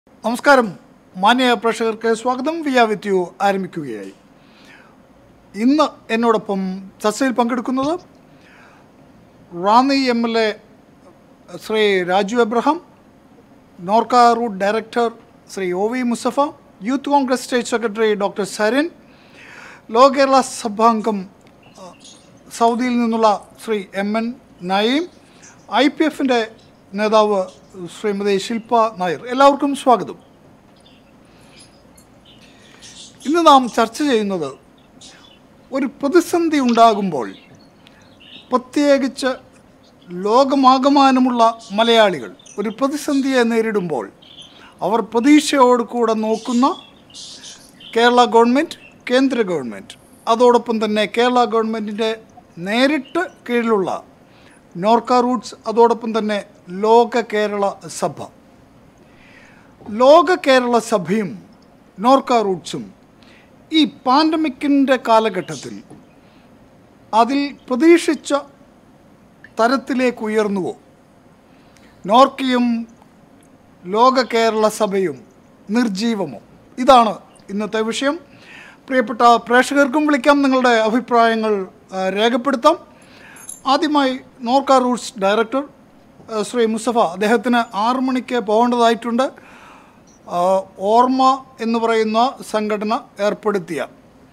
നമസ്കാരം മാന്യ പ്രേക്ഷകർക്ക് സ്വാഗതം വിയ വിത്ത് യു ആരംഭിക്കുകയായി ഇന്ന് എന്നോടൊപ്പം ചർച്ചയിൽ പങ്കെടുക്കുന്നത് Ranni M L A Shri Raju Abraham NORKA root director Shri O V Mustafa youth Congress state secretary doctor Sarin ലോ കേരള സഭാംഗം അഹ്, സൗദിയിൽ നിന്നുള്ള Shri M N Naeem I P എഫിൻ്റെ നേതാവ് ശ്രീമതി ശില്പ നായർ എല്ലാവർക്കും സ്വാഗതം ഇന്ന് നാം ചർച്ച ചെയ്യുന്നത് ഒരു പ്രതിസന്ധി ഉണ്ടാകുമ്പോൾ പ്രത്യേകിച്ച് ലോകമാകമാനമുള്ള മലയാളികൾ ഒരു പ്രതിസന്ധിയെ നേരിടുമ്പോൾ അവർ പ്രതീക്ഷയോട് കൂടെ നോക്കുന്ന കേരള ഗവൺമെൻറ് കേന്ദ്ര ഗവൺമെൻറ് അതോടൊപ്പം തന്നെ കേരള ഗവൺമെൻറ്റിൻ്റെ നേരിട്ട് കീഴിലുള്ള നോർക്ക റൂട്ട്സ് അതോടൊപ്പം തന്നെ ലോക കേരള സഭ ലോക കേരള സഭയും നോർക്ക റൂട്ട്സും ഈ പാൻഡമിക്കിൻ്റെ കാലഘട്ടത്തിൽ അതിൽ പ്രതീക്ഷിച്ച തരത്തിലേക്ക് ഉയർന്നുവോ നോർക്കയും ലോക കേരള സഭയും നിർജീവമോ ഇതാണ് ഇന്നത്തെ വിഷയം പ്രിയപ്പെട്ട പ്രേക്ഷകർക്കും വിളിക്കാം നിങ്ങളുടെ അഭിപ്രായങ്ങൾ ആ, രേഖപ്പെടുത്താം ആദ്യമായി നോർക്ക റൂട്ട്സ് ഡയറക്ടർ ആ, ശ്രീ മുസ്തഫ അദ്ദേഹത്തിന് ആറു മണിക്ക് പോകേണ്ടതായിട്ടുണ്ട് ആ, ഓർമ്മ എന്ന് പറയുന്ന സംഘടന ഏർപ്പെടുത്തിയ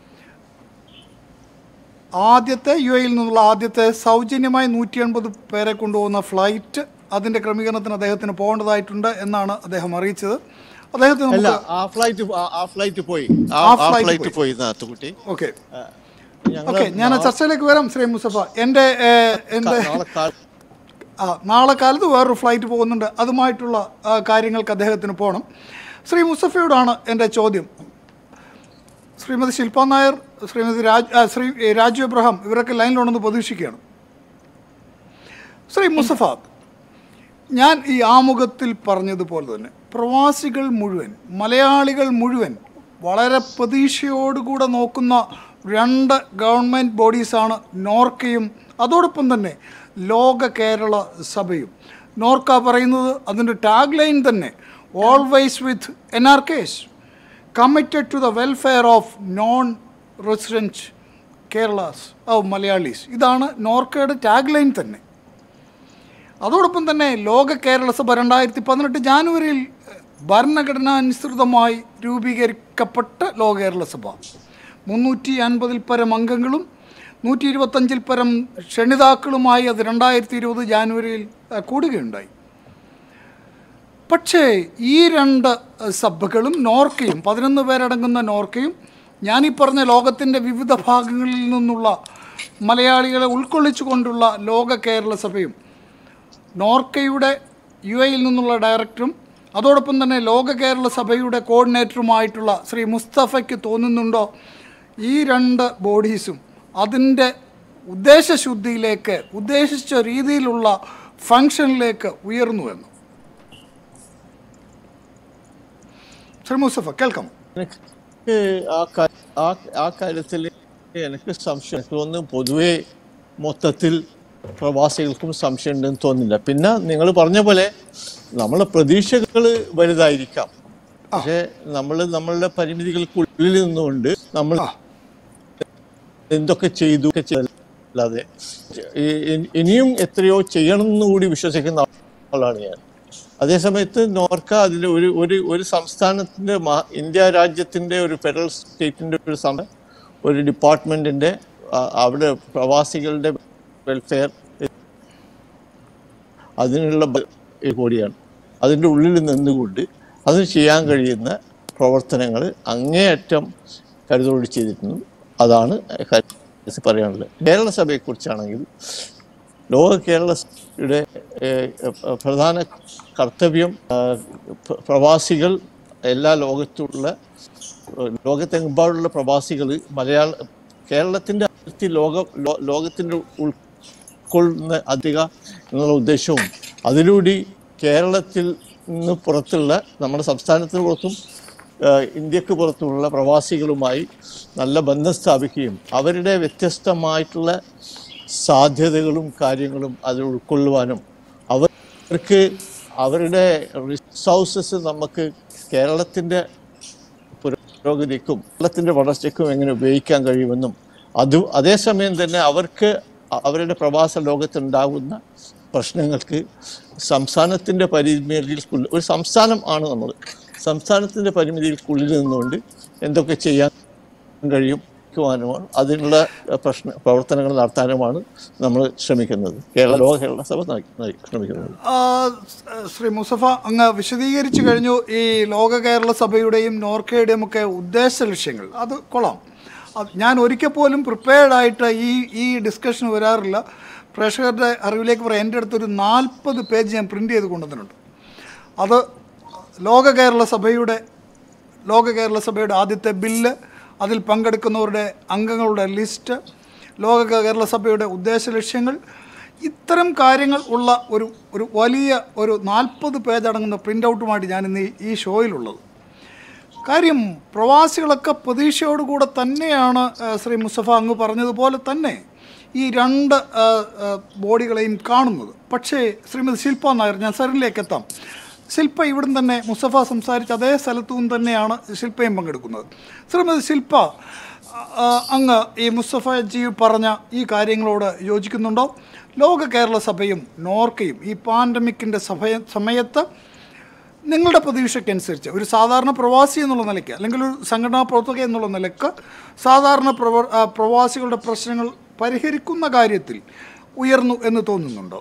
ആദ്യത്തെ യു എയിൽ നിന്നുള്ള ആദ്യത്തെ സൗജന്യമായി നൂറ്റി എൺപത് പേരെ കൊണ്ടുപോകുന്ന ഫ്ലൈറ്റ് അതിൻ്റെ ക്രമീകരണത്തിന് അദ്ദേഹത്തിന് പോകേണ്ടതായിട്ടുണ്ട് എന്നാണ് അദ്ദേഹം അറിയിച്ചത് അദ്ദേഹത്തിന് അല്ല നമുക്ക് ആ ഫ്ലൈറ്റ് ആ ഫ്ലൈറ്റ് പോയി ആ ആ ആ flight ഫ്ലൈറ്റ് പോയി. പോയി നാത്തുകുട്ടി ഓക്കെ ഞങ്ങൾ ഓക്കെ ഞാൻ ആ ചർച്ചയിലേക്ക് വരാം ശ്രീ മുസഫ എൻ്റെ ഏഹ്, എൻ്റെ നാളെ കാ- ആ നാളെ കാലത്ത് വേറൊരു ഫ്ലൈറ്റ് പോകുന്നുണ്ട് അതുമായിട്ടുള്ള ആ, കാര്യങ്ങൾക്ക് അദ്ദേഹത്തിന് പോകണം ശ്രീ മുസഫയോടാണ് എൻ്റെ ചോദ്യം ശ്രീമതി ശില്പ നായർ ശ്രീമതി രാജ് ആ, ശ്രീ ഏ, രാജു എബ്രഹാം ഇവരൊക്കെ ലൈനിലുണ്ടെന്ന് പ്രതീക്ഷിക്കുകയാണ് ശ്രീ മുസഫ ഞാൻ ഈ ആമുഖത്തിൽ പറഞ്ഞതുപോലെ തന്നെ പ്രവാസികൾ മുഴുവൻ മലയാളികൾ മുഴുവൻ വളരെ പ്രതീക്ഷയോടുകൂടെ നോക്കുന്ന രണ്ട് ഗവൺമെൻറ് ബോഡീസാണ് നോർക്കയും അതോടൊപ്പം തന്നെ ലോക കേരള സഭയും നോർക്ക പറയുന്നത് അതിൻ്റെ ടാഗ് ലൈൻ തന്നെ always with N R Ks committed to the welfare of non resident Keralas or Malayalees ഇതാണ് നോർക്കയുടെ ടാഗ് ലൈൻ തന്നെ അതോടൊപ്പം തന്നെ ലോക കേരള സഭ രണ്ടായിരത്തി പതിനെട്ട് ജാനുവരിയിൽ ഭരണഘടനാനുസൃതമായി രൂപീകരിക്കപ്പെട്ട ലോക കേരള സഭ മുന്നൂറ്റി അൻപതിൽ പരം അംഗങ്ങളും നൂറ്റി ഇരുപത്തഞ്ചിൽ പരം ക്ഷണിതാക്കളുമായി അത് രണ്ടായിരത്തി ഇരുപത് ജാനുവരിയിൽ അഹ്, കൂടുകയുണ്ടായി പക്ഷേ ഈ രണ്ട് അഹ്, സഭകളും നോർക്കയും പതിനൊന്ന് പേരടങ്ങുന്ന നോർക്കയും ഞാനീ പറഞ്ഞ ലോകത്തിൻ്റെ വിവിധ ഭാഗങ്ങളിൽ നിന്നുള്ള മലയാളികളെ ഉൾക്കൊള്ളിച്ചുകൊണ്ടുള്ള ലോക കേരള സഭയും നോർക്കയുടെ യു എയിൽ നിന്നുള്ള ഡയറക്ടറും അതോടൊപ്പം തന്നെ ലോക കേരള സഭയുടെ കോർഡിനേറ്ററുമായിട്ടുള്ള ശ്രീ മുസ്തഫയ്ക്ക് തോന്നുന്നുണ്ടോ ഈ രണ്ട് ബോഡീസും അതിൻ്റെ ഉദ്ദേശശുദ്ധിയിലേക്ക് ഉദ്ദേശിച്ച രീതിയിലുള്ള ഫങ്ഷനിലേക്ക് ഉയർന്നുവെന്ന് ശ്രീ മുസ്തഫ കേൾക്കാം എനിക്ക് ആ കാ- ആ ആ കാര്യത്തിൽ എനിക്ക് സംശയം എനിക്ക് തോന്നുന്നു പൊതുവേ മൊത്തത്തിൽ പ്രവാസികൾക്കും സംശയം ഉണ്ടെന്ന് തോന്നുന്നില്ല പിന്നെ നിങ്ങൾ പറഞ്ഞ പോലെ നമ്മളെ പ്രതീക്ഷകൾ വലുതായിരിക്കാം പക്ഷേ നമ്മൾ നമ്മളുടെ പരിമിതികൾക്കുള്ളിൽ നിന്നുകൊണ്ട് നമ്മൾ എന്തൊക്കെ ചെയ്തു ഒക്കെ ചെയ്തല്ലാതെ ഇ- ഇ- ഇനിയും എത്രയോ ചെയ്യണം എന്ന് കൂടി വിശ്വസിക്കുന്ന ആളാണ് ഞാൻ അതേസമയത്ത് നോർക്ക അതിൽ ഒരു ഒരു ഒരു സംസ്ഥാനത്തിന്റെ മാ- ഇന്ത്യ രാജ്യത്തിന്റെ ഒരു ഫെഡറൽ സ്റ്റേറ്റിന്റെ ഒരു സമ ഒരു ഡിപ്പാർട്ട്മെന്റിന്റെ ആ- അവിടെ പ്രവാസികളുടെ വെൽഫെയർ അതിനുള്ള ബ- കൂടിയാണ് അതിൻ്റെ ഉള്ളിൽ നിന്നുകൊണ്ട് അതിന് ചെയ്യാൻ കഴിയുന്ന പ്രവർത്തനങ്ങൾ അങ്ങേയറ്റം കരുതലോട് ചെയ്തിരുന്നു അതാണ് കാര്യത്തിൽ പറയാനുള്ളത് കേരള സഭയെക്കുറിച്ചാണെങ്കിൽ ലോക കേരളയുടെ ഏഹ്, പ്രധാന കർത്തവ്യം ആഹ്, പ്ര- പ്രവാസികൾ എല്ലാ ലോകത്തുള്ള ഏഹ്, ലോകത്തെമ്പാടുള്ള പ്രവാസികൾ മലയാള കേരളത്തിൻ്റെ അതിർത്തി ലോക ലോ- ലോകത്തിൻ്റെ ഉൾക്കൊള്ളുന്ന അധിക എന്നുള്ള ഉദ്ദേശവും അതിലൂടെ കേരളത്തിൽ നിന്ന് പുറത്തുള്ള നമ്മുടെ സംസ്ഥാനത്തിന് പുറത്തും ആഹ്, ഇന്ത്യക്ക് പുറത്തുമുള്ള പ്രവാസികളുമായി നല്ല ബന്ധം സ്ഥാപിക്കുകയും അവരുടെ വ്യത്യസ്തമായിട്ടുള്ള സാധ്യതകളും കാര്യങ്ങളും അതിൽ ഉൾക്കൊള്ളുവാനും അവർക്ക് അവരുടെ റിസോഴ്സസ് നമുക്ക് കേരളത്തിൻ്റെ പുരോഗതിക്കും കേരളത്തിൻ്റെ വളർച്ചയ്ക്കും എങ്ങനെ ഉപയോഗിക്കാൻ കഴിയുമെന്നും അതും അതേസമയം തന്നെ അവർക്ക് അ- അവരുടെ പ്രവാസ ലോകത്തുണ്ടാകുന്ന പ്രശ്നങ്ങൾക്ക് സംസ്ഥാനത്തിൻ്റെ പരിമിതിയിൽ ഒരു സംസ്ഥാനം ആണ് നമ്മൾ സംസ്ഥാനത്തിൻ്റെ പരിമിതികൾക്കുള്ളിൽ നിന്നുകൊണ്ട് എന്തൊക്കെ ചെയ്യാൻ കഴിയും ക്കുവാനുമാണ് അതിനുള്ള അഹ്, പ്രശ്ന പ്രവർത്തനങ്ങൾ നടത്താനുമാണ് നമ്മൾ ശ്രമിക്കുന്നത് കേരള ലോക കേരള സഭ നയി- നയി- ശ്രമിക്കുന്നത് ആ, സ്- ശ്രീ മുസഫ അങ്ങ് വിശദീകരിച്ചു കഴിഞ്ഞു ഈ ലോക കേരള സഭയുടെയും നോർക്കയുടെയും ഒക്കെ ഉദ്ദേശ ലക്ഷ്യങ്ങൾ അത് കൊള്ളാം അത് ഞാൻ ഒരിക്കൽ പോലും പ്രിപ്പയർഡ് ആയിട്ട് ഈ ഈ ഡിസ്കഷൻ വരാറില്ല പ്രേക്ഷകരുടെ അറിവിലേക്ക് പറയാം എൻ്റെ അടുത്തൊരു നാൽപ്പത് പേജ് ഞാൻ പ്രിൻ്റ് ചെയ്ത് കൊണ്ടുവന്നിട്ടുണ്ട് അത് ലോക കേരള സഭയുടെ ലോക കേരള സഭയുടെ ആദ്യത്തെ ബില്ല് അതിൽ പങ്കെടുക്കുന്നവരുടെ അംഗങ്ങളുടെ ലിസ്റ്റ് ലോക കേരള സഭയുടെ ഉദ്ദേശ ലക്ഷ്യങ്ങൾ ഇത്തരം കാര്യങ്ങൾ ഉള്ള ഒരു ഒരു വലിയ ഒരു നാൽപ്പത് പേജ് അടങ്ങുന്ന പ്രിൻ്റ് ഔട്ടുമായിട്ട് ഞാൻ ഇന്ന് ഈ- ഈ ഷോയിലുള്ളത് കാര്യം പ്രവാസികളൊക്കെ പ്രതീക്ഷയോടുകൂടെ തന്നെയാണ് ആ, ശ്രീ മുസ്തഫ അങ്ങ് പറഞ്ഞതുപോലെ തന്നെ ഈ രണ്ട് ആ, ആ, ബോഡികളെയും കാണുന്നത് പക്ഷേ ശ്രീമതി ശില്പ നായർ ഞാൻ സറിലേക്ക് എത്താം ശില്പ ഇവിടുന്ന് തന്നെ മുസ്തഫ സംസാരിച്ച അതേ സ്ഥലത്തു നിന്ന് തന്നെയാണ് ശില്പയും പങ്കെടുക്കുന്നത് ശ്രീമതി ശില്പ ആ, അങ്ങ് ഈ മുസ്തഫ ജി പറഞ്ഞ ഈ കാര്യങ്ങളോട് യോജിക്കുന്നുണ്ടോ ലോക കേരള സഭയും നോർക്കയും ഈ പാൻഡമിക്കിൻ്റെ സഭ സമയത്ത് നിങ്ങളുടെ പ്രതീക്ഷയ്ക്കനുസരിച്ച് ഒരു സാധാരണ പ്രവാസി എന്നുള്ള നിലയ്ക്ക് അല്ലെങ്കിൽ ഒരു സംഘടനാ പ്രവർത്തക എന്നുള്ള നിലയ്ക്ക് സാധാരണ പ്രവ ആ, പ്രവാസികളുടെ പ്രശ്നങ്ങൾ പരിഹരിക്കുന്ന കാര്യത്തിൽ ഉയർന്നു എന്ന് തോന്നുന്നുണ്ടോ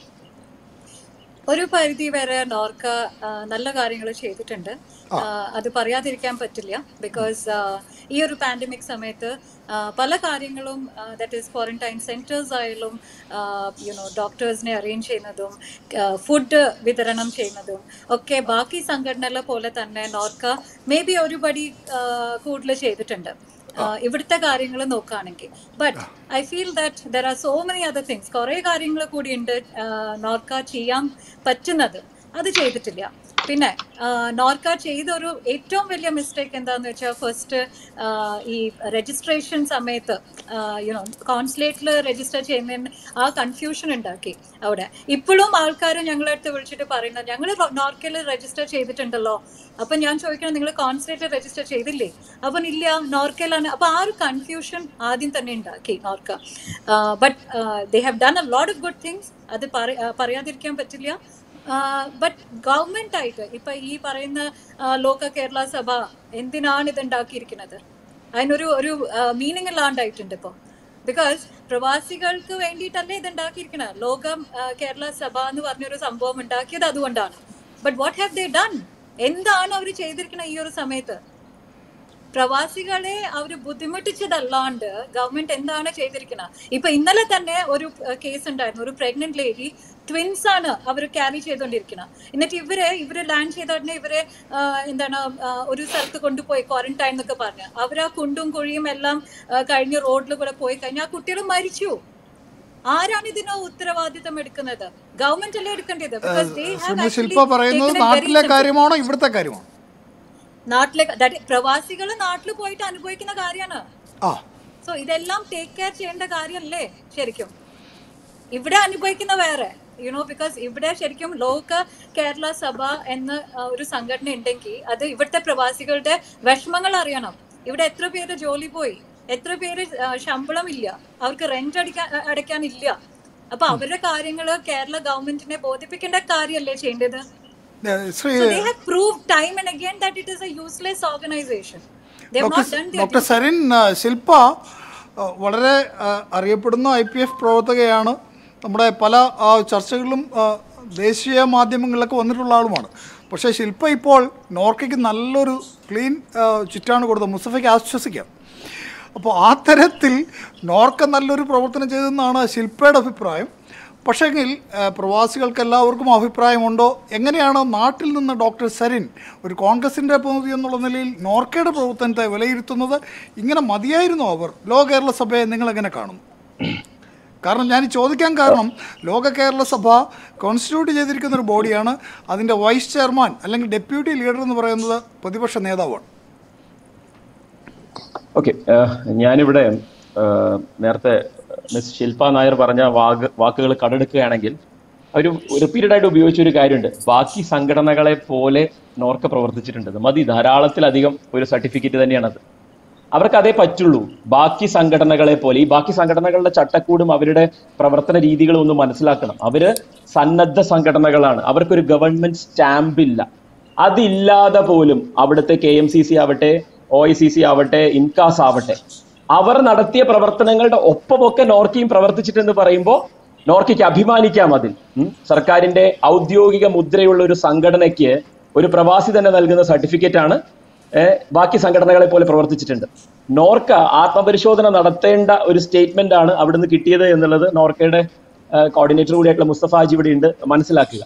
ഒരു പരിധി വരെ നോർക്ക ആ, നല്ല കാര്യങ്ങൾ ചെയ്തിട്ടുണ്ട് ആ, അത് പറയാതിരിക്കാൻ പറ്റില്ല ബിക്കോസ് ഈ ഒരു പാൻഡമിക് സമയത്ത് ആ, പല കാര്യങ്ങളും ദാറ്റ് ഈസ് ക്വാറന്റൈൻ സെന്റേഴ്സ് ആയാലും യുനോ ഡോക്ടേഴ്സിനെ അറേഞ്ച് ചെയ്യുന്നതും ഫുഡ് വിതരണം ചെയ്യുന്നതും ഒക്കെ ബാക്കി സംഘടനകളെ പോലെ തന്നെ നോർക്ക മേ ബി ഒരുപടി കൂടുതൽ ചെയ്തിട്ടുണ്ട് ആഹ് ഇവിടുത്തെ കാര്യങ്ങൾ നോക്കുകയാണെങ്കിൽ but I feel that there are so many other things കുറെ കാര്യങ്ങൾ കൂടി ഉണ്ട് നോർക്ക ചെയ്യാൻ പറ്റുന്നത് അത് ചെയ്തിട്ടില്ല പിന്നെ ആഹ് നോർക്ക ചെയ്ത ഒരു ഏറ്റവും വലിയ മിസ്റ്റേക്ക് എന്താന്ന് വെച്ചാൽ ഫസ്റ്റ് ഈ രജിസ്ട്രേഷൻ സമയത്ത് യുനോ കോൺസുലേറ്റിൽ രജിസ്റ്റർ ചെയ്യുന്നതിന് ആ കൺഫ്യൂഷൻ ഉണ്ടാക്കി അവിടെ ഇപ്പോഴും ആൾക്കാർ ഞങ്ങളുടെ അടുത്ത് വിളിച്ചിട്ട് പറയുന്നത് ഞങ്ങൾ നോർക്കയിൽ രജിസ്റ്റർ ചെയ്തിട്ടുണ്ടല്ലോ അപ്പൊ ഞാൻ ചോദിക്കണം നിങ്ങൾ കോൺസുലേറ്റ് രജിസ്റ്റർ ചെയ്തില്ലേ അപ്പം ഇല്ല നോർക്കയിലാണ് അപ്പൊ ആ ഒരു കൺഫ്യൂഷൻ ആദ്യം തന്നെ ഉണ്ടാക്കി NORKA but they have done a lot of good things അത് പറ- ആ, പറയാതിരിക്കാൻ പറ്റില്ല ബട്ട് ഗവൺമെന്റ് ആയിട്ട് ഇപ്പൊ ഈ പറയുന്ന ആ, ലോക കേരള സഭ എന്തിനാണ് ഇത് ഉണ്ടാക്കിയിരിക്കുന്നത് അതിനൊരു ഒരു മീനിങ് ഇല്ലാണ്ടായിട്ടുണ്ട് ഇപ്പോൾ ബിക്കോസ് പ്രവാസികൾക്ക് വേണ്ടിയിട്ടല്ലേ ഇത് ഉണ്ടാക്കിയിരിക്കുന്നത് ലോകം ആ, കേരള സഭ എന്ന് പറഞ്ഞൊരു സംഭവം ഉണ്ടാക്കിയത് അതുകൊണ്ടാണ് but what have they done എന്താണ് അവർ ചെയ്തിരിക്കുന്നത് ഈ ഒരു സമയത്ത് പ്രവാസികളെ അവർ ബുദ്ധിമുട്ടിച്ചതല്ലാണ്ട് ഗവൺമെന്റ് എന്താണ് ചെയ്തിരിക്കുന്നത് ഇപ്പൊ ഇന്നലെ തന്നെ ഒരു കേസ് ഉണ്ടായിരുന്നു ഒരു പ്രഗ്നന്റ് ലേഡി ട്വിൻസ് ആണ് അവർ ക്യാരി ചെയ്തുകൊണ്ടിരിക്കുന്നത് എന്നിട്ട് ഇവരെ ഇവര് ലാൻഡ് ചെയ്ത ഉടനെ ഇവരെ ആ, എന്താണ് ആ, ഒരു സ്ഥലത്ത് കൊണ്ടുപോയി ക്വാറന്റൈൻ എന്നൊക്കെ പറഞ്ഞു അവർ ആ കുണ്ടും കുഴിയും എല്ലാം ആ, കഴിഞ്ഞ് റോഡിൽ കൂടെ പോയി കഴിഞ്ഞാൽ ആ കുട്ടികൾ മരിച്ചു ആരാണ് ഇതിന് ഉത്തരവാദിത്തം എടുക്കുന്നത് ഗവൺമെന്റ് അല്ലേ എടുക്കേണ്ടത് Because they have Shrimati actually ശില്പ പറയുന്നത് taken a very നാട്ടിലെ sensitive- കാര്യമാണോ ഇവിടുത്തെ കാര്യമാണോ നാട്ടിലെ പ്രവാസികൾ നാട്ടിൽ പോയിട്ട് അനുഭവിക്കുന്ന കാര്യമാണ് ആ സോ ഇതെല്ലാം ടേക്ക് കെയർ ചെയ്യേണ്ട കാര്യമല്ലേ ശരിക്കും ഇവിടെ അനുഭവിക്കുന്ന വേറെ യുനോ ബിക്കോസ് ഇവിടെ ശരിക്കും ലോക കേരള സഭ എന്ന ആ, ഒരു സംഘടന ഉണ്ടെങ്കിൽ അത് ഇവിടുത്തെ പ്രവാസികളുടെ വിഷമങ്ങൾ അറിയണം ഇവിടെ എത്ര പേര് ജോലി പോയി എത്ര പേര് ആ, ശമ്പളം ഇല്ല അവർക്ക് റെന്റ് അടിക്കാൻ അടയ്ക്കാനില്ല അപ്പൊ അവരുടെ കാര്യങ്ങള് കേരള ഗവൺമെന്റിനെ ബോധിപ്പിക്കേണ്ട കാര്യമല്ലേ ചെയ്യേണ്ടത് ഏ, Shri So they have proved time and again that it is a useless organization. They have doctor not done their doctor Sarin ആ, ശില്പ ആ, വളരെ ആ, അറിയപ്പെടുന്ന ഐ പി എഫ് പ്രവർത്തകയാണ് നമ്മുടെ പല ആ, ചർച്ചകളിലും ആ, ദേശീയ മാധ്യമങ്ങളിലൊക്കെ വന്നിട്ടുള്ള ആളുമാണ് പക്ഷേ ശില്പ ഇപ്പോൾ നോർക്കയ്ക്ക് നല്ലൊരു ക്ലീൻ ആ, ചിറ്റാണ് കൊടുത്തത് മുസ്തഫയ്ക്ക് ആശ്വസിക്കാം അപ്പോൾ ആ തരത്തിൽ നോർക്ക നല്ലൊരു പ്രവർത്തനം ചെയ്തെന്നാണ് ശില്പയുടെ അഭിപ്രായം പക്ഷേങ്കിൽ ആ, പ്രവാസികൾക്ക് എല്ലാവർക്കും അഭിപ്രായമുണ്ടോ എങ്ങനെയാണ് നാട്ടിൽ നിന്ന് ഡോക്ടർ സരിൻ ഒരു കോൺഗ്രസിൻ്റെ പ്രതിനിധി എന്നുള്ള നിലയിൽ നോർക്കയുടെ പ്രവർത്തനത്തെ വിലയിരുത്തുന്നത് ഇങ്ങനെ മതിയായിരുന്നു അവർ ലോക കേരള സഭയെ നിങ്ങൾ എങ്ങനെ കാണുന്നു കാരണം ഞാൻ ഈ ചോദിക്കാൻ കാരണം ലോക കേരള സഭ കോൺസ്റ്റിറ്റ്യൂട്ട് ചെയ്തിരിക്കുന്ന ഒരു ബോഡിയാണ് അതിൻ്റെ വൈസ് ചെയർമാൻ അല്ലെങ്കിൽ ഡെപ്യൂട്ടി ലീഡർ എന്ന് പറയുന്നത് പ്രതിപക്ഷ നേതാവാണ് ഓക്കെ ഞാനിവിടെ ഏഹ്, നേരത്തെ മിസ് ശില്പ നായർ പറഞ്ഞ വാക്ക് വാക്കുകൾ കടെടുക്കുകയാണെങ്കിൽ ഒരു റിപ്പീറ്റഡ് ആയിട്ട് ഉപയോഗിച്ച ഒരു കാര്യമുണ്ട് ബാക്കി സംഘടനകളെ പോലെ നോർക്ക പ്രവർത്തിച്ചിട്ടുണ്ട് മതി ധാരാളത്തിലധികം ഒരു സർട്ടിഫിക്കറ്റ് തന്നെയാണത് അവർക്ക് അതേ പറ്റുള്ളൂ ബാക്കി സംഘടനകളെ പോലെ ഈ ബാക്കി സംഘടനകളുടെ ചട്ടക്കൂടും അവരുടെ പ്രവർത്തന രീതികളും ഒന്ന് മനസ്സിലാക്കണം അവര് സന്നദ്ധ സംഘടനകളാണ് അവർക്കൊരു ഗവൺമെന്റ് സ്റ്റാമ്പ് ഇല്ല അതില്ലാതെ പോലും അവിടുത്തെ കെ എം സി സി ആവട്ടെ ഒ ഐ സി സി ആവട്ടെ ഇൻകാസ് ആവട്ടെ അവർ നടത്തിയ പ്രവർത്തനങ്ങളുടെ ഒപ്പമൊക്കെ നോർക്കയും പ്രവർത്തിച്ചിട്ടെന്ന് പറയുമ്പോൾ നോർക്കയ്ക്ക് അഭിമാനിക്കാം അതിൽ ഉം. സർക്കാരിന്റെ ഔദ്യോഗിക മുദ്രയുള്ള ഒരു സംഘടനയ്ക്ക് ഒരു പ്രവാസി തന്നെ നൽകുന്ന സർട്ടിഫിക്കറ്റ് ആണ് ഏഹ്, ബാക്കി സംഘടനകളെ പോലെ പ്രവർത്തിച്ചിട്ടുണ്ട് നോർക്ക ആത്മപരിശോധന നടത്തേണ്ട ഒരു സ്റ്റേറ്റ്മെന്റ് ആണ് അവിടുന്ന് കിട്ടിയത് എന്നുള്ളത് നോർക്കയുടെ കോർഡിനേറ്റർ കൂടിയായിട്ടുള്ള മുസ്തഫ ഹാജി ഇവിടെ ഉണ്ട് മനസ്സിലാക്കുക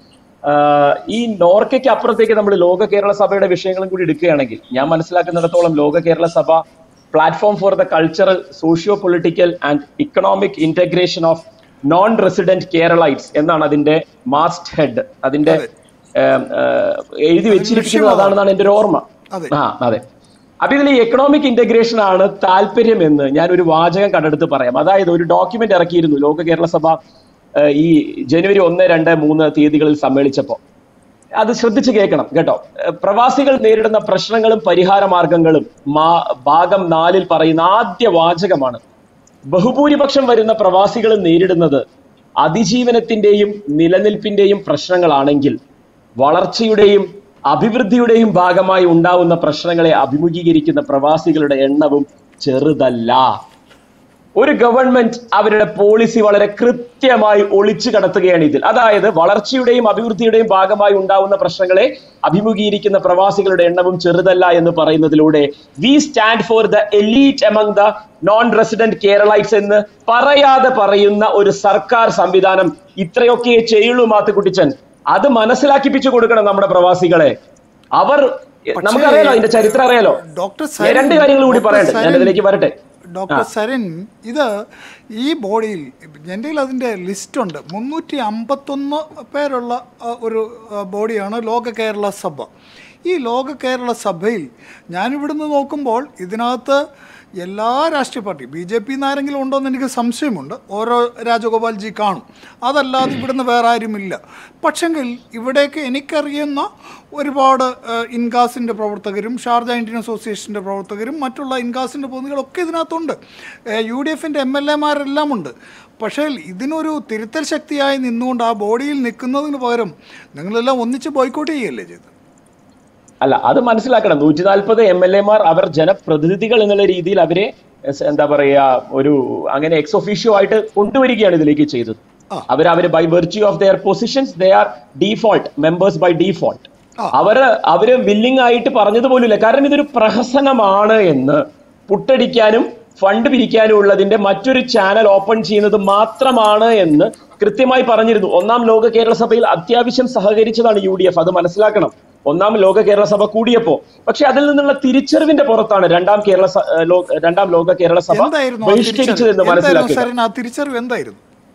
ആഹ് ഈ നോർക്കയ്ക്ക് അപ്പുറത്തേക്ക് നമ്മൾ ലോക കേരള സഭയുടെ വിഷയങ്ങളും കൂടി എടുക്കുകയാണെങ്കിൽ ഞാൻ മനസ്സിലാക്കുന്നിടത്തോളം Loka Kerala Sabha platform for the cultural socio political and economic integration of non resident Keralites എന്നാണ് അതിന്റെ മാസ്റ്റ് ഹെഡ് അതിന്റെ ഏം, ഏഹ്, എഴുതി വെച്ചിരിക്കുന്നത് അതാണെന്നാണ് എന്റെ ഒരു ഓർമ്മ അതെ. ആ അതെ അപ്പൊ ഇതിൽ എക്കണോമിക് ഇന്റഗ്രേഷൻ ആണ് താല്പര്യം എന്ന് ഞാൻ ഒരു വാചകം കണ്ടെടുത്ത് പറയാം അതായത് ഒരു ഡോക്യുമെന്റ് ഇറക്കിയിരുന്നു ലോക കേരള സഭ ഏഹ്, ഈ ജനുവരി ഒന്ന് രണ്ട് മൂന്ന് തീയതികളിൽ സമ്മേളിച്ചപ്പോൾ അത് ശ്രദ്ധിച്ച് കേൾക്കണം കേട്ടോ ഏഹ്, പ്രവാസികൾ നേരിടുന്ന പ്രശ്നങ്ങളും പരിഹാര മാർഗങ്ങളും മാ- ഭാഗം നാലിൽ പറയുന്ന ആദ്യ വാചകമാണ് ബഹുഭൂരിപക്ഷം വരുന്ന പ്രവാസികൾ നേരിടുന്നത് അതിജീവനത്തിന്റെയും നിലനിൽപ്പിന്റെയും പ്രശ്നങ്ങളാണെങ്കിൽ വളർച്ചയുടെയും അഭിവൃദ്ധിയുടെയും ഭാഗമായി ഉണ്ടാവുന്ന പ്രശ്നങ്ങളെ അഭിമുഖീകരിക്കുന്ന പ്രവാസികളുടെ എണ്ണവും ചെറുതല്ല ഒരു ഗവൺമെന്റ് അവരുടെ പോളിസി വളരെ കൃത്യമായി ഒളിച്ചു കടത്തുകയാണ് ഇതിൽ അതായത് വളർച്ചയുടെയും അഭിവൃദ്ധിയുടെയും ഭാഗമായി ഉണ്ടാവുന്ന പ്രശ്നങ്ങളെ അഭിമുഖീകരിക്കുന്ന പ്രവാസികളുടെ എണ്ണവും ചെറുതല്ല എന്ന് പറയുന്നതിലൂടെ we stand for the elite among the non resident Keralites എന്ന് പറയാതെ പറയുന്ന ഒരു സർക്കാർ സംവിധാനം ഇത്രയൊക്കെ ചെയ്യുള്ളൂ മാത്തുക്കുട്ടിച്ചൻ അത് മനസ്സിലാക്കിപ്പിച്ചു കൊടുക്കണം നമ്മുടെ പ്രവാസികളെ അവർ നമുക്കറിയാലോ അതിന്റെ ചരിത്രം അറിയാലോ ഡോക്ടർ ഞാൻ രണ്ട് കാര്യങ്ങൾ കൂടി പറയട്ടെ ഞാൻ അതിലേക്ക് വരട്ടെ ഡോക്ടർ സരൻ ഇത് ഈ ബോഡിയിൽ എൻ്റെ കയ്യിൽ അതിൻ്റെ ലിസ്റ്റുണ്ട് മുന്നൂറ്റി അമ്പത്തൊന്ന് പേരുള്ള ആ, ഒരു ആ, ബോഡിയാണ് ലോക കേരള സഭ ഈ ലോക കേരള സഭയിൽ ഞാനിവിടുന്ന് നോക്കുമ്പോൾ ഇതിനകത്ത് എല്ലാ രാഷ്ട്രീയ പാർട്ടി ബി ജെ പി ആരെങ്കിലും ഉണ്ടോ എന്ന് എനിക്ക് സംശയമുണ്ട് ഓരോ രാജഗോപാൽജി കാണും അതല്ലാതെ ഇവിടുന്ന് വേറെ ആരുമില്ല പക്ഷെങ്കിൽ ഇവിടേക്ക് എനിക്കറിയുന്ന ഒരുപാട് ഏഹ്, ഇൻഗാസിൻ്റെ പ്രവർത്തകരും ഷാർജ ഇന്ത്യൻ അസോസിയേഷൻ്റെ പ്രവർത്തകരും മറ്റുള്ള ഇൻഗാസിൻ്റെ പ്രതിനിധികളൊക്കെ ഇതിനകത്തുണ്ട് ഏഹ്, യു ഡി എഫിൻ്റെ എം എൽ എമാരെല്ലാം ഉണ്ട് പക്ഷേ ഇതിനൊരു തിരുത്തൽ ശക്തിയായി നിന്നുകൊണ്ട് ആ ബോഡിയിൽ നിൽക്കുന്നതിന് പകരം നിങ്ങളെല്ലാം ഒന്നിച്ച് ബോയ്ക്കോട്ട് ചെയ്യുകയല്ലേ ചെയ്തത് അല്ല അത് മനസ്സിലാക്കണം നൂറ്റി നാൽപ്പത് എം എൽ എമാർ അവർ ജനപ്രതിനിധികൾ എന്നുള്ള രീതിയിൽ അവരെ എസ് എന്താ പറയാ ഒരു അങ്ങനെ എക്സ് ഒഫീഷ്യോ ആയിട്ട് കൊണ്ടുവരികയാണ് ഇതിലേക്ക് ചെയ്തത് അവർ അവര് by virtue of their positions they are default members by default അവര് അവര് വില്ലിംഗ് ആയിട്ട് പറഞ്ഞതുപോലുമില്ല കാരണം ഇതൊരു പ്രഹസനമാണ് എന്ന് പുട്ടടിക്കാനും ഫണ്ട് പിരിക്കാനും ഉള്ളതിന്റെ മറ്റൊരു ചാനൽ ഓപ്പൺ ചെയ്യുന്നത് മാത്രമാണ് എന്ന് കൃത്യമായി പറഞ്ഞിരുന്നു ഒന്നാം ലോക കേരള സഭയിൽ അത്യാവശ്യം സഹകരിച്ചതാണ് യു ഡി എഫ് അത് മനസ്സിലാക്കണം ഒന്നാം ലോക കേരള സഭ കൂടിയപ്പോ പക്ഷെ അതിൽ നിന്നുള്ള തിരിച്ചറിവിന്റെ പുറത്താണ് രണ്ടാം കേരള സ- ഏഹ് ലോ- രണ്ടാം ലോക കേരള സഭ എന്തായിരുന്നു ആ ബഹിഷ്കരിച്ചതെന്ന് തിരിച്ചറിവ്? എന്തായിരുന്നു മനസ്സിലാക്കുക സരൻ ആ തിരിച്ചറിവ് എന്തായിരുന്നു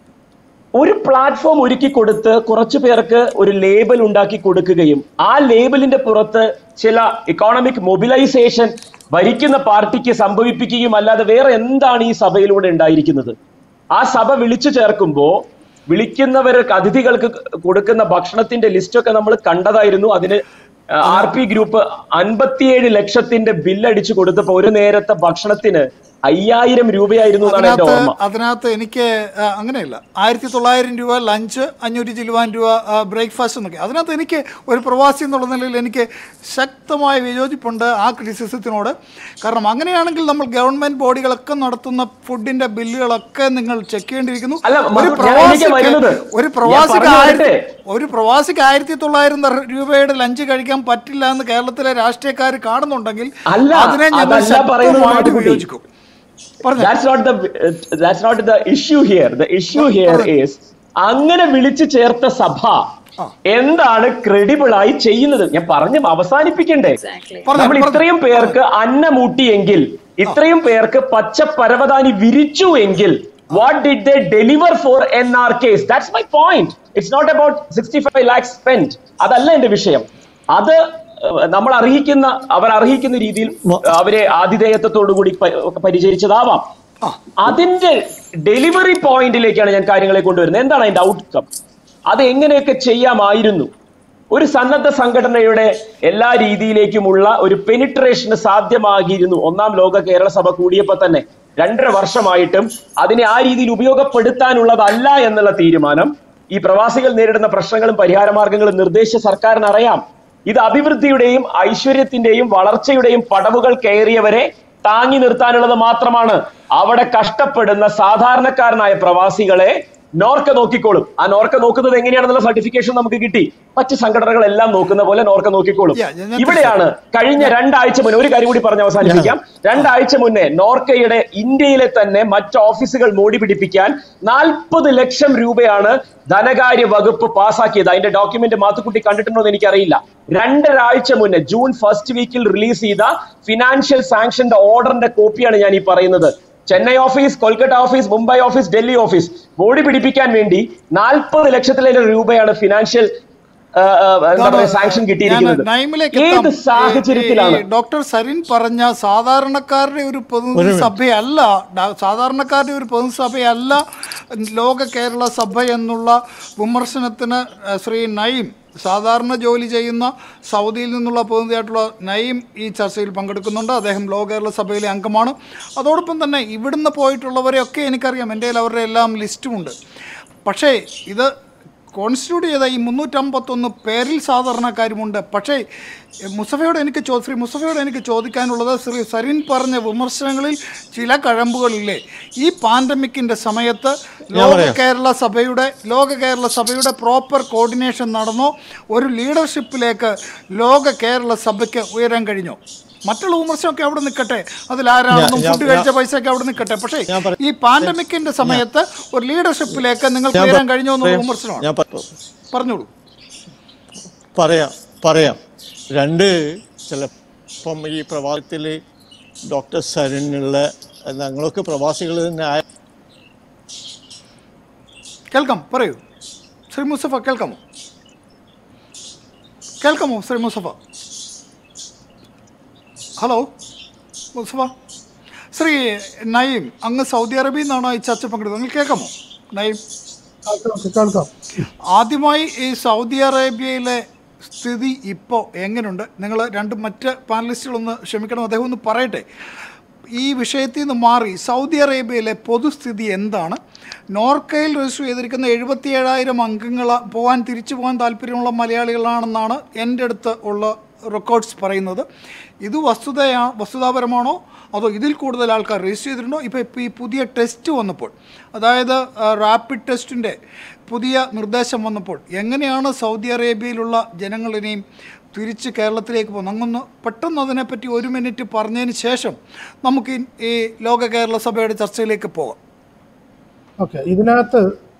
ഒരു പ്ലാറ്റ്ഫോം ഒരുക്കി കൊടുത്ത് കുറച്ചു പേർക്ക് ഒരു ലേബൽ ഉണ്ടാക്കി കൊടുക്കുകയും ആ ലേബലിന്റെ പുറത്ത് ചില ഇക്കോണമിക് മൊബിലൈസേഷൻ ഭരിക്കുന്ന പാർട്ടിക്ക് സംഭവിപ്പിക്കുകയും അല്ലാതെ വേറെ എന്താണ് ഈ സഭയിലൂടെ ഉണ്ടായിരിക്കുന്നത് ആ സഭ വിളിച്ചു ചേർക്കുമ്പോ വിളിക്കുന്നവർക്ക് അതിഥികൾക്ക് കൊടുക്കുന്ന ഭക്ഷണത്തിന്റെ ലിസ്റ്റൊക്കെ നമ്മൾ കണ്ടതായിരുന്നു അതിന് ആർ പി ഗ്രൂപ്പ് അൻപത്തിയേഴ് ലക്ഷത്തിന്റെ ബില്ലടിച്ചു കൊടുത്തപ്പോ ഒരു നേരത്തെ ഭക്ഷണത്തിന് അയ്യായിരം രൂപയായിരുന്നു എന്നാണ് എന്റെ അതിനകത്ത് ഓർമ്മ അതിനകത്ത് എനിക്ക് ആ, അങ്ങനെയല്ല ആയിരത്തി തൊള്ളായിരം രൂപ ലഞ്ച് അഞ്ഞൂറ്റി ചിലുവാൻ രൂപ ബ്രേക്ക്ഫാസ്റ്റ് എന്നൊക്കെ അതിനകത്ത് എനിക്ക് ഒരു പ്രവാസി എന്നുള്ള നിലയിൽ എനിക്ക് ശക്തമായ വിയോജിപ്പുണ്ട് ആ ക്രിറ്റിസിസത്തിനോട് കാരണം അങ്ങനെയാണെങ്കിൽ നമ്മൾ ഗവൺമെന്റ് ബോഡികളൊക്കെ നടത്തുന്ന ഫുഡിന്റെ ബില്ലുകളൊക്കെ നിങ്ങൾ ചെക്ക് ചെയ്യേണ്ടിയിരിക്കുന്നു അല്ല, ഒരു മധു, ഞാൻ പ്രവാസിക്ക് ഇതിലേക്ക് വരുന്നത്. ഒരു ഞാൻ പ്രവാസിക്ക് പറഞ്ഞു ആയിരത്തി വരട്ടെ. ഒരു പ്രവാസിക്ക് ആയിരത്തി തൊള്ളായിരം രൂപയുടെ ലഞ്ച് കഴിക്കാൻ പറ്റില്ല എന്ന് കേരളത്തിലെ രാഷ്ട്രീയക്കാർ കാണുന്നുണ്ടെങ്കിൽ അല്ല, അതിനെ ഞങ്ങൾ അതല്ല പറയുന്നത് ശക്തമായിട്ട് മാധുക്കുട്ടി. വിയോജിക്കും പറഞ്ഞു that's not the uh, that's not the issue here the issue here is അങ്ങനെ വിളിച്ചു ചേർത്ത സഭ എന്താണ് ക്രെഡിബിൾ ആയി ചെയ്യുന്നത് ഞാൻ പറഞ്ഞ് അവസാനിപ്പിക്കണ്ടേ Exactly. പറഞ്ഞോ, നമ്മൾ പറഞ്ഞോ. ഇത്രയും പേർക്ക് അന്നമൂട്ടിയെങ്കിൽ ഇത്രയും പേർക്ക് പച്ച പരവതാനി വിരിച്ചു എങ്കിൽ what did they deliver for N R Ks that's my point it's not about sixty five lakhs spend അതല്ല എന്റെ വിഷയം അത് ഏഹ്, നമ്മൾ അർഹിക്കുന്ന അവർ അർഹിക്കുന്ന രീതിയിൽ അവരെ ആതിഥേയത്വത്തോടു കൂടി പ- പരിചരിച്ചതാവാം അതിന്റെ ഡെലിവറി പോയിന്റിലേക്കാണ് ഞാൻ കാര്യങ്ങളെ കൊണ്ടുവരുന്നത് എന്താണ് അതിന്റെ ഔട്ട്കം അത് എങ്ങനെയൊക്കെ ചെയ്യാമായിരുന്നു ഒരു സന്നദ്ധ സംഘടനയുടെ എല്ലാ രീതിയിലേക്കുമുള്ള ഒരു പെനിട്രേഷന് സാധ്യമാകിയിരുന്നു ഒന്നാം ലോക കേരള സഭ കൂടിയപ്പോൾ തന്നെ രണ്ടര വർഷമായിട്ടും അതിനെ ആ രീതിയിൽ ഉപയോഗപ്പെടുത്താനുള്ളതല്ല എന്നുള്ള തീരുമാനം ഈ പ്രവാസികൾ നേരിടുന്ന പ്രശ്നങ്ങളും പരിഹാര മാർഗങ്ങളും നിർദ്ദേശിച്ച സർക്കാരിന് അറിയാം ഇത് അഭിവൃദ്ധിയുടെയും ഐശ്വര്യത്തിന്റെയും വളർച്ചയുടെയും പടവുകൾ കയറിയവരെ താങ്ങി നിർത്താനുള്ളത് മാത്രമാണ് അവിടെ കഷ്ടപ്പെടുന്ന സാധാരണക്കാരനായ പ്രവാസികളെ നോർക്ക നോക്കിക്കോളും ആ നോർക്ക നോക്കുന്നത് എങ്ങനെയാണെന്നുള്ള സർട്ടിഫിക്കേഷൻ നമുക്ക് കിട്ടി മറ്റ് സംഘടനകളെല്ലാം നോക്കുന്ന പോലെ നോർക്ക നോക്കിക്കോളും Yeah, ഞാൻ- ഇവിടെയാണ് കഴിഞ്ഞ രണ്ടാഴ്ച മുന്നേ ഒരു കാര്യം കൂടി പറഞ്ഞ് അവസാനിപ്പിക്കാം രണ്ടാഴ്ച മുന്നേ നോർക്കയുടെ ഇന്ത്യയിലെ തന്നെ മറ്റ് ഓഫീസുകൾ മോടി പിടിപ്പിക്കാൻ നാൽപ്പത് ലക്ഷം രൂപയാണ് ധനകാര്യ വകുപ്പ് പാസാക്കിയത് അതിന്റെ ഡോക്യുമെന്റ് മാത്തുക്കുട്ടി കണ്ടിട്ടുണ്ടോ എന്ന് എനിക്കറിയില്ല രണ്ടരാഴ്ച മുന്നേ ജൂൺ ഫസ്റ്റ് വീക്കിൽ റിലീസ് ചെയ്ത ഫിനാൻഷ്യൽ സാങ്ഷന്റെ ഓർഡറിന്റെ കോപ്പിയാണ് ഞാൻ ഈ പറയുന്നത് Chennai office Kolkata office Mumbai office Delhi office body പിടിപ്പിക്കാൻ വേണ്ടി നാൽപ്പത് ലക്ഷത്തിലേറെ രൂപയാണ് ഫിനാൻഷ്യൽ എന്താ പറയുക സാങ്ഷൻ കിട്ടിയിരിക്കുന്നത് ഞാൻ നൈമിലേക്ക് ഏത് എത്താം. സാഹചര്യത്തിലാണ് ഈ- ഈ ഡോക്ടർ സരിൻ പറഞ്ഞ സാധാരണക്കാരുടെ ഒരു പ്രതിനിധി സഭയല്ല ഡ- സാധാരണക്കാരുടെ ഒരു പ്രതിനിധി സഭയല്ല ലോക കേരള സഭ എന്നുള്ള വിമർശനത്തിന് ഏഹ്, ശ്രീ നയിം സാധാരണ ജോലി ചെയ്യുന്ന സൗദിയിൽ നിന്നുള്ള പ്രതിനിധിയായിട്ടുള്ള നയിം ഈ ചർച്ചയിൽ പങ്കെടുക്കുന്നുണ്ട് അദ്ദേഹം ലോക കേരള സഭയിലെ അംഗമാണ് അതോടൊപ്പം തന്നെ ഇവിടുന്ന് പോയിട്ടുള്ളവരെയൊക്കെ എനിക്കറിയാം എൻ്റെ കയ്യിൽ അവരുടെ എല്ലാം ലിസ്റ്റുമുണ്ട് പക്ഷേ ഇത് കോൺസ്റ്റിറ്റ്യൂട്ട് ചെയ്ത ഈ മുന്നൂറ്റമ്പത്തൊന്ന് പേരിൽ സാധാരണക്കാരുമുണ്ട് പക്ഷേ എ, മുസഫയോട് എനിക്ക് ചോ ശ്രീ മുസഫയോട് എനിക്ക് ചോദിക്കാനുള്ളത് ശ്രീ സരിൻ പറഞ്ഞ വിമർശനങ്ങളിൽ ചില കഴമ്പുകളില്ലേ ഈ പാൻഡമിക്കിൻ്റെ സമയത്ത് ലോക പറയാം. കേരള സഭയുടെ ലോക കേരള സഭയുടെ പ്രോപ്പർ കോർഡിനേഷൻ നടന്നോ ഒരു ലീഡർഷിപ്പിലേക്ക് ലോക കേരള സഭയ്ക്ക് ഉയരാൻ കഴിഞ്ഞോ മറ്റുള്ള വിമർശനമൊക്കെ അവിടെ നിൽക്കട്ടെ അതിലാരാണെന്നും ഞാൻ- ഫുഡ് കഴിച്ച പൈസയൊക്കെ അവിടെ നിൽക്കട്ടെ പക്ഷേ ഞാൻ പറ- ഈ പാൻഡമിക്കിന്റെ സമയത്ത് ഒരു ലീഡർഷിപ്പിലേക്ക് നിങ്ങൾക്ക് ഞാൻ ഉയരാൻ പ- കഴിഞ്ഞോ എന്നുള്ള പറയാം. വിമർശനമാണ് ഞാൻ പ- പറഞ്ഞോളൂ പറയാം പറയാം രണ്ട് ചിലപ്പം ഈ പ്രവാസത്തിൽ ഡോക്ടർ സരിനുള്ള ഞങ്ങളൊക്കെ പ്രവാസികൾ തന്നെ ആയ കേൾക്കാം പറയൂ ശ്രീ മുസഫ കേൾക്കാമോ കേൾക്കാമോ ശ്രീ മുസഫ ഹലോ മുസഫ ശ്രീ നയീം അങ്ങ് സൗദി അറേബ്യയിൽ നിന്നാണോ ഈ ചർച്ച പങ്കെടുത്തത് നിങ്ങൾ കേൾക്കാമോ നയീം കേൾക്കാം ആദ്യമായി ഈ സൗദി അറേബ്യയിലെ സ്ഥിതി ഇപ്പോൾ എങ്ങനെയുണ്ട് നിങ്ങൾ രണ്ട് മറ്റ് പാനലിസ്റ്റുകളൊന്ന് ക്ഷമിക്കണം അദ്ദേഹം ഒന്ന് പറയട്ടെ ഈ വിഷയത്തിൽ നിന്ന് മാറി സൗദി അറേബ്യയിലെ പൊതുസ്ഥിതി എന്താണ് നോർക്കയിൽ രജിസ്റ്റർ ചെയ്തിരിക്കുന്ന എഴുപത്തി ഏഴായിരം അംഗങ്ങൾ പോകാൻ തിരിച്ചു പോകാൻ താല്പര്യമുള്ള മലയാളികളാണെന്നാണ് എൻ്റെ അടുത്ത് ഉള്ള റെക്കോർഡ്സ് പറയുന്നത് ഇത് വസ്തുതയാ വസ്തുതാപരമാണോ അതോ ഇതിൽ കൂടുതൽ ആൾക്കാർ രജിസ്റ്റർ ചെയ്തിട്ടുണ്ടോ ഇപ്പോൾ ഇപ്പോൾ ഈ പുതിയ ടെസ്റ്റ് വന്നപ്പോൾ അതായത് റാപ്പിഡ് ടെസ്റ്റിൻ്റെ പുതിയ നിർദ്ദേശം വന്നപ്പോൾ എങ്ങനെയാണ് സൗദി അറേബ്യയിലുള്ള ജനങ്ങളിനെയും തിരിച്ച് കേരളത്തിലേക്ക് പോകുന്നത് അങ്ങൊന്ന് പെട്ടെന്ന് അതിനെപ്പറ്റി ഒരു മിനിറ്റ് പറഞ്ഞതിന് ശേഷം നമുക്ക് ഈ- ഈ ലോക കേരള സഭയുടെ ചർച്ചയിലേക്ക് പോകാം ഓക്കെ ഇതിനകത്ത്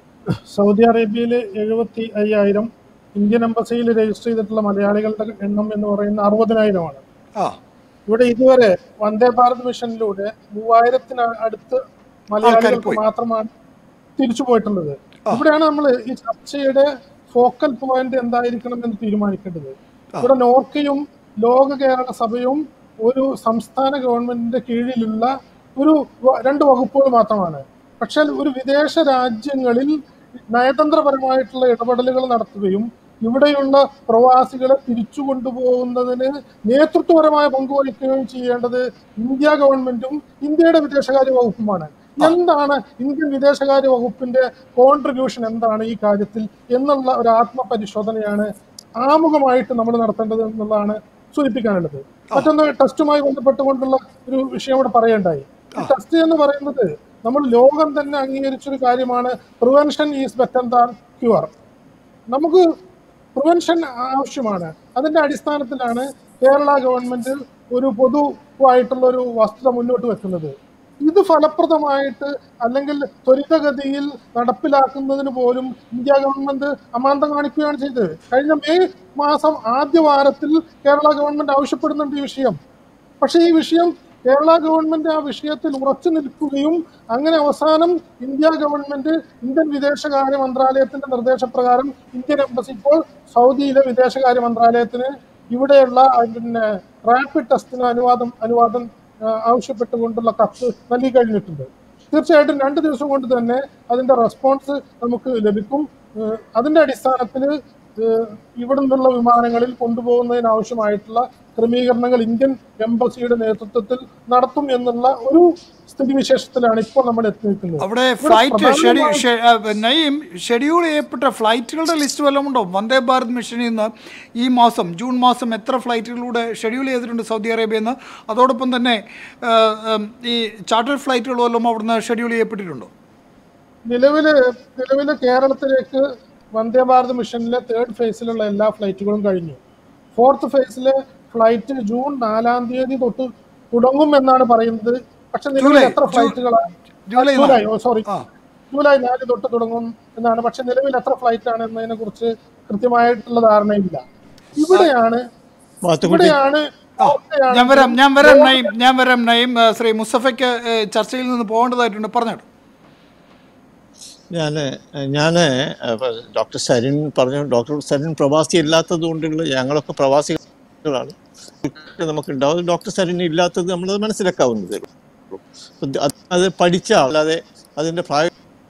സൗദി അറേബ്യയിൽ എഴുപത്തി അയ്യായിരം ഇന്ത്യൻ എംബസിയിൽ രജിസ്റ്റർ ചെയ്തിട്ടുള്ള മലയാളികളുടെ എണ്ണം എന്ന് പറയുന്ന അറുപതിനായിരമാണ് ആ ഇവിടെ ഇതുവരെ വന്ദേ ഭാരത് മിഷനിലൂടെ മൂവായിരത്തിന് അടുത്ത് മലയാളികൾക്ക് പോയി. മാത്രമാണ് തിരിച്ചു പോയിട്ടുള്ളത് ഇവിടെയാണ് നമ്മൾ ഈ ചർച്ചയുടെ ഫോക്കൽ പോയിന്റ് എന്തായിരിക്കണം എന്ന് തീരുമാനിക്കേണ്ടത് ഇവിടെ നോർക്കയും ലോക കേരള സഭയും ഒരു സംസ്ഥാന ഗവൺമെന്റിന്റെ കീഴിലുള്ള ഒരു വ- രണ്ട് വകുപ്പുകൾ മാത്രമാണ് പക്ഷേ ഒരു വിദേശ രാജ്യങ്ങളിൽ നയതന്ത്രപരമായിട്ടുള്ള ഇടപെടലുകൾ നടത്തുകയും ഇവിടെയുള്ള പ്രവാസികളെ തിരിച്ചു കൊണ്ടുപോകുന്നതിന് നേതൃത്വപരമായ പങ്കുവഹിക്കുകയും ചെയ്യേണ്ടത് ഇന്ത്യ ഗവൺമെന്റും ഇന്ത്യയുടെ വിദേശകാര്യ വകുപ്പുമാണ് എന്താണ് ഇന്ത്യൻ വിദേശകാര്യ വകുപ്പിന്റെ കോൺട്രിബ്യൂഷൻ എന്താണ് ഈ കാര്യത്തിൽ എന്നുള്ള ഒരു ആത്മപരിശോധനയാണ് ആമുഖമായിട്ട് നമ്മൾ നടത്തേണ്ടത് എന്നുള്ളതാണ് സൂചിപ്പിക്കാനുള്ളത് മറ്റൊന്ന് ടെസ്റ്റുമായി ബന്ധപ്പെട്ടുകൊണ്ടുള്ള ഒരു വിഷയം ഇവിടെ പറയേണ്ടായി ഈ ടെസ്റ്റ് എന്ന് പറയുന്നത് നമ്മൾ ലോകം തന്നെ അംഗീകരിച്ചൊരു കാര്യമാണ് prevention is better than cure നമുക്ക് പ്രിവെൻഷൻ ആവശ്യമാണ് അതിന്റെ അടിസ്ഥാനത്തിലാണ് കേരള ഗവൺമെന്റ് ഒരു പൊതുവായിട്ടുള്ള ഒരു വസ്തുത മുന്നോട്ട് വെക്കുന്നത് ഇത് ഫലപ്രദമായിട്ട് അല്ലെങ്കിൽ ത്വരിതഗതിയിൽ നടപ്പിലാക്കുന്നതിന് പോലും ഇന്ത്യ ഗവൺമെന്റ് അമാന്തം കാണിക്കുകയാണ് ചെയ്തത് കഴിഞ്ഞ മെയ് മാസം ആദ്യ വാരത്തിൽ കേരള ഗവൺമെന്റ് ആവശ്യപ്പെടുന്നുണ്ട് ഈ വിഷയം പക്ഷേ ഈ വിഷയം കേരള ഗവൺമെന്റ് ആ വിഷയത്തിൽ ഉറച്ചു നിൽക്കുകയും അങ്ങനെ അവസാനം ഇന്ത്യ ഗവൺമെന്റ് ഇന്ത്യൻ വിദേശകാര്യ മന്ത്രാലയത്തിന്റെ നിർദ്ദേശപ്രകാരം ഇന്ത്യൻ എംബസി ഇപ്പോൾ സൗദിയിലെ വിദേശകാര്യ മന്ത്രാലയത്തിന് ഇവിടെയുള്ള ആ, പിന്നെ റാപ്പിഡ് ടെസ്റ്റിന് അനുവാദം അനുവാദം ആ, ആവശ്യപ്പെട്ടുകൊണ്ടുള്ള കത്ത് നൽകി കഴിഞ്ഞിട്ടുണ്ട് തീർച്ചയായിട്ടും രണ്ട് ദിവസം കൊണ്ട് തന്നെ അതിന്റെ റെസ്പോൺസ് നമുക്ക് ലഭിക്കും ഏഹ് അതിന്റെ അടിസ്ഥാനത്തിൽ ഇവിടെ നിന്നുള്ള വിമാനങ്ങളിൽ കൊണ്ടുപോകുന്നതിനാവശ്യമായിട്ടുള്ള ക്രമീകരണങ്ങൾ ഇന്ത്യൻ എംബസിയുടെ നേതൃത്വത്തിൽ നടത്തും എന്നുള്ള ഒരു സ്ഥിതിവിശേഷത്തിലാണ് ഇപ്പോൾ നമ്മൾ എത്തി നിൽക്കുന്നത് അവിടെ ഇവിടെ ഫ്ലൈറ്റ് ഷെഡ്യൂ പ്രധാനമായും- നയും ഷെഡ്യൂൾ ചെയ്യപ്പെട്ട ഫ്ലൈറ്റുകളുടെ ലിസ്റ്റ് വല്ലതും ഉണ്ടോ വന്ദേ ഭാരത് മിഷനിൽ നിന്ന് ഈ മാസം ജൂൺ മാസം എത്ര ഫ്ലൈറ്റുകളിലൂടെ ഷെഡ്യൂൾ ചെയ്തിട്ടുണ്ട് സൗദി അറേബ്യയിൽ നിന്ന് അതോടൊപ്പം തന്നെ ആ, ഉം, ഈ ചാർട്ടർ ഫ്ലൈറ്റുകൾ വല്ലതും അവിടുന്ന് ഷെഡ്യൂൾ ചെയ്യപ്പെട്ടിട്ടുണ്ടോ നിലവില് നിലവില് കേരളത്തിലേക്ക് വന്ദേ ഭാരത് മിഷനിലെ തേർഡ് ഫേസിലുള്ള എല്ലാ ഫ്ലൈറ്റുകളും കഴിഞ്ഞു ഫോർത്ത് ഫേസിലെ ഫ്ലൈറ്റ് ജൂൺ നാലാം തീയതി തൊട്ട് തുടങ്ങും എന്നാണ് പറയുന്നത് പക്ഷെ നിലവിൽ ജൂലൈ, എത്ര ജൂ- ഫ്ലൈറ്റുകളാണ് ജൂലൈ ജൂലൈ ഓ സോറി ആ. ജൂലൈ നാല് തൊട്ട് തുടങ്ങും എന്നാണ് പക്ഷെ നിലവിൽ എത്ര ഫ്ലൈറ്റ് ആണ് എന്നതിനെ കുറിച്ച് കൃത്യമായിട്ടുള്ള ധാരണയില്ല ഇവിടെയാണ് മാത്തുക്കുട്ടി ഇവിടെയാണ് ഇവിടെയാണ് ഞാൻ വരാം ഞാൻ വരാം നയിം ഞാൻ വരാം നയിം ആ, ശ്രീ മുസ്തഫയ്ക്ക് ഏ, ചർച്ചയിൽ നിന്ന് പോകേണ്ടതായിട്ടുണ്ട് പറഞ്ഞോളൂ ഞാൻ ഞാൻ ഡോക്ടർ സരിൻ പറഞ്ഞു ഡോക്ടർ സരിൻ പ്രവാസി അല്ലാത്തത് കൊണ്ടുള്ള ഞങ്ങളൊക്കെ പ്രവാസികളാണ് നമുക്ക് ഉണ്ടാവും ഡോക്ടർ സരിൻ ഇല്ലാത്തത് നമ്മളത് മനസ്സിലാക്കാവുന്നതേ ഉള്ളൂ അപ്പൊ അത് അത് പഠിച്ച ആൾ, അല്ലാതെ അതിന്റെ പ്രായോഗിക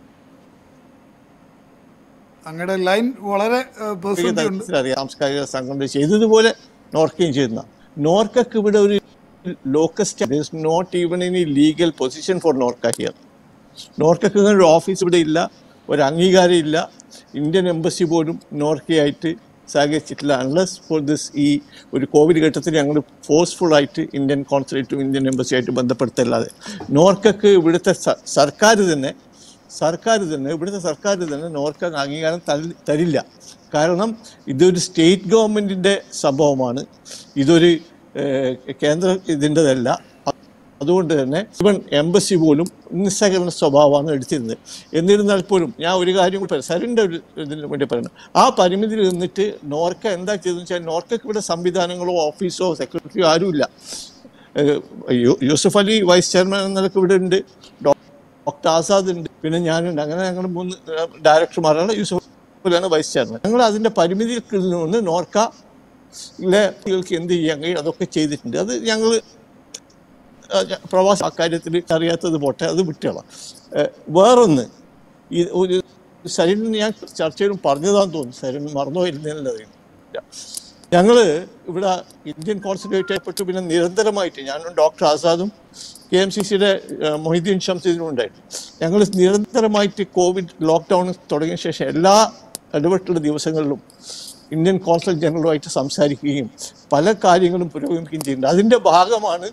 അങ്ങയുടെ ലൈൻ വളരെ ഏ, പ്രതിസന്ധിയുണ്ട് തലത്തിൽ അറിയാം സാംസ്കാരിക സംഘടന ചെയ്തതുപോലെ നോർക്കയും ചെയ്യുന്ന നോർക്കക്ക് ഇവിടെ ഒരു locus not even in legal position for NORKA here നോർക്കക്ക് ഇങ്ങനെ ഒരു ഓഫീസ് ഇവിടെ ഇല്ല ഒരു അംഗീകാരം ഇല്ല ഇന്ത്യൻ എംബസി പോലും നോർക്കയായിട്ട് സഹകരിച്ചിട്ടില്ല അൺലെസ് ഫോർ ദിസ് ഈ ഒരു കോവിഡ് ഘട്ടത്തിൽ ഞങ്ങൾ ഫോഴ്സ്ഫുൾ ആയിട്ട് ഇന്ത്യൻ കോൺസുലേറ്റും ഇന്ത്യൻ എംബസിയായിട്ട് ബന്ധപ്പെടുത്തല്ലാതെ നോർക്കക്ക് ഇവിടുത്തെ സ- സർക്കാർ തന്നെ സർക്കാർ തന്നെ ഇവിടുത്തെ സർക്കാർ തന്നെ നോർക്ക അംഗീകാരം തരി- തരില്ല കാരണം ഇതൊരു സ്റ്റേറ്റ് ഗവൺമെൻറ്റിൻ്റെ സംഭവമാണ് ഇതൊരു ഏഹ്, കേന്ദ്ര ഇതിൻ്റെതല്ല അതുകൊണ്ട് തന്നെ ഇവൻ എംബസി പോലും നിസ്സഹകരണ സ്വഭാവമാണ് എടുത്തിരുന്നത് എന്നിരുന്നാൽ പോലും ഞാൻ ഒരു കാര്യം കൂടി പറയാം സരിൻ്റെ ഒരു ഇതിന് വേണ്ടി പറയുന്നത് ആ പരിമിതിയിൽ നിന്നിട്ട് നോർക്ക എന്താ ചെയ്തതെന്ന് വെച്ചാൽ നോർക്കക്ക് ഇവിടെ സംവിധാനങ്ങളോ ഓഫീസോ സെക്രട്ടറിയോ ആരുമില്ല ഏഹ് യു- യൂസഫ് അലി വൈസ് ചെയർമാൻ എന്ന നിലക്ക് ഇവിടെ ഉണ്ട് ഡോ- ഡോക്ടർ ആസാദ് ഉണ്ട് പിന്നെ ഞാനുണ്ട് അങ്ങനെ ഞങ്ങൾ മൂന്ന് ഡയറക്ടർമാരാണ് യൂസഫ് അലിയാണ് വൈസ് ചെയർമാൻ ഞങ്ങൾ അതിൻ്റെ പരിമിതിയിൽ നിന്ന് നോർക്ക ിലെ കുട്ടികൾക്ക് എന്ത് ചെയ്യാൻ കഴിയും അതൊക്കെ ചെയ്തിട്ടുണ്ട് അത് ഞങ്ങൾ പ്രവാസ അക്കാര്യത്തിൽ അറിയാത്തത് പോട്ടെ അത് വിട്ടുകളാം ഏഹ് വേറൊന്ന് ഈ ഒരു സരിൻ ഞാൻ ചർച്ചയിലും പറഞ്ഞതാന്ന് തോന്നുന്നു സരിൻ മറന്നുപോയിരുന്നില്ല ഞങ്ങൾ ഇവിടെ ഇന്ത്യൻ കോൺസുലേറ്റ് ആയിപ്പെട്ടു പിന്നെ നിരന്തരമായിട്ട് ഞാനും ഡോക്ടർ ആസാദും കെ എം സി സിയുടെ മൊഹിദ്ദീൻ ഷംസീദിനും ഉണ്ടായിരുന്നു ഞങ്ങൾ നിരന്തരമായിട്ട് കോവിഡ് ലോക്ക്ഡൗൺ തുടങ്ങിയ ശേഷം എല്ലാ ഇടപെട്ടുള്ള ദിവസങ്ങളിലും ഇന്ത്യൻ കോൺസുൽ ജനറലുമായിട്ട് സംസാരിക്കുകയും പല കാര്യങ്ങളും പുരോഗമിക്കുകയും ചെയ്യുന്നുണ്ട് അതിൻ്റെ ഭാഗമാണ്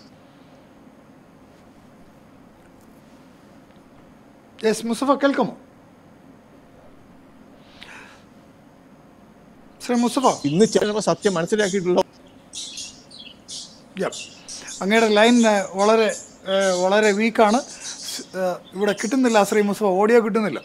യെസ് മുസ്തഫ കേൾക്കുമോ ശ്രീ മുസ്തഫ ഇന്ന് ചിലപ്പോൾ സത്യം മനസ്സിലാക്കിയിട്ടുള്ള യാ അങ്ങയുടെ ലൈൻ ഏ, വളരെ ഏ, വളരെ വീക്കാണ് ഇവിടെ കിട്ടുന്നില്ല ശ്രീ മുസ്തഫ ഓഡിയോ കിട്ടുന്നില്ല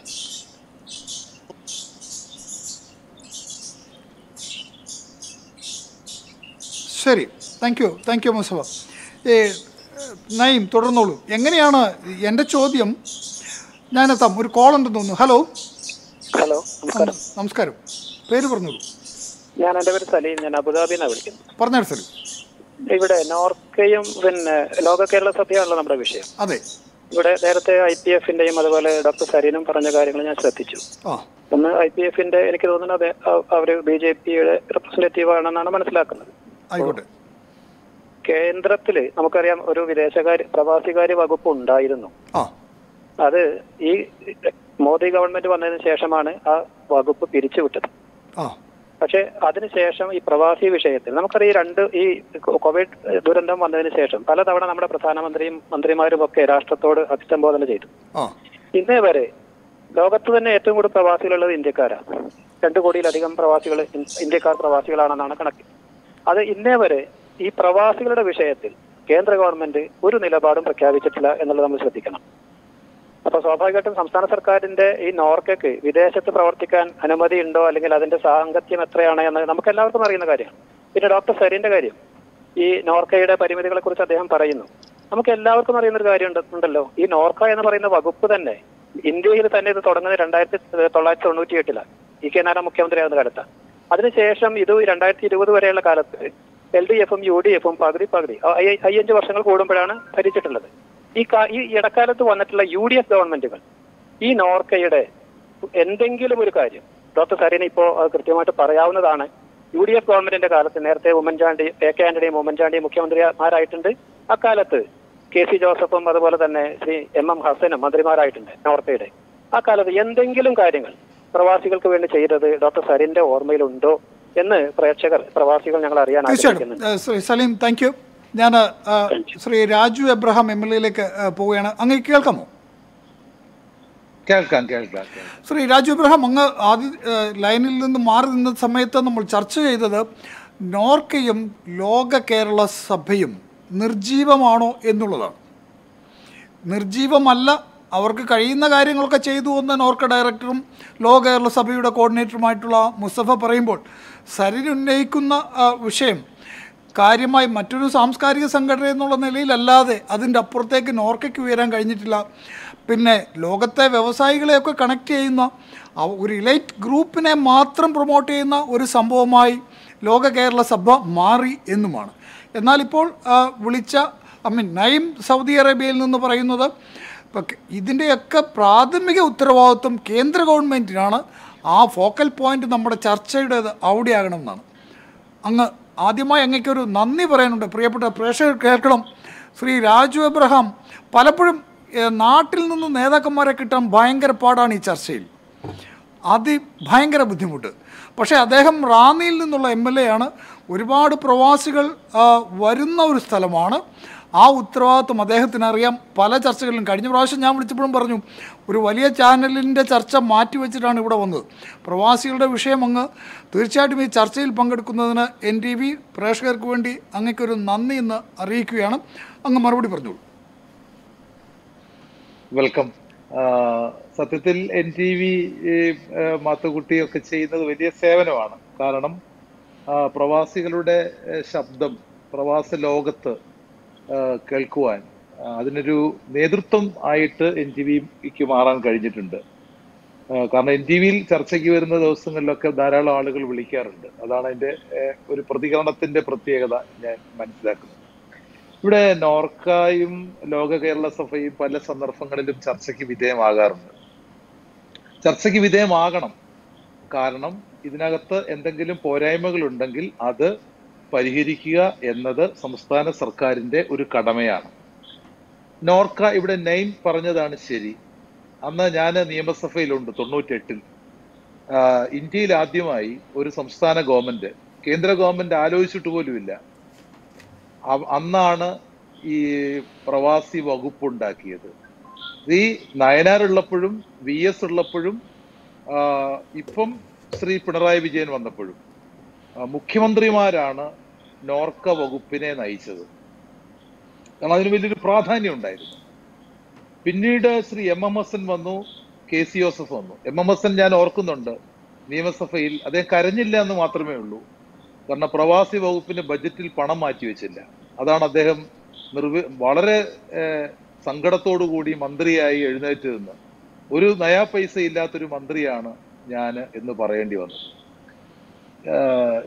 ശരി thank you thank you Mustafa ഏ നയിം തുടർന്നോളൂ എങ്ങനെയാണ് എൻ്റെ ചോദ്യം ഞാനെത്താം ഒരു കോൾ ഉണ്ടെന്ന് തോന്നുന്നു ഹലോ ഹലോ നമസ്കാരം നമസ്കാരം പേര് പറഞ്ഞോളൂ ഞാൻ എൻ്റെ പേര് സലീം ഞാൻ അബുദാബിന്നാണ് വിളിക്കുന്നത് പറഞ്ഞാൽ സലീം ഇവിടെ നോർക്കയും പിന്നെ ലോക കേരള സഭയാണല്ലോ നമ്മുടെ വിഷയം അതെ ഇവിടെ നേരത്തെ ഐ പി എഫിന്റെയും അതുപോലെ ഡോക്ടർ സരീനും പറഞ്ഞ കാര്യങ്ങൾ ഞാൻ ശ്രദ്ധിച്ചു ആ ഒന്ന് ഐ പി എഫിന്റെ എനിക്ക് തോന്നുന്നത് അതെ അ- അവര് ബി ജെ പിയുടെ റെപ്രസെന്റേറ്റീവ് ആണെന്നാണ് മനസ്സിലാക്കുന്നത് ആയിക്കോട്ടെ കേന്ദ്രത്തില് നമുക്കറിയാം ഒരു വിദേശകാര്യ പ്രവാസികാര്യ വകുപ്പ് ഉണ്ടായിരുന്നു ആ അത് ഈ മോദി ഗവൺമെന്റ് വന്നതിന് ശേഷമാണ് ആ വകുപ്പ് പിരിച്ചുവിട്ടത് ആ പക്ഷേ അതിനുശേഷം ഈ പ്രവാസി വിഷയത്തിൽ നമുക്കറിയാം ഈ രണ്ട് ഈ കോവിഡ് ദുരന്തം വന്നതിന് ശേഷം പലതവണ നമ്മുടെ പ്രധാനമന്ത്രിയും മന്ത്രിമാരും ഒക്കെ രാഷ്ട്രത്തോട് അഭിസംബോധന ചെയ്തു ആ ഇന്നേ വരെ ലോകത്ത് തന്നെ ഏറ്റവും കൂടുതൽ പ്രവാസികളുള്ളത് ഇന്ത്യക്കാരാണ് രണ്ടു കോടിയിലധികം പ്രവാസികൾ ഇന്ത്യക്കാർ പ്രവാസികളാണെന്നാണ് കണക്ക് അത് ഇന്നേ വരെ ഈ പ്രവാസികളുടെ വിഷയത്തിൽ കേന്ദ്ര ഗവൺമെന്റ് ഒരു നിലപാടും പ്രഖ്യാപിച്ചിട്ടില്ല എന്നുള്ളത് നമ്മൾ ശ്രദ്ധിക്കണം അപ്പൊ സ്വാഭാവികമായിട്ടും സംസ്ഥാന സർക്കാരിന്റെ ഈ നോർക്കക്ക് വിദേശത്ത് പ്രവർത്തിക്കാൻ അനുമതി ഉണ്ടോ അല്ലെങ്കിൽ അതിന്റെ സാങ്കത്യം എത്രയാണ് എന്ന് നമുക്ക് എല്ലാവർക്കും അറിയുന്ന കാര്യമാണ് പിന്നെ ഡോക്ടർ സരീന്റെ കാര്യം ഈ നോർക്കയുടെ പരിമിതികളെ കുറിച്ച് അദ്ദേഹം പറയുന്നു നമുക്ക് എല്ലാവർക്കും അറിയുന്ന ഒരു കാര്യം ഉണ്ട്- ഉണ്ടല്ലോ ഈ നോർക്ക എന്ന് പറയുന്ന വകുപ്പ് തന്നെ ഇന്ത്യയിൽ തന്നെ ഇത് തുടങ്ങുന്നത് രണ്ടായിരത്തി തൊള്ളായിരത്തി തൊണ്ണൂറ്റി എട്ടിലാണ് ഇ കെ നാരായണ മുഖ്യമന്ത്രിയാകുന്ന കാലത്താണ് അതിനുശേഷം ഇത് രണ്ടായിരത്തി ഇരുപത് വരെയുള്ള കാലത്ത് എൽ ഡി എഫും യു ഡി എഫും പകുതി പകുതി അയ്യ- അയ്യഞ്ച് വർഷങ്ങൾ കൂടുമ്പോഴാണ് ഭരിച്ചിട്ടുള്ളത് ഈ കാ- ഈ ഇടക്കാലത്ത് വന്നിട്ടുള്ള യു ഡി എഫ് ഗവൺമെന്റുകൾ ഈ നോർക്കയുടെ എന്തെങ്കിലും ഒരു കാര്യം ഡോക്ടർ സരീന് ഇപ്പോൾ അത് കൃത്യമായിട്ട് പറയാവുന്നതാണ് യു ഡി എഫ് ഗവൺമെന്റിന്റെ കാലത്ത് നേരത്തെ ഉമ്മൻചാണ്ടി എ കെ ആന്റണിയും ഉമ്മൻചാണ്ടിയും മുഖ്യമന്ത്രിമാരായിട്ടുണ്ട് അക്കാലത്ത് കെ സി ജോസഫും അതുപോലെ തന്നെ ശ്രീ എം എം ഹസനും മന്ത്രിമാരായിട്ടുണ്ട് നോർത്തയുടെ ആ കാലത്ത് എന്തെങ്കിലും കാര്യങ്ങൾ പ്രവാസികൾക്ക് വേണ്ടി ചെയ്തത് ഡോക്ടർ സരിന്റെ ഓർമ്മയിലുണ്ടോ എന്ന് പ്രേക്ഷകർ പ്രവാസികൾ ഞങ്ങൾ അറിയാൻ തീർച്ചയായിട്ടും ആഗ്രഹിക്കുന്നുണ്ട് ഏഹ് ശ്രീ സലീം താങ്ക് യു ഞാൻ Shri Raju Abraham M L എയിലേക്ക് പോവുകയാണ് അങ്ങ് കേൾക്കാമോ കേൾക്കാം കേൾക്കാം കേൾക്കാം. ശ്രീ രാജു എബ്രഹാം അങ്ങ് ആദ്യ ഏഹ് ലൈനിൽ നിന്ന് മാറി നിന്ന സമയത്ത് നമ്മൾ ചർച്ച ചെയ്തത് നോർക്കയും ലോക കേരള സഭയും നിർജീവമാണോ എന്നുള്ളതാണ് നിർജീവമല്ല അവർക്ക് കഴിയുന്ന കാര്യങ്ങളൊക്കെ ചെയ്തു എന്ന് നോർക്ക ഡയറക്ടറും ലോ കേരള സഭയുടെ കോർഡിനേറ്ററുമായിട്ടുള്ള മുസ്തഫ പറയുമ്പോൾ സരിൻ ഉന്നയിക്കുന്ന ആ, വിഷയം കാര്യമായി മറ്റൊരു സാംസ്കാരിക സംഘടന എന്നുള്ള നിലയിലല്ലാതെ അതിൻ്റെ അപ്പുറത്തേക്ക് നോർക്കയ്ക്ക് ഉയരാൻ കഴിഞ്ഞിട്ടില്ല പിന്നെ ലോകത്തെ വ്യവസായികളെയൊക്കെ കണക്ട് ചെയ്യുന്ന ആ ഒരു ഇലൈറ്റ് ഗ്രൂപ്പിനെ മാത്രം പ്രൊമോട്ട് ചെയ്യുന്ന ഒരു സംഭവമായി ലോക കേരള സഭ മാറി എന്നുമാണ് എന്നാൽ ഇപ്പോൾ ആ, വിളിച്ച ഐ മീൻ നയിം സൗദി അറേബ്യയിൽ നിന്ന് പറയുന്നത് ഇപ്പം ഇതിൻ്റെയൊക്കെ പ്രാഥമിക ഉത്തരവാദിത്വം കേന്ദ്ര ഗവൺമെൻറ്റിനാണ് ആ ഫോക്കൽ പോയിന്റ് നമ്മുടെ ചർച്ചയുടേത് അവിടെയാകണമെന്നാണ് അങ്ങ് ആദ്യമായി അങ്ങേക്കൊരു നന്ദി പറയാനുണ്ട് പ്രിയപ്പെട്ട പ്രേക്ഷകർ കേൾക്കണം ശ്രീ രാജു എബ്രഹാം പലപ്പോഴും ഏഹ്, നാട്ടിൽ നിന്ന് നേതാക്കന്മാരെ കിട്ടാൻ ഭയങ്കര പാടാണ് ഈ ചർച്ചയിൽ അതി ഭയങ്കര ബുദ്ധിമുട്ട് പക്ഷേ അദ്ദേഹം റാന്നിയിൽ നിന്നുള്ള എം എൽ എ ആണ് ഒരുപാട് പ്രവാസികൾ ആ, വരുന്ന ഒരു സ്ഥലമാണ് ആ ഉത്തരവാദിത്വം അദ്ദേഹത്തിന് അറിയാം പല ചർച്ചകളിലും കഴിഞ്ഞ പ്രാവശ്യം ഞാൻ വിളിച്ചപ്പോഴും പറഞ്ഞു ഒരു വലിയ ചാനലിൻ്റെ ചർച്ച മാറ്റിവെച്ചിട്ടാണ് ഇവിടെ വന്നത് പ്രവാസികളുടെ വിഷയം അങ്ങ് തീർച്ചയായിട്ടും ഈ ചർച്ചയിൽ പങ്കെടുക്കുന്നതിന് എൻ ടി വി പ്രേക്ഷകർക്ക് വേണ്ടി അങ്ങേക്കൊരു നന്ദി എന്ന് അറിയിക്കുകയാണ് അങ്ങ് മറുപടി പറഞ്ഞോളൂ വെൽക്കം ആ, സത്യത്തിൽ എൻ ടി വി മാത്തുക്കുട്ടിയൊക്കെ ചെയ്യുന്നത് വലിയ സേവനമാണ് കാരണം ആ, പ്രവാസികളുടെ ഏ, ശബ്ദം പ്രവാസ ലോകത്ത് ആ, കേൾക്കുവാൻ ആ, അതിനൊരു നേതൃത്വം ആയിട്ട് എൻ ടി വിക്ക് മാറാൻ കഴിഞ്ഞിട്ടുണ്ട് ആ, കാരണം എൻ ടി വിയിൽ ചർച്ചയ്ക്ക് വരുന്ന ദിവസങ്ങളിലൊക്കെ ധാരാളം ആളുകൾ വിളിക്കാറുണ്ട് അതാണ് അതിന്റെ ഏ, ഒരു പ്രതികരണത്തിന്റെ പ്രത്യേകത ഞാൻ മനസ്സിലാക്കുന്നത് ഇവിടെ നോർക്കായും ലോക കേരള സഭയും പല സന്ദർഭങ്ങളിലും ചർച്ചയ്ക്ക് വിധേയമാകാറുണ്ട് ചർച്ചയ്ക്ക് വിധേയമാകണം കാരണം ഇതിനകത്ത് എന്തെങ്കിലും പോരായ്മകൾ ഉണ്ടെങ്കിൽ അത് പരിഹരിക്കുക എന്നത് സംസ്ഥാന സർക്കാരിന്റെ ഒരു കടമയാണ് നോർക്ക ഇവിടെ നെയിം പറഞ്ഞതാണ് ശരി അന്ന് ഞാൻ നിയമസഭയിലുണ്ട് തൊണ്ണൂറ്റെട്ടിൽ ആഹ് ഇന്ത്യയിൽ ആദ്യമായി ഒരു സംസ്ഥാന ഗവൺമെന്റ് കേന്ദ്ര ഗവൺമെന്റ് ആലോചിച്ചിട്ട് പോലുമില്ല അവ- അന്നാണ് ഈ പ്രവാസി വകുപ്പ് ഉണ്ടാക്കിയത് ഈ നയനാർ ഉള്ളപ്പോഴും വി എസ് ഉള്ളപ്പോഴും ആ, ഇപ്പം ശ്രീ പിണറായി വിജയൻ വന്നപ്പോഴും ആ, മുഖ്യമന്ത്രിമാരാണ് നോർക്ക വകുപ്പിനെ നയിച്ചത് കാരണം അതിന് വലിയൊരു പ്രാധാന്യം ഉണ്ടായിരുന്നു പിന്നീട് Shri M M S N വന്നു കെ സി ജോസഫ് വന്നു എം എം എസ് എൻ ഞാൻ ഓർക്കുന്നുണ്ട് നിയമസഭയിൽ അദ്ദേഹം കരഞ്ഞില്ല എന്ന് മാത്രമേ ഉള്ളൂ കാരണം പ്രവാസി വകുപ്പിന്റെ ബജറ്റിൽ പണം മാറ്റിവെച്ചില്ല അതാണ് അദ്ദേഹം നിർവി വളരെ ഏഹ്, സങ്കടത്തോടു കൂടി മന്ത്രിയായി എഴുന്നേറ്റ് നിന്ന് ഒരു നയാ പൈസ ഇല്ലാത്തൊരു മന്ത്രിയാണ് ഞാൻ എന്ന് പറയേണ്ടി വന്നത് ഏഹ്,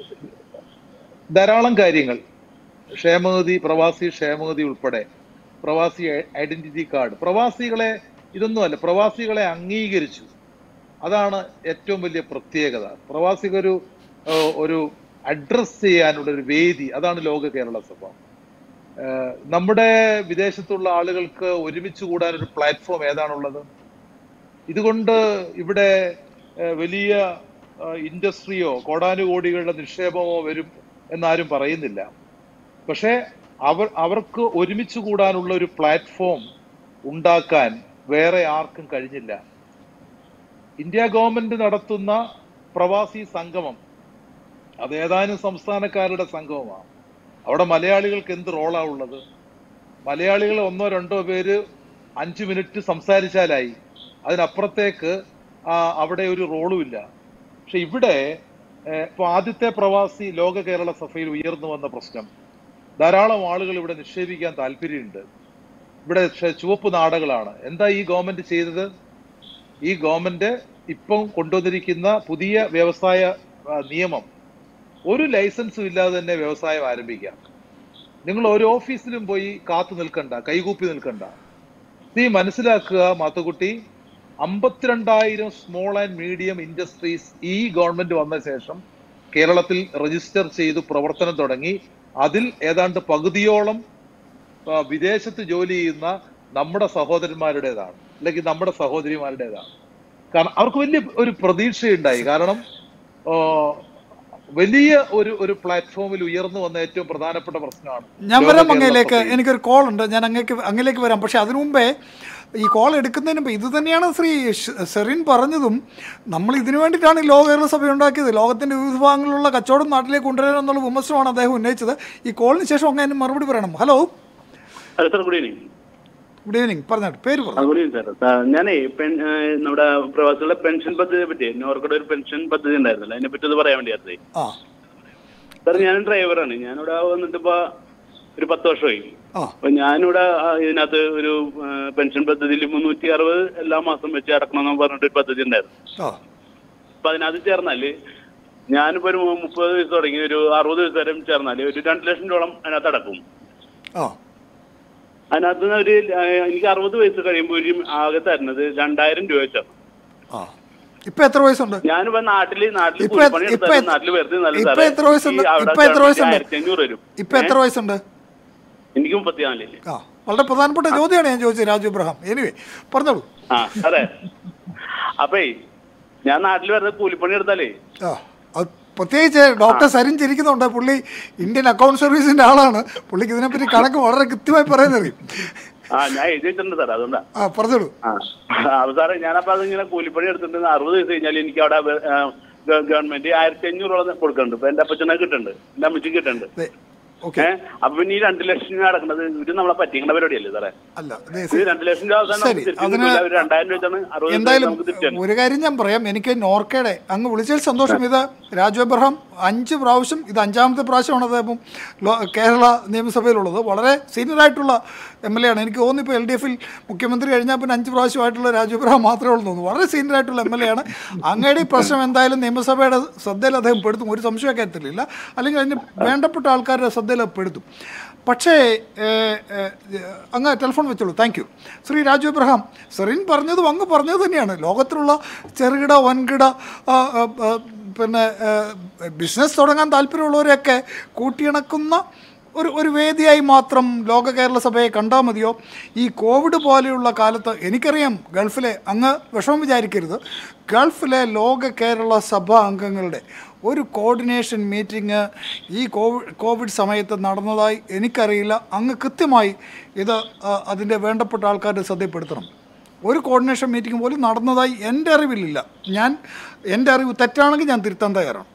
ധാരാളം കാര്യങ്ങൾ ക്ഷേമനിധി പ്രവാസി ക്ഷേമനിധി ഉൾപ്പെടെ പ്രവാസി ഐഡന്റിറ്റി കാർഡ് പ്രവാസികളെ ഇതൊന്നുമല്ല പ്രവാസികളെ അംഗീകരിച്ചു അതാണ് ഏറ്റവും വലിയ പ്രത്യേകത പ്രവാസികൾ ഒരു ഏഹ്, ഒരു അഡ്രസ് ചെയ്യാനുള്ള ഒരു വേദി അതാണ് ലോക കേരള സഭ ഏഹ്, നമ്മുടെ വിദേശത്തുള്ള ആളുകൾക്ക് ഒരുമിച്ച് കൂടാൻ ഒരു പ്ലാറ്റ്ഫോം ഏതാണുള്ളത് ഇതുകൊണ്ട് ഇവിടെ ഏഹ്, വലിയ ഏഹ്, ഇൻഡസ്ട്രിയോ കോടാനുകോടികളുടെ നിക്ഷേപമോ വരും എന്നാരും പറയുന്നില്ല പക്ഷേ അവർ അവർക്ക് ഒരുമിച്ച് കൂടാനുള്ള ഒരു പ്ലാറ്റ്ഫോം ഉണ്ടാക്കാൻ വേറെ ആർക്കും കഴിഞ്ഞില്ല ഇന്ത്യ ഗവൺമെന്റ് നടത്തുന്ന പ്രവാസി സംഗമം അത് ഏതാനും സംസ്ഥാനക്കാരുടെ സംഗമമാണ് അവിടെ മലയാളികൾക്ക് എന്ത് റോളാ ഉള്ളത് മലയാളികൾ ഒന്നോ രണ്ടോ പേര് അഞ്ചു മിനിറ്റ് സംസാരിച്ചാലായി അതിനപ്പുറത്തേക്ക് ആ, അവിടെ ഒരു റോളും ഇല്ല പക്ഷെ ഇവിടെ ഏഹ്, ഇപ്പൊ ആദ്യത്തെ പ്രവാസി ലോക കേരള സഭയിൽ ഉയർന്നു വന്ന പ്രശ്നം ധാരാളം ആളുകൾ ഇവിടെ നിക്ഷേപിക്കാൻ താല്പര്യമുണ്ട് ഇവിടെ ക്ഷ- ചുവപ്പ് നാടകളാണ് എന്താ ഈ ഗവൺമെന്റ് ചെയ്തത് ഈ ഗവൺമെന്റ് ഇപ്പം കൊണ്ടുവന്നിരിക്കുന്ന പുതിയ വ്യവസായ ആ, നിയമം ഒരു ലൈസൻസും ഇല്ലാതെ തന്നെ വ്യവസായം ആരംഭിക്കാം നിങ്ങൾ ഒരു ഓഫീസിലും പോയി കാത്തു നിൽക്കണ്ട കൈകൂപ്പി നിൽക്കണ്ട നീ മനസ്സിലാക്കുക മാത്തുക്കുട്ടി അമ്പത്തിരണ്ടായിരം സ്മോൾ ആൻഡ് മീഡിയം ഇൻഡസ്ട്രീസ് ഈ ഗവൺമെന്റ് വന്ന ശേഷം കേരളത്തിൽ രജിസ്റ്റർ ചെയ്തു പ്രവർത്തനം തുടങ്ങി അതിൽ ഏതാണ്ട് പകുതിയോളം ആ, വിദേശത്ത് ജോലി ചെയ്യുന്ന നമ്മുടെ സഹോദരന്മാരുടേതാണ് അല്ലെങ്കിൽ നമ്മുടെ സഹോദരിമാരുടേതാണ് കാരണം അവർക്ക് വലിയ ഒരു പ്രതീക്ഷയുണ്ടായി കാരണം ആ, വലിയ ഒരു ഒരു പ്ലാറ്റ്ഫോമിൽ ഉയർന്നു വന്ന ഏറ്റവും പ്രധാനപ്പെട്ട പ്രശ്നമാണ് ഞാൻ ലോക വരാം കേരള അങ്ങയിലേക്ക് സഭയിൽ. എനിക്കൊരു കോൾ ഉണ്ട് ഞാൻ അങ്ങേക്ക് അങ്ങയിലേക്ക് വരാം പക്ഷെ അതിനു മുമ്പേ ഈ കോൾ എടുക്കുന്നതിന് മുമ്പ് ഇത് തന്നെയാണ് ശ്രീ ഷ്- സെറിൻ പറഞ്ഞതും നമ്മൾ ഇതിനു വേണ്ടിയിട്ടാണ് ഈ ലോക കേരള സഭ ഉണ്ടാക്കിയത് ലോകത്തിൻ്റെ വിവിധ ഭാഗങ്ങളിലുള്ള കച്ചവടം നാട്ടിലേക്ക് കൊണ്ടുവരാൻ എന്നുള്ള വിമർശനമാണ് അദ്ദേഹം ഉന്നയിച്ചത് ഈ കോളിന് ശേഷം അങ്ങ് അതിന് മറുപടി പറയണം hello hello sir good evening good evening പറഞ്ഞാട്ട് പേര് പറഞ്ഞു ഗുഡ് ഈവനിങ് സാർ സാർ ഞാനേ പെൻ ഏഹ് നമ്മുടെ പ്രവാസികളുടെ പെൻഷൻ പദ്ധതിയെ പറ്റി നോർക്കയുടെ ഒരു പെൻഷൻ പദ്ധതി ഉണ്ടായിരുന്നല്ലോ അതിനെ പറ്റി ഒന്ന് പറയാൻ വേണ്ടിയായിരുന്നേ ആ സാർ ഞാൻ ഡ്രൈവറാണ് ഞാനിവിടെ വന്നിട്ട് ഇപ്പൊ ഒരു പത്ത് വർഷമായി ആ അപ്പൊ ഞാനിവിടെ ആ, ഇതിനകത്ത് ഒരു ഏഹ്, പെൻഷൻ പദ്ധതിയിൽ മുന്നൂറ്റി അറുപത് എല്ലാ മാസം വെച്ച് അടക്കണമെന്ന് പറഞ്ഞിട്ട് ഒരു പദ്ധതി ഉണ്ടായിരുന്നു ആ അപ്പൊ അതിനകത്ത് ചേർന്നാല് ഞാനിപ്പോ ഒരു മുപ്പത് ദിവസം തുടങ്ങി ഒരു അറുപത് ദിവസം വരെ ചേർന്നാല് ഒരു രണ്ട് ലക്ഷം രൂപ അതിനകത്ത് അടക്കും ആ അതിനകത്ത് നിന്ന് ഒരു ഏഹ്, എനിക്ക് അറുപത് വയസ്സ് കഴിയുമ്പോൾ ഒരു ആകെ തരുന്നത് രണ്ടായിരം രൂപ വെച്ചാണ് ആ ഇപ്പൊ എത്ര വയസ്സുണ്ട് ഞാനിപ്പോ നാട്ടില് നാട്ടില് ഇപ്പൊ കൂലിപ്പണി ഇപ്പൊ എടുത്താലും നാട്ടില് വെറുതെ നല്ല ഇപ്പൊ സാറേ എത്ര വയസ്സുണ്ട്? ഈ അവിടെ ഇപ്പൊ എത്ര വയസ്സുണ്ട്? ആയിരത്തി അഞ്ഞൂറ് വരും ഇപ്പൊ എത്ര വയസ്സുണ്ട് എനിക്ക് മുപ്പത്തിനാല് ആ വളരെ പ്രധാനപ്പെട്ട ചോദ്യമാണ് ഞാൻ ചോദിച്ചത് രാജു ഇബ്രഹാം എനിവേ പറഞ്ഞോളൂ ആ അതെ അപ്പേ ഞാൻ നാട്ടിൽ വെറുതെ കൂലിപ്പണി എടുത്താലേ ആ അത് പ്രത്യേകിച്ച് ഡോക്ടർ സരിൻ ചിരിക്കുന്നുണ്ട് പുള്ളി ഇന്ത്യൻ അക്കൗണ്ട് സർവീസിന്റെ ആളാണ് പുള്ളിക്ക് ഇതിനെപ്പറ്റി കണക്ക് വളരെ കൃത്യമായി പറയുന്നത് ആ ഞാൻ എഴുതി വെച്ചിട്ടുണ്ട് സാർ അതുകൊണ്ടാ ആ പറഞ്ഞോളൂ ആ അപ്പൊ സാറേ ഞാനപ്പോ അതിങ്ങനെ കൂലിപ്പണി എടുത്തിട്ട് അറുപത് ദിവസം കഴിഞ്ഞാൽ എനിക്ക് അവിടെ ആ, ഗ- ഗവൺമെന്റ് ആയിരത്തി അഞ്ഞൂറോളം കൊടുക്കുന്നുണ്ട് ഇപ്പൊ എന്റെ അപ്പച്ചനെ കിട്ടുന്നുണ്ട് എന്റെ അമ്മച്ചിക്ക് കിട്ടുന്നുണ്ട് ദേ, ഓക്കെ ഏഹ് അപ്പൊ പിന്നെ ഈ രണ്ട് ലക്ഷം രൂപ അടക്കുന്നത് ഇത് നമ്മളെ പറ്റിക്കുന്ന പരിപാടിയല്ലേ സാറേ അല്ല ദേ, ഇത് രണ്ട് ലക്ഷം രൂപ അവസാനം ശരി നമുക്ക് തിരിച്ചു അതിന് കിട്ടില്ല. ഒരു രണ്ടായിരം രൂപ വെച്ചാണ് അറുപത് ദിവസം എന്തായാലും നമുക്ക് തിരിച്ചു തരും. ഒരു കാര്യം ഞാൻ പറയാം എനിക്ക് നോർക്കയുടെ അങ്ങ് വിളിച്ചതിൽ സന്തോഷം ഇത് രാജു എബ്രഹാം അഞ്ച് പ്രാവശ്യം ഇത് അഞ്ചാമത്തെ പ്രാവശ്യമാണ് അദ്ദേഹം ലോ- കേരള നിയമസഭയിലുള്ളത് വളരെ സീനിയർ ആയിട്ടുള്ള എം എൽ എ ആണ് എനിക്ക് തോന്നുന്നു ഇപ്പോൾ എൽ ഡി എഫിൽ മുഖ്യമന്ത്രി കഴിഞ്ഞാൽ പിന്നെ അഞ്ച് പ്രാവശ്യമായിട്ടുള്ള രാജു എബ്രഹാം മാത്രമേ ഉള്ളൂ തോന്നുന്നു വളരെ സീനിയർ ആയിട്ടുള്ള എം എൽ എ ആണ് അങ്ങയുടെ ഈ പ്രശ്നം എന്തായാലും നിയമസഭയുടെ ശ്രദ്ധയിൽ അദ്ദേഹം പെടുത്തും ഒരു സംശയ കാര്യത്തിലില്ല അല്ലെങ്കിൽ അതിന് വേണ്ടപ്പെട്ട ആൾക്കാരുടെ ശ്രദ്ധയിൽ അത് പെടുത്തും പക്ഷേ ഏഹ്, ഏഹ്, അങ്ങ് ടെലിഫോൺ വെച്ചോളൂ താങ്ക് യു ശ്രീ രാജു എബ്രഹാം സെറിൻ പറഞ്ഞതും അങ്ങ് പറഞ്ഞത് തന്നെയാണ് ലോകത്തിലുള്ള ചെറുകിട വൻകിട ആ, ആ, ആ, പിന്നെ ബിസിനസ് തുടങ്ങാൻ താല്പര്യമുള്ളവരെയൊക്കെ കൂട്ടിയിണക്കുന്ന ഒരു ഒരു വേദിയായി മാത്രം ലോക കേരള സഭയെ കണ്ടാൽ മതിയോ ഈ കോവിഡ് പോലെയുള്ള കാലത്ത് എനിക്കറിയാം ഗൾഫിലെ അങ്ങ് വിഷമം വിചാരിക്കരുത് ഗൾഫിലെ ലോക കേരള സഭ അംഗങ്ങളുടെ ഒരു കോർഡിനേഷൻ മീറ്റിംഗ് ഈ കോവിഡ് കോവിഡ് സമയത്ത് നടന്നതായി എനിക്കറിയില്ല അങ്ങ് കൃത്യമായി ഇത് ആ, അതിൻ്റെ വേണ്ടപ്പെട്ട ആൾക്കാരുടെ ശ്രദ്ധപ്പെടുത്തണം ഒരു കോർഡിനേഷൻ മീറ്റിംഗ് പോലും നടന്നതായി എൻ്റെ അറിവിലില്ല ഞാൻ എൻ്റെ അറിവ് തെറ്റാണെങ്കിൽ ഞാൻ തിരുത്താൻ തയ്യാറാണ്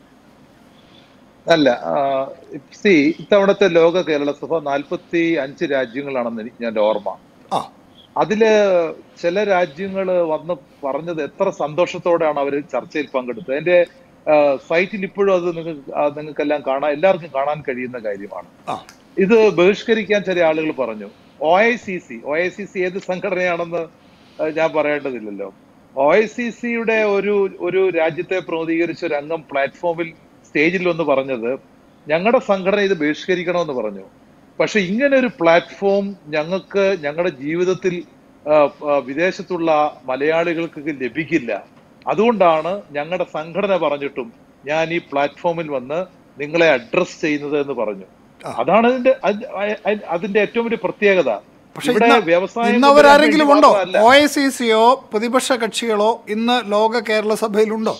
അല്ല സി ഇത്തവണത്തെ ലോക കേരള സഭ നാൽപ്പത്തി അഞ്ച് രാജ്യങ്ങളാണെന്ന് എനിക്ക് ഞാൻ ഓർമ്മ ആ അതില് ചില രാജ്യങ്ങൾ വന്ന് പറഞ്ഞത് എത്ര സന്തോഷത്തോടെയാണ് അവർ ചർച്ചയിൽ പങ്കെടുത്തത് അതിന്റെ സൈറ്റിൽ ഇപ്പോഴും അത് നിങ്ങൾക്ക് നിങ്ങൾക്കെല്ലാം കാണാൻ എല്ലാവർക്കും കാണാൻ കഴിയുന്ന കാര്യമാണ് ആ ഇത് ബഹിഷ്കരിക്കാൻ ചില ആളുകൾ പറഞ്ഞു O I C C O I C C ഏത് സംഘടനയാണെന്ന് ആ, ഞാൻ പറയേണ്ടതില്ലല്ലോ ഒ ഐ സി സിയുടെ ഒരു ഒരു രാജ്യത്തെ പ്രതികരിച്ച ഒരു അംഗം പ്ലാറ്റ്ഫോമിൽ സ്റ്റേജിൽ വന്ന് പറഞ്ഞത് ഞങ്ങളുടെ സംഘടന ഇത് ബഹിഷ്കരിക്കണമെന്ന് പറഞ്ഞു പക്ഷെ ഇങ്ങനെ ഒരു പ്ലാറ്റ്ഫോം ഞങ്ങൾക്ക് ഞങ്ങളുടെ ജീവിതത്തിൽ ആ, ആ, വിദേശത്തുള്ള മലയാളികൾക്ക് ലഭിക്കില്ല അതുകൊണ്ടാണ് ഞങ്ങളുടെ സംഘടന പറഞ്ഞിട്ടും ഞാൻ ഈ പ്ലാറ്റ്ഫോമിൽ വന്ന് നിങ്ങളെ അഡ്രസ് ചെയ്യുന്നത് എന്ന് പറഞ്ഞു അതാണ് അതിന്റെ അത് അ- അതിന്റെ ഏറ്റവും വലിയ പ്രത്യേകത പക്ഷെ ഇവിടെ ഇന്ന് വ്യവസായം ഇന്ന് കൊണ്ടുവരാൻ അവരാരെങ്കിലും വേണ്ടി ഉണ്ടോ മാത്രമല്ല. ഒ ഐ സി സിയോ പ്രതിപക്ഷ കക്ഷികളോ ഇന്ന് ലോക കേരള സഭയിലുണ്ടോ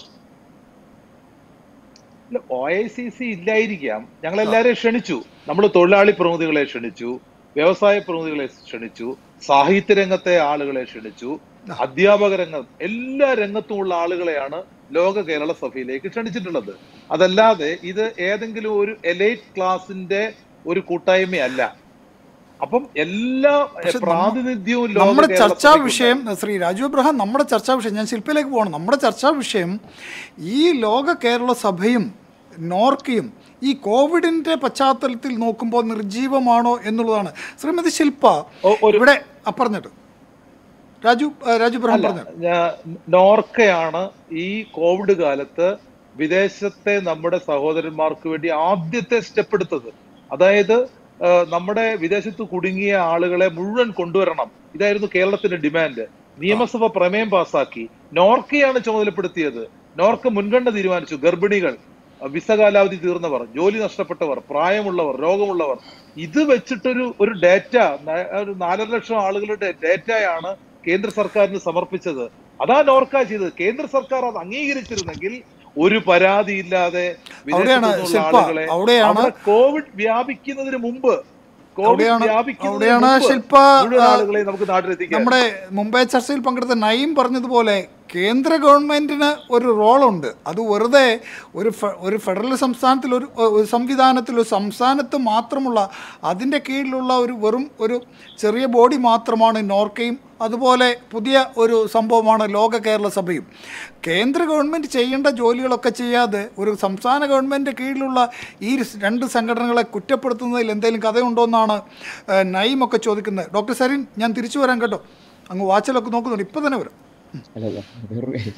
ഒ ഐ സി സി ഇല്ലായിരിക്കാം ഞങ്ങൾ എല്ലാവരെയും ക്ഷണിച്ചു നമ്മൾ തൊഴിലാളി പ്രതിനിധികളെ ക്ഷണിച്ചു വ്യവസായ പ്രതിനിധികളെ ക്ഷണിച്ചു സാഹിത്യ രംഗത്തെ ആളുകളെ ക്ഷണിച്ചു അധ്യാപക രംഗം എല്ലാ രംഗത്തുമുള്ള ആളുകളെയാണ് ലോക കേരള സഭയിലേക്ക് ക്ഷണിച്ചിട്ടുള്ളത് അതല്ലാതെ ഇത് ഏതെങ്കിലും ഒരു എലൈറ്റ് ക്ലാസിന്റെ ഒരു കൂട്ടായ്മയല്ല അപ്പം എല്ലാ പക്ഷെ നമ്മ- പ്രാതിനിധ്യവും ലോക നമ്മുടെ കേരള ചർച്ചാ സഭയ്ക്കുണ്ട്. വിഷയം ശ്രീ രാജു അബ്രഹാം നമ്മുടെ ചർച്ചാ വിഷയം ഞാൻ ശില്പയിലേക്ക് പോകണം നമ്മുടെ ചർച്ചാ വിഷയം ഈ ലോക കേരള സഭയും നോർക്കയും ഈ കോവിഡിന്റെ പശ്ചാത്തലത്തിൽ നോക്കുമ്പോൾ നിർജീവമാണോ എന്നുള്ളതാണ് ശ്രീമതി ശില്പ ഒ- ഒരു- ഇവിടെ ആ, പറഞ്ഞിട്ട് രാജു ആ, രാജു അബ്രഹാം അല്ല, പറഞ്ഞു ഞാ- നോർക്കയാണ് ഈ കോവിഡ് കാലത്ത് വിദേശത്തെ നമ്മുടെ സഹോദരന്മാർക്ക് വേണ്ടി ആദ്യത്തെ സ്റ്റെപ്പ് എടുത്തത് അതായത് ആ, നമ്മുടെ വിദേശത്ത് കുടുങ്ങിയ ആളുകളെ മുഴുവൻ കൊണ്ടുവരണം ഇതായിരുന്നു കേരളത്തിന്റെ ഡിമാൻഡ് നിയമസഭ പ്രമേയം പാസാക്കി നോർക്കയാണ് ചുമതലപ്പെടുത്തിയത് നോർക്ക മുൻഗണന തീരുമാനിച്ചു ഗർഭിണികൾ വിസ കാലാവധി തീർന്നവർ ജോലി നഷ്ടപ്പെട്ടവർ പ്രായമുള്ളവർ രോഗമുള്ളവർ ഇത് വെച്ചിട്ടൊരു ഒരു ഡേറ്റ ന- ഒരു നാലര ലക്ഷം ആളുകളുടെ ഡേറ്റയാണ് കേന്ദ്ര സർക്കാരിന് സമർപ്പിച്ചത് അതാ നോർക്ക ചെയ്തത് കേന്ദ്ര സർക്കാർ അത് അംഗീകരിച്ചിരുന്നെങ്കിൽ ഒരു പരാതിയില്ലാതെ വിദേശത്തു അവിടെയാണ് നിന്നുള്ള ശില്പ, ആളുകളെ അവിടെയാണ് അവിടെ കോവിഡ് വ്യാപിക്കുന്നതിന് മുമ്പ് കോവിഡ് അവിടെയാണ് വ്യാപിക്കുന്നതിന് അവിടെയാണ് മുമ്പ് ശില്പ മുഴുവൻ ആ, ആളുകളെയും നമുക്ക് നാട്ടിലെത്തിക്കാം നമ്മുടെ മുംബൈ ചർച്ചയിൽ പങ്കെടുത്ത നയീം പറഞ്ഞതുപോലെ കേന്ദ്ര ഗവൺമെന്റിന് ഒരു റോളുണ്ട് അത് വെറുതെ ഒരു ഫെ- ഒരു ഫെഡറൽ സംസ്ഥാനത്തിൽ ഒരു ഒരു സംവിധാനത്തിൽ ഒരു സംസ്ഥാനത്ത് മാത്രമുള്ള അതിൻ്റെ കീഴിലുള്ള ഒരു വെറും ഒരു ചെറിയ ബോഡി മാത്രമാണ് നോർക്കയും അതുപോലെ പുതിയ ഒരു സംഭവമാണ് ലോക കേരള സഭയും കേന്ദ്ര ഗവൺമെൻറ് ചെയ്യേണ്ട ജോലികളൊക്കെ ചെയ്യാതെ ഒരു സംസ്ഥാന ഗവൺമെൻറ് കീഴിലുള്ള ഈ രണ്ട് സംഘടനകളെ കുറ്റപ്പെടുത്തുന്നതിൽ എന്തെങ്കിലും കഥയുണ്ടോ എന്നാണ് ഏഹ്, നയീമൊക്കെ ചോദിക്കുന്നത് ഡോക്ടർ സരീൻ ഞാൻ തിരിച്ചു വരാൻ കേട്ടോ അങ്ങ് വാച്ചിലൊക്കെ നോക്കുന്നുണ്ട് ഇപ്പം തന്നെ വരാം അല്ല അല്ല വേറൊരു കാര്യം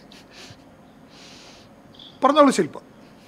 പറഞ്ഞോളൂ ശില്പ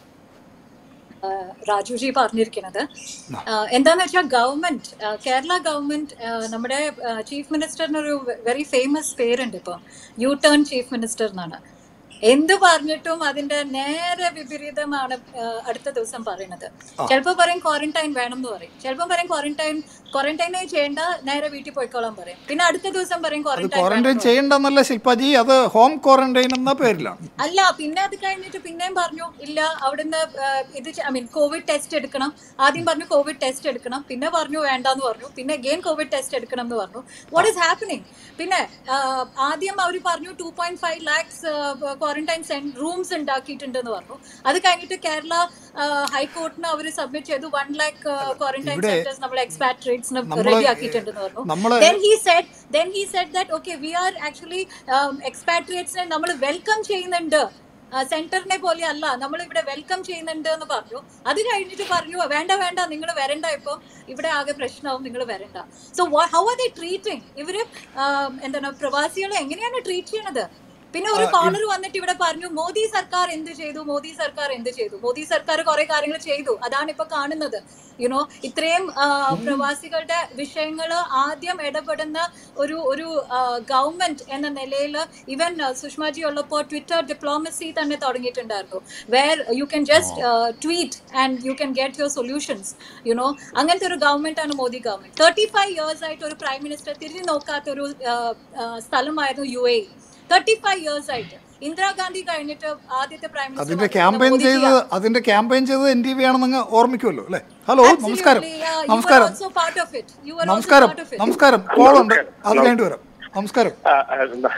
രാജുജി പറഞ്ഞിരിക്കുന്നത് ആഹ് എന്താന്ന് വെച്ചാൽ ഗവൺമെന്റ് കേരള ഗവൺമെന്റ് നമ്മുടെ ചീഫ് മിനിസ്റ്ററിന് ഒരു വെരി ഫേമസ് പേരുണ്ട് ഇപ്പൊ യു ടേൺ ചീഫ് മിനിസ്റ്റർ എന്നാണ് എന്ത് പറഞ്ഞിട്ടും അതിന്റെ നേരെ വിപരീതമാണ് ആഹ് അടുത്ത ദിവസം പറയുന്നത് ചിലപ്പോൾ പറയും ക്വാറന്റൈൻ വേണം എന്ന് പറയും ചിലപ്പോൾ പറയും ക്വാറന്റൈൻ ക്വാറന്റൈനെ ചെയ്യേണ്ട നേരെ വീട്ടിൽ പോയിക്കോളാൻ പറയും പിന്നെ അടുത്ത ദിവസം പറയും അത് ക്വാറന്റൈൻ ക്വാറന്റൈൻ ചെയ്യണ്ടെന്നല്ല ശില്പാജി അത് ഹോം ക്വാറന്റൈൻ എന്ന പേരിലാണ് അല്ല പിന്നെ അത് കഴിഞ്ഞിട്ട് പിന്നെയും പറഞ്ഞു ഇല്ല അവിടുന്ന് ആഹ്, ഇത് ഐ മീൻ കോവിഡ് ടെസ്റ്റ് എടുക്കണം ആദ്യം പറഞ്ഞു കോവിഡ് ടെസ്റ്റ് എടുക്കണം പിന്നെ പറഞ്ഞു വേണ്ടാന്ന് പറഞ്ഞു പിന്നെ അഗെയിൻ കോവിഡ് ടെസ്റ്റ് എടുക്കണം എന്ന് പറഞ്ഞു വാട്ട് ഈസ് ഹാപ്പനിങ് പിന്നെ ആഹ്, ആദ്യം അവർ പറഞ്ഞു two point five lakhs quarantine rooms ഉണ്ടാക്കിയിട്ടുണ്ടെന്ന് പറഞ്ഞു അത് കഴിഞ്ഞിട്ട് കേരള ഹൈക്കോർട്ടിന് അവർ സബ്മിറ്റ് ചെയ്തു വൺ ലാക്ക് ക്വാറന്റൈൻ ഇവിടെ സെന്റേഴ്സ് നമ്മൾ എക്സ്പാട്രേറ്റ്സിന് നമ്മള് റെഡി ആക്കിയിട്ടുണ്ടെന്ന് പറഞ്ഞു നമ്മള് then he said then he said that okay we are actually um, expatriates നെ നമ്മൾ വെൽക്കം ചെയ്യുന്നുണ്ട് സെന്ററിനെ പോലെ അല്ല നമ്മൾ ഇവിടെ വെൽക്കം ചെയ്യുന്നുണ്ട് എന്ന് പറഞ്ഞു അത് കഴിഞ്ഞിട്ട് പറഞ്ഞു വേണ്ട വേണ്ട നിങ്ങൾ വരണ്ട ഇപ്പം ഇവിടെ ആകെ പ്രശ്നമാവും നിങ്ങൾ വരണ്ട so how are they treating ഇവര് um, എന്താണ് പ്രവാസികളെ എങ്ങനെയാണ് ട്രീറ്റ് ചെയ്യണത് പിന്നെ ഒരു കോളർ വന്നിട്ട് ഇവിടെ പറഞ്ഞു മോദി സർക്കാർ എന്ത് ചെയ്തു മോദി സർക്കാർ എന്ത് ചെയ്തു മോദി സർക്കാർ കുറെ കാര്യങ്ങൾ ചെയ്തു അതാണ് ഇപ്പൊ കാണുന്നത് യുനോ ഇത്രയും ആ, പ്രവാസികളുടെ വിഷയങ്ങൾ ആദ്യം ഇടപെടുന്ന ഒരു ഒരു ഗവൺമെന്റ് എന്ന നിലയിൽ ഇവൻ സുഷമാജി ഉള്ളപ്പോൾ ട്വിറ്റർ ഡിപ്ലോമസി തന്നെ തുടങ്ങിയിട്ടുണ്ടായിരുന്നു where you can just tweet and you can get your solutions you know അങ്ങനത്തെ ഒരു ഗവൺമെന്റ് ആണ് Modi government thirty five years ആയിട്ട് ഒരു പ്രൈം മിനിസ്റ്റർ തിരിഞ്ഞു നോക്കാത്ത ഒരു ആ, ആ, സ്ഥലമായിരുന്നു U A thirty five years ആയിട്ട് ഇന്ദിരാഗാന്ധി കഴിഞ്ഞിട്ട് ആദ്യത്തെ പ്രൈം അതിന്റെ ക്യാമ്പയിൻ ചെയ്തത് അതിന്റെ ക്യാമ്പയിൻ ചെയ്തത് എൻ ടി വി ആണെന്ന് ഓർമ്മിക്കുമല്ലോ അല്ലേ ഹലോ നമസ്കാരം നമസ്കാരം നമസ്കാരം നമസ്കാരം കോളുണ്ട് അത് കഴിഞ്ഞിട്ട് വരാം നമസ്കാരം ആ, ആ,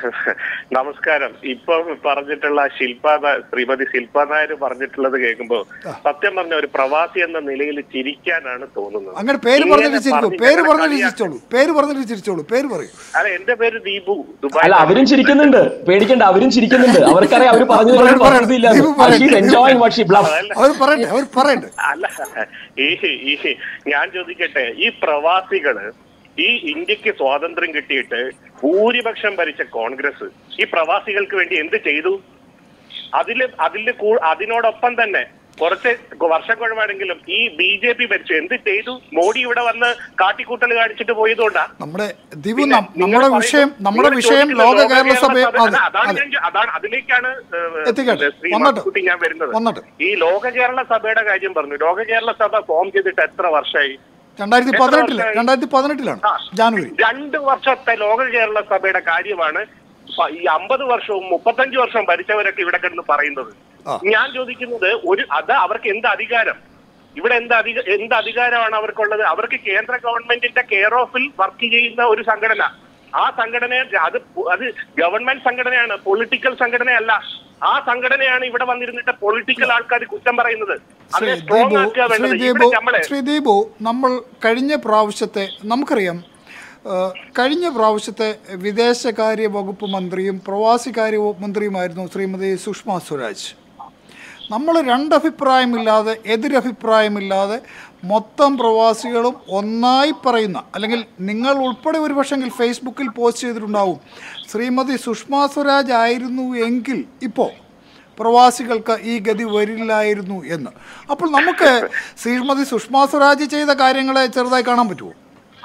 നമസ്കാരം ഇപ്പൊ പറഞ്ഞിട്ടുള്ള ശില്പ ന- ശ്രീമതി ശില്പ നായർ പറഞ്ഞിട്ടുള്ളത് കേൾക്കുമ്പോ സത്യം പറഞ്ഞ ഒരു പ്രവാസി എന്ന നിലയിൽ ചിരിക്കാനാണ് തോന്നുന്നത് അങ്ങനെ പേര് ഇങ്ങനെ പറഞ്ഞിട്ട് ചിരിക്കൂ പറഞ്ഞ് പേര് ഞങ്ങളെ പറഞ്ഞിട്ട് കളിയാക്കി- ചിരിച്ചോളൂ പേര് പറഞ്ഞിട്ട് ചിരിച്ചോളൂ പേര് പറയൂ അല്ല എന്റെ പേര് ദീപു ദുബായ് അല്ല അവരും ചിരിക്കുന്നുണ്ട് പേടിക്കണ്ട അവരും ചിരിക്കുന്നുണ്ട് അവർക്കറിയാം അവർ പറഞ്ഞു പറയട്ടെ, പറയട്ടെ. ദീപു പറയട്ടെ. എൻജോയിങ് വാട്ട് ഷീ ബ്ലഫ് അവർ പറയട്ടെ അവർ പറയട്ടെ അല്ല ഈ ഈ ഞാൻ ചോദിക്കട്ടെ ഈ പ്രവാസികള് ഈ ഇന്ത്യക്ക് സ്വാതന്ത്ര്യം കിട്ടിയിട്ട് ഭൂരിപക്ഷം ഭരിച്ച കോൺഗ്രസ് ഈ പ്രവാസികൾക്ക് വേണ്ടി എന്ത് ചെയ്തു അതില് അതില് കൂ- അതിനോടൊപ്പം തന്നെ കുറച്ച് വർഷം കഴിവാണെങ്കിലും ഈ ബി ജെ പി ഭരിച്ചു എന്ത് ചെയ്തു മോഡി ഇവിടെ വന്ന് കാട്ടിക്കൂട്ടൽ കാണിച്ചിട്ട് പോയതുകൊണ്ടാ നമ്മുടെ ദീപു പിന്നെ നം- നിങ്ങൾ നമ്മുടെ പറയുന്നു- വിഷയം നമ്മുടെ നിങ്ങൾ വിഷയം ചോദിക്കുന്ന ലോക കേരള സഭ സഭ- അതെ അല്ല, അതാണ് അതെ ഞാൻ ചോ- അതാണ് അതിലേക്കാണ് ഏഹ്, എത്തിക്കട്ടെ. ശ്രീ വന്നോട്ടെ. മാത്തുക്കുട്ടി ഞാൻ വരുന്നത് വന്നോട്ടെ. ഈ ലോക കേരള സഭയുടെ കാര്യം പറഞ്ഞു ലോക കേരള സഭ ഫോം ചെയ്തിട്ട് എത്ര വർഷമായി രണ്ടായിരത്തി എത്ര പതിനെട്ടില് വർഷമായി? രണ്ടായിരത്തി പതിനെട്ടിലാണ് ആ, ജാനുവരി രണ്ട് വർഷത്തെ ലോക കേരള സഭയുടെ കാര്യമാണ് പ- ഈ അമ്പത് വർഷവും മുപ്പത്തഞ്ച് വർഷവും ഭരിച്ചവരൊക്കെ ഇവിടെ കിടന്ന് പറയുന്നത് ആ. ഞാൻ ചോദിക്കുന്നത് ഒരു അത് അവർക്ക് എന്ത് അധികാരം ഇവിടെ എന്ത് അധിക എന്ത് അധികാരമാണ് അവർക്കുള്ളത് അവർക്ക് കേന്ദ്ര ഗവൺമെന്റിന്റെ കെയർ ഓഫിൽ വർക്ക് ചെയ്യുന്ന ഒരു സംഘടന ആ സംഘടന അത് പു- അത് ഗവൺമെന്റ് സംഘടനയാണ് പൊളിറ്റിക്കൽ സംഘടനയല്ല ആ സംഘടനയാണ് ഇവിടെ വന്നിരുന്നിട്ട് പൊളിറ്റിക്കൽ ആൾക്കാർ കുറ്റം പറയുന്നത് ശ്രീ അതിനെ സ്ട്രോങ് ദീപു ആക്കുക ശ്രീ വേണ്ടത് ദീപു ഇവിടെ നമ്മളെ ശ്രീ ദീപു നമ്മൾ കഴിഞ്ഞ പ്രാവശ്യത്തെ നമുക്കറിയാം ആ, കഴിഞ്ഞ പ്രാവശ്യത്തെ വിദേശകാര്യ വകുപ്പ് മന്ത്രിയും പ്രവാസികാര്യ വകുപ്പ് മന്ത്രിയുമായിരുന്നു ശ്രീമതി സുഷമ സ്വരാജ് നമ്മൾ രണ്ടഭിപ്രായമില്ലാതെ എതിരഭിപ്രായമില്ലാതെ മൊത്തം പ്രവാസികളും ഒന്നായി പറയുന്ന അല്ലെങ്കിൽ നിങ്ങൾ ഉൾപ്പെടെ ഒരു പക്ഷെങ്കിൽ ഫേസ്ബുക്കിൽ പോസ്റ്റ് ചെയ്തിട്ടുണ്ടാവും ശ്രീമതി സുഷമ സ്വരാജ് ആയിരുന്നു എങ്കിൽ ഇപ്പോൾ പ്രവാസികൾക്ക് ഈ ഗതി വരില്ലായിരുന്നു എന്ന് അപ്പോൾ നമുക്ക് ശ്രീമതി സുഷമ സ്വരാജ് ചെയ്ത കാര്യങ്ങളെ ചെറുതായി കാണാൻ പറ്റുമോ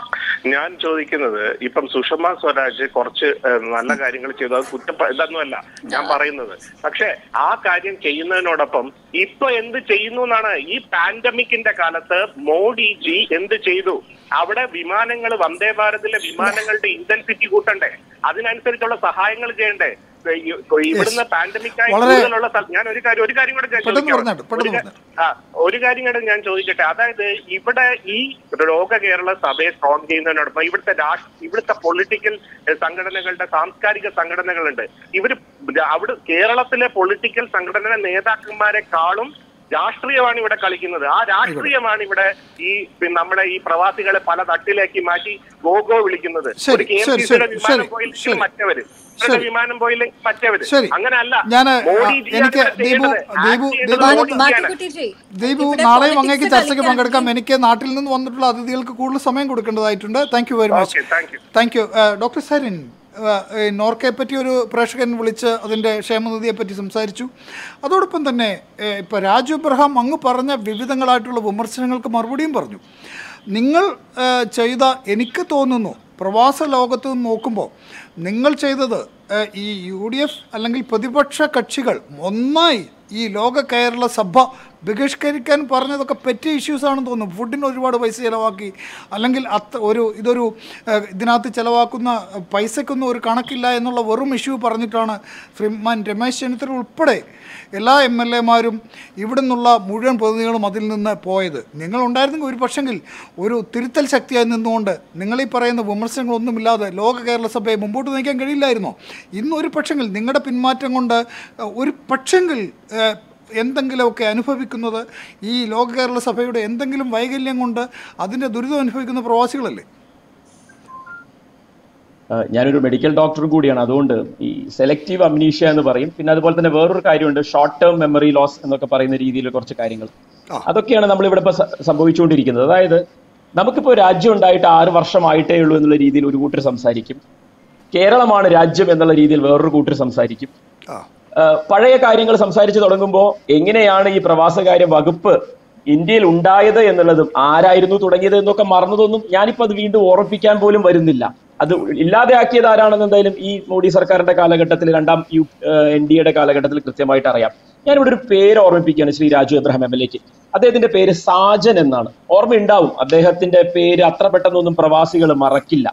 ഞാൻ ചോദിക്കുന്നത് ഇപ്പം സുഷമ സ്വരാജ് കുറച്ച് ഏഹ്, നല്ല കാര്യങ്ങൾ ചെയ്തു അത് കുറ്റ ഇതൊന്നുമല്ല ഞാൻ പറയുന്നത് പക്ഷെ ആ കാര്യം ചെയ്യുന്നതിനോടൊപ്പം ഇപ്പൊ എന്ത് ചെയ്യുന്നു എന്നാണ് ഈ പാൻഡമിക്കിന്റെ കാലത്ത് മോഡിജി എന്ത് ചെയ്തു അവിടെ വിമാനങ്ങൾ വന്ദേ ഭാരതിലെ വിമാനങ്ങളുടെ ഇന്റൻസിറ്റി കൂട്ടണ്ടേ അതിനനുസരിച്ചുള്ള സഹായങ്ങൾ ചെയ്യണ്ടേ ഈ- ഇവിടുന്ന് പാൻഡമിക്കായി വളരെ- കൂടുതലുള്ള സ്ഥല- ഞാൻ ഒരു കാര്യം ഒരു കാര്യം കൂടെ ഞാൻ പെട്ടെന്ന് ചോദിക്കാം. പറഞ്ഞാട്ടെ, പെട്ടെന്ന് ഒരു കാ- ആ, ഒരു കാര്യം കൂടെ ഞാൻ ചോദിക്കട്ടെ അതായത് ഇവിടെ ഈ ലോക കേരള സഭയെ സ്ട്രോങ് ചെയ്യുന്നതിനോടൊപ്പം ഇവിടുത്തെ രാഷ്ട്ര ഇവിടുത്തെ പൊളിറ്റിക്കൽ സംഘടനകളുടെ സാംസ്കാരിക സംഘടനകളുണ്ട് ഇവര് അവിടെ കേരളത്തിലെ പൊളിറ്റിക്കൽ സംഘടന നേതാക്കന്മാരെക്കാളും രാഷ്ട്രീയമാണ് ഇവിടെ കളിക്കുന്നത് ആ രാഷ്ട്രീയമാണ് ഇവിടെ ഈ പിന്നെ നമ്മുടെ ഈ പ്രവാസികളെ പല തട്ടിലേക്ക് മാറ്റി ഗോഗോ വിളിക്കുന്നത് ശരി, ഒരു കെ എം ശരി, സി സിയുടെ ശരി, വിമാനം ശരി, പോയില്ലെങ്കിൽ ശരി. മറ്റവര് ശരി. ഇവരുടെ വിമാനം പോയില്ലെങ്കിൽ മറ്റവര് ശരി. അങ്ങനെയല്ല ഞാന്, ആ, മോഡിജിയാണ് എനിക്ക് ഇവിടെ ദീപു ചെയ്യേണ്ടത്. ദീപു ആക്ട് ചെയ്യേണ്ടത് ദീപു മോഡിജിയാണ്. മാത്തുക്കുട്ടിജി ദീപു ഇവിടെ നാളെയും അങ്ങേക്ക് politics ചർച്ചയ്ക്ക് കളിക്കാൻ പങ്കെടുക്കാം എനിക്ക് നാട്ടിൽ നിന്ന് വന്നിട്ടുള്ള അതിഥികൾക്ക് കൂടുതൽ സമയം കൊടുക്കേണ്ടതായിട്ടുണ്ട് thank you very much Okay, thank you. Thank you doctor Sarin നോർക്കയെ പറ്റി ഒരു പ്രേക്ഷകൻ വിളിച്ച് അതിൻ്റെ ക്ഷേമനിധിയെ പറ്റി സംസാരിച്ചു അതോടൊപ്പം തന്നെ ഏഹ്, ഇപ്പോൾ രാജു ഇബ്രഹാം അങ്ങ് പറഞ്ഞ വിവിധങ്ങളായിട്ടുള്ള വിമർശനങ്ങൾക്ക് മറുപടിയും പറഞ്ഞു നിങ്ങൾ ഏഹ്, ചെയ്ത എനിക്ക് തോന്നുന്നു പ്രവാസ ലോകത്ത് നിന്ന് നോക്കുമ്പോൾ നിങ്ങൾ ചെയ്തത് ഏഹ്, ഈ യു ഡി എഫ് അല്ലെങ്കിൽ പ്രതിപക്ഷ കക്ഷികൾ ഒന്നായി ഈ ലോക കേരള സഭ ബഹിഷ്കരിക്കാൻ പറഞ്ഞതൊക്കെ പെറ്റി ഇഷ്യൂസ് ആണെന്ന് തോന്നുന്നു ഫുഡിന് ഒരുപാട് പൈസ ചിലവാക്കി അല്ലെങ്കിൽ അത്ര ഒരു ഇതൊരു ഏഹ്, ഇതിനകത്ത് ചിലവാക്കുന്ന പൈസയ്ക്കൊന്നും ഒരു കണക്കില്ല എന്നുള്ള വെറും ഇഷ്യൂ പറഞ്ഞിട്ടാണ് ശ്രീമാൻ രമേശ് ചെന്നിത്തല ഉൾപ്പെടെ എല്ലാ എം എൽ എമാരും ഇവിടെ നിന്നുള്ള മുഴുവൻ പ്രതിനിധികളും അതിൽ നിന്ന് പോയത് നിങ്ങളുണ്ടായിരുന്നെങ്കിൽ ഒരു പക്ഷെങ്കിൽ ഒരു തിരുത്തൽ ശക്തിയായി നിന്നുകൊണ്ട് നിങ്ങൾ ഈ പറയുന്ന വിമർശനങ്ങളൊന്നുമില്ലാതെ ലോക കേരള സഭയെ മുമ്പോട്ട് നയിക്കാൻ കഴിയില്ലായിരുന്നോ ഇന്ന് ഒരു പക്ഷെങ്കിൽ നിങ്ങളുടെ പിന്മാറ്റം കൊണ്ട് ഏഹ്, ഒരു പക്ഷെങ്കിൽ ഏഹ്, എന്തെങ്കിലുമൊക്കെ അനുഭവിക്കുന്നത് ഈ ലോക കേരള സഭയുടെ എന്തെങ്കിലും വൈകല്യം കൊണ്ട് അതിൻ്റെ ദുരിതം അനുഭവിക്കുന്ന പ്രവാസികളല്ലേ ആ, ഞാനൊരു മെഡിക്കൽ ഡോക്ടറും കൂടിയാണ് അതുകൊണ്ട് ഈ സെലക്റ്റീവ് അമ്നീഷ്യ എന്ന് പറയും പിന്നെ അതുപോലെ തന്നെ വേറൊരു കാര്യമുണ്ട് ഷോർട്ട് ടേം മെമ്മറി ലോസ് എന്നൊക്കെ പറയുന്ന രീതിയിൽ കുറച്ച് കാര്യങ്ങൾ ആ. അതൊക്കെയാണ് നമ്മൾ ഇവിടെ ഇപ്പോൾ സംഭവിച്ചുകൊണ്ടിരിക്കുന്നത് അതായത് നമുക്കിപ്പോൾ രാജ്യം ഉണ്ടായിട്ട് ആറ് വർഷമായിട്ടേ ഉള്ളൂ എന്നുള്ള രീതിയിൽ ഒരു കൂട്ടർ സംസാരിക്കും കേരളമാണ് രാജ്യം എന്നുള്ള രീതിയിൽ വേറൊരു കൂട്ടർ സംസാരിക്കും ആ ആ, പഴയ കാര്യങ്ങൾ സംസാരിച്ചു തുടങ്ങുമ്പോൾ എങ്ങനെയാണ് ഈ പ്രവാസകാര്യ വകുപ്പ് ഇന്ത്യയിൽ ഉണ്ടായത് എന്നുള്ളതും ആരായിരുന്നു തുടങ്ങിയത് എന്നൊക്കെ മറന്നതൊന്നും ഞാനിപ്പോ അത് വീണ്ടും ഓർമ്മിപ്പിക്കാൻ പോലും വരുന്നില്ല അത് ഇല്ലാതെയാക്കിയത് ആരാണെന്ന് എന്തായാലും ഈ മോഡി സർക്കാരിന്റെ കാലഘട്ടത്തിൽ രണ്ടാം യു എൻ ഡി എയുടെ കാലഘട്ടത്തിൽ കൃത്യമായിട്ട് അറിയാം ഞാനിവിടെ ഒരു പേര് ഓർമ്മിപ്പിക്കുകയാണ് Shri Raju Abraham M L എക്ക് അദ്ദേഹത്തിന്റെ പേര് സാജൻ എന്നാണ് ഓർമ്മയുണ്ടാവും അദ്ദേഹത്തിന്റെ പേര് അത്ര പെട്ടെന്നൊന്നും പ്രവാസികൾ മറക്കില്ല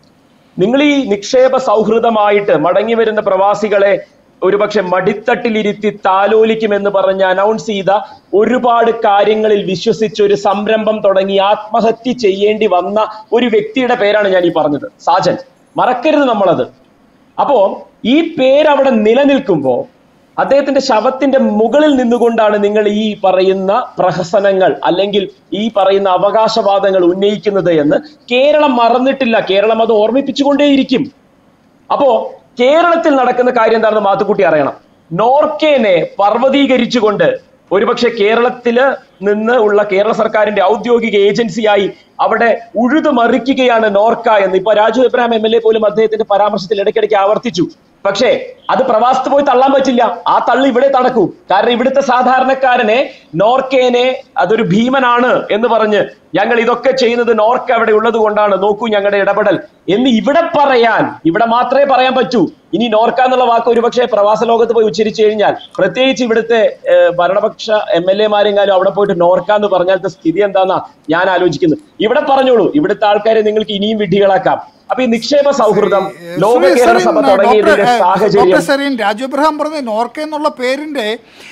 നിങ്ങൾ ഈ നിക്ഷേപ സൗഹൃദമായിട്ട് മടങ്ങി വരുന്ന പ്രവാസികളെ ഒരുപക്ഷെ മടിത്തട്ടിലിരുത്തി താലോലിക്കുമെന്ന് പറഞ്ഞ് അനൗൺസ് ചെയ്ത ഒരുപാട് കാര്യങ്ങളിൽ വിശ്വസിച്ച് ഒരു സംരംഭം തുടങ്ങി ആത്മഹത്യ ചെയ്യേണ്ടി വന്ന ഒരു വ്യക്തിയുടെ പേരാണ് ഞാൻ ഈ പറഞ്ഞത് സാജൻ മറക്കരുത് നമ്മളത് അപ്പോ ഈ പേര് അവിടെ നിലനിൽക്കുമ്പോ അദ്ദേഹത്തിന്റെ ശവത്തിന്റെ മുകളിൽ നിന്നുകൊണ്ടാണ് നിങ്ങൾ ഈ പറയുന്ന പ്രഹസനങ്ങൾ അല്ലെങ്കിൽ ഈ പറയുന്ന അവകാശവാദങ്ങൾ ഉന്നയിക്കുന്നത് എന്ന് കേരളം മറന്നിട്ടില്ല കേരളം അത് ഓർമ്മിപ്പിച്ചുകൊണ്ടേയിരിക്കും അപ്പോ കേരളത്തിൽ നടക്കുന്ന കാര്യം എന്താണെന്ന് മാത്തുക്കുട്ടി അറിയണം നോർക്കേനെ പർവ്വതീകരിച്ചുകൊണ്ട് ഒരുപക്ഷെ കേരളത്തില് നിന്ന് ഉള്ള കേരള സർക്കാരിന്റെ ഔദ്യോഗിക ഏജൻസിയായി അവിടെ ഉഴുതുമറിക്കുകയാണ് നോർക്ക എന്ന് ഇപ്പൊ Raju Abraham M L A പോലും അദ്ദേഹത്തിന്റെ പരാമർശത്തിൽ ഇടയ്ക്കിടയ്ക്ക് ആവർത്തിച്ചു പക്ഷേ അത് പ്രവാസത്ത് പോയി തള്ളാൻ പറ്റില്ല ആ തള്ളി ഇവിടെ തടക്കൂ കാരണം ഇവിടുത്തെ സാധാരണക്കാരനെ നോർക്കേനെ അതൊരു ഭീമനാണ് എന്ന് പറഞ്ഞ് ഞങ്ങൾ ഇതൊക്കെ ചെയ്യുന്നത് നോർക്ക് അവിടെ ഉള്ളത് കൊണ്ടാണ് നോക്കൂ ഞങ്ങളുടെ ഇടപെടൽ എന്ന് ഇവിടെ പറയാൻ ഇവിടെ മാത്രമേ പറയാൻ പറ്റൂ ഇനി നോർക്ക എന്നുള്ള വാക്ക് ഒരുപക്ഷെ പ്രവാസ ലോകത്ത് പോയി ഉച്ചരിച്ചു കഴിഞ്ഞാൽ പ്രത്യേകിച്ച് ഇവിടുത്തെ ഏഹ്, ഭരണപക്ഷ എം എൽ എമാരെങ്കാലും അവിടെ പോയിട്ട് നോർക്ക എന്ന് പറഞ്ഞാലത്തെ സ്ഥിതി എന്താന്നാ ഞാൻ ആലോചിക്കുന്നത് ഇവിടെ പറഞ്ഞോളൂ ഇവിടുത്തെ ആൾക്കാരെ നിങ്ങൾക്ക് ഇനിയും വിഡ്ഢികളാക്കാം അപ്പൊ ഈ നിക്ഷേപ സൗഹൃദം ലോക ശ്രീ കേരള സെറീൻ, സഭ ഡോക്ടർ തുടങ്ങിയതിന്റെ ഏ, സാഹചര്യം ഡോക്ടർ സെറീൻ രാജു എബ്രഹാം പറഞ്ഞ നോർക്ക എന്നുള്ള പേരിന്റെ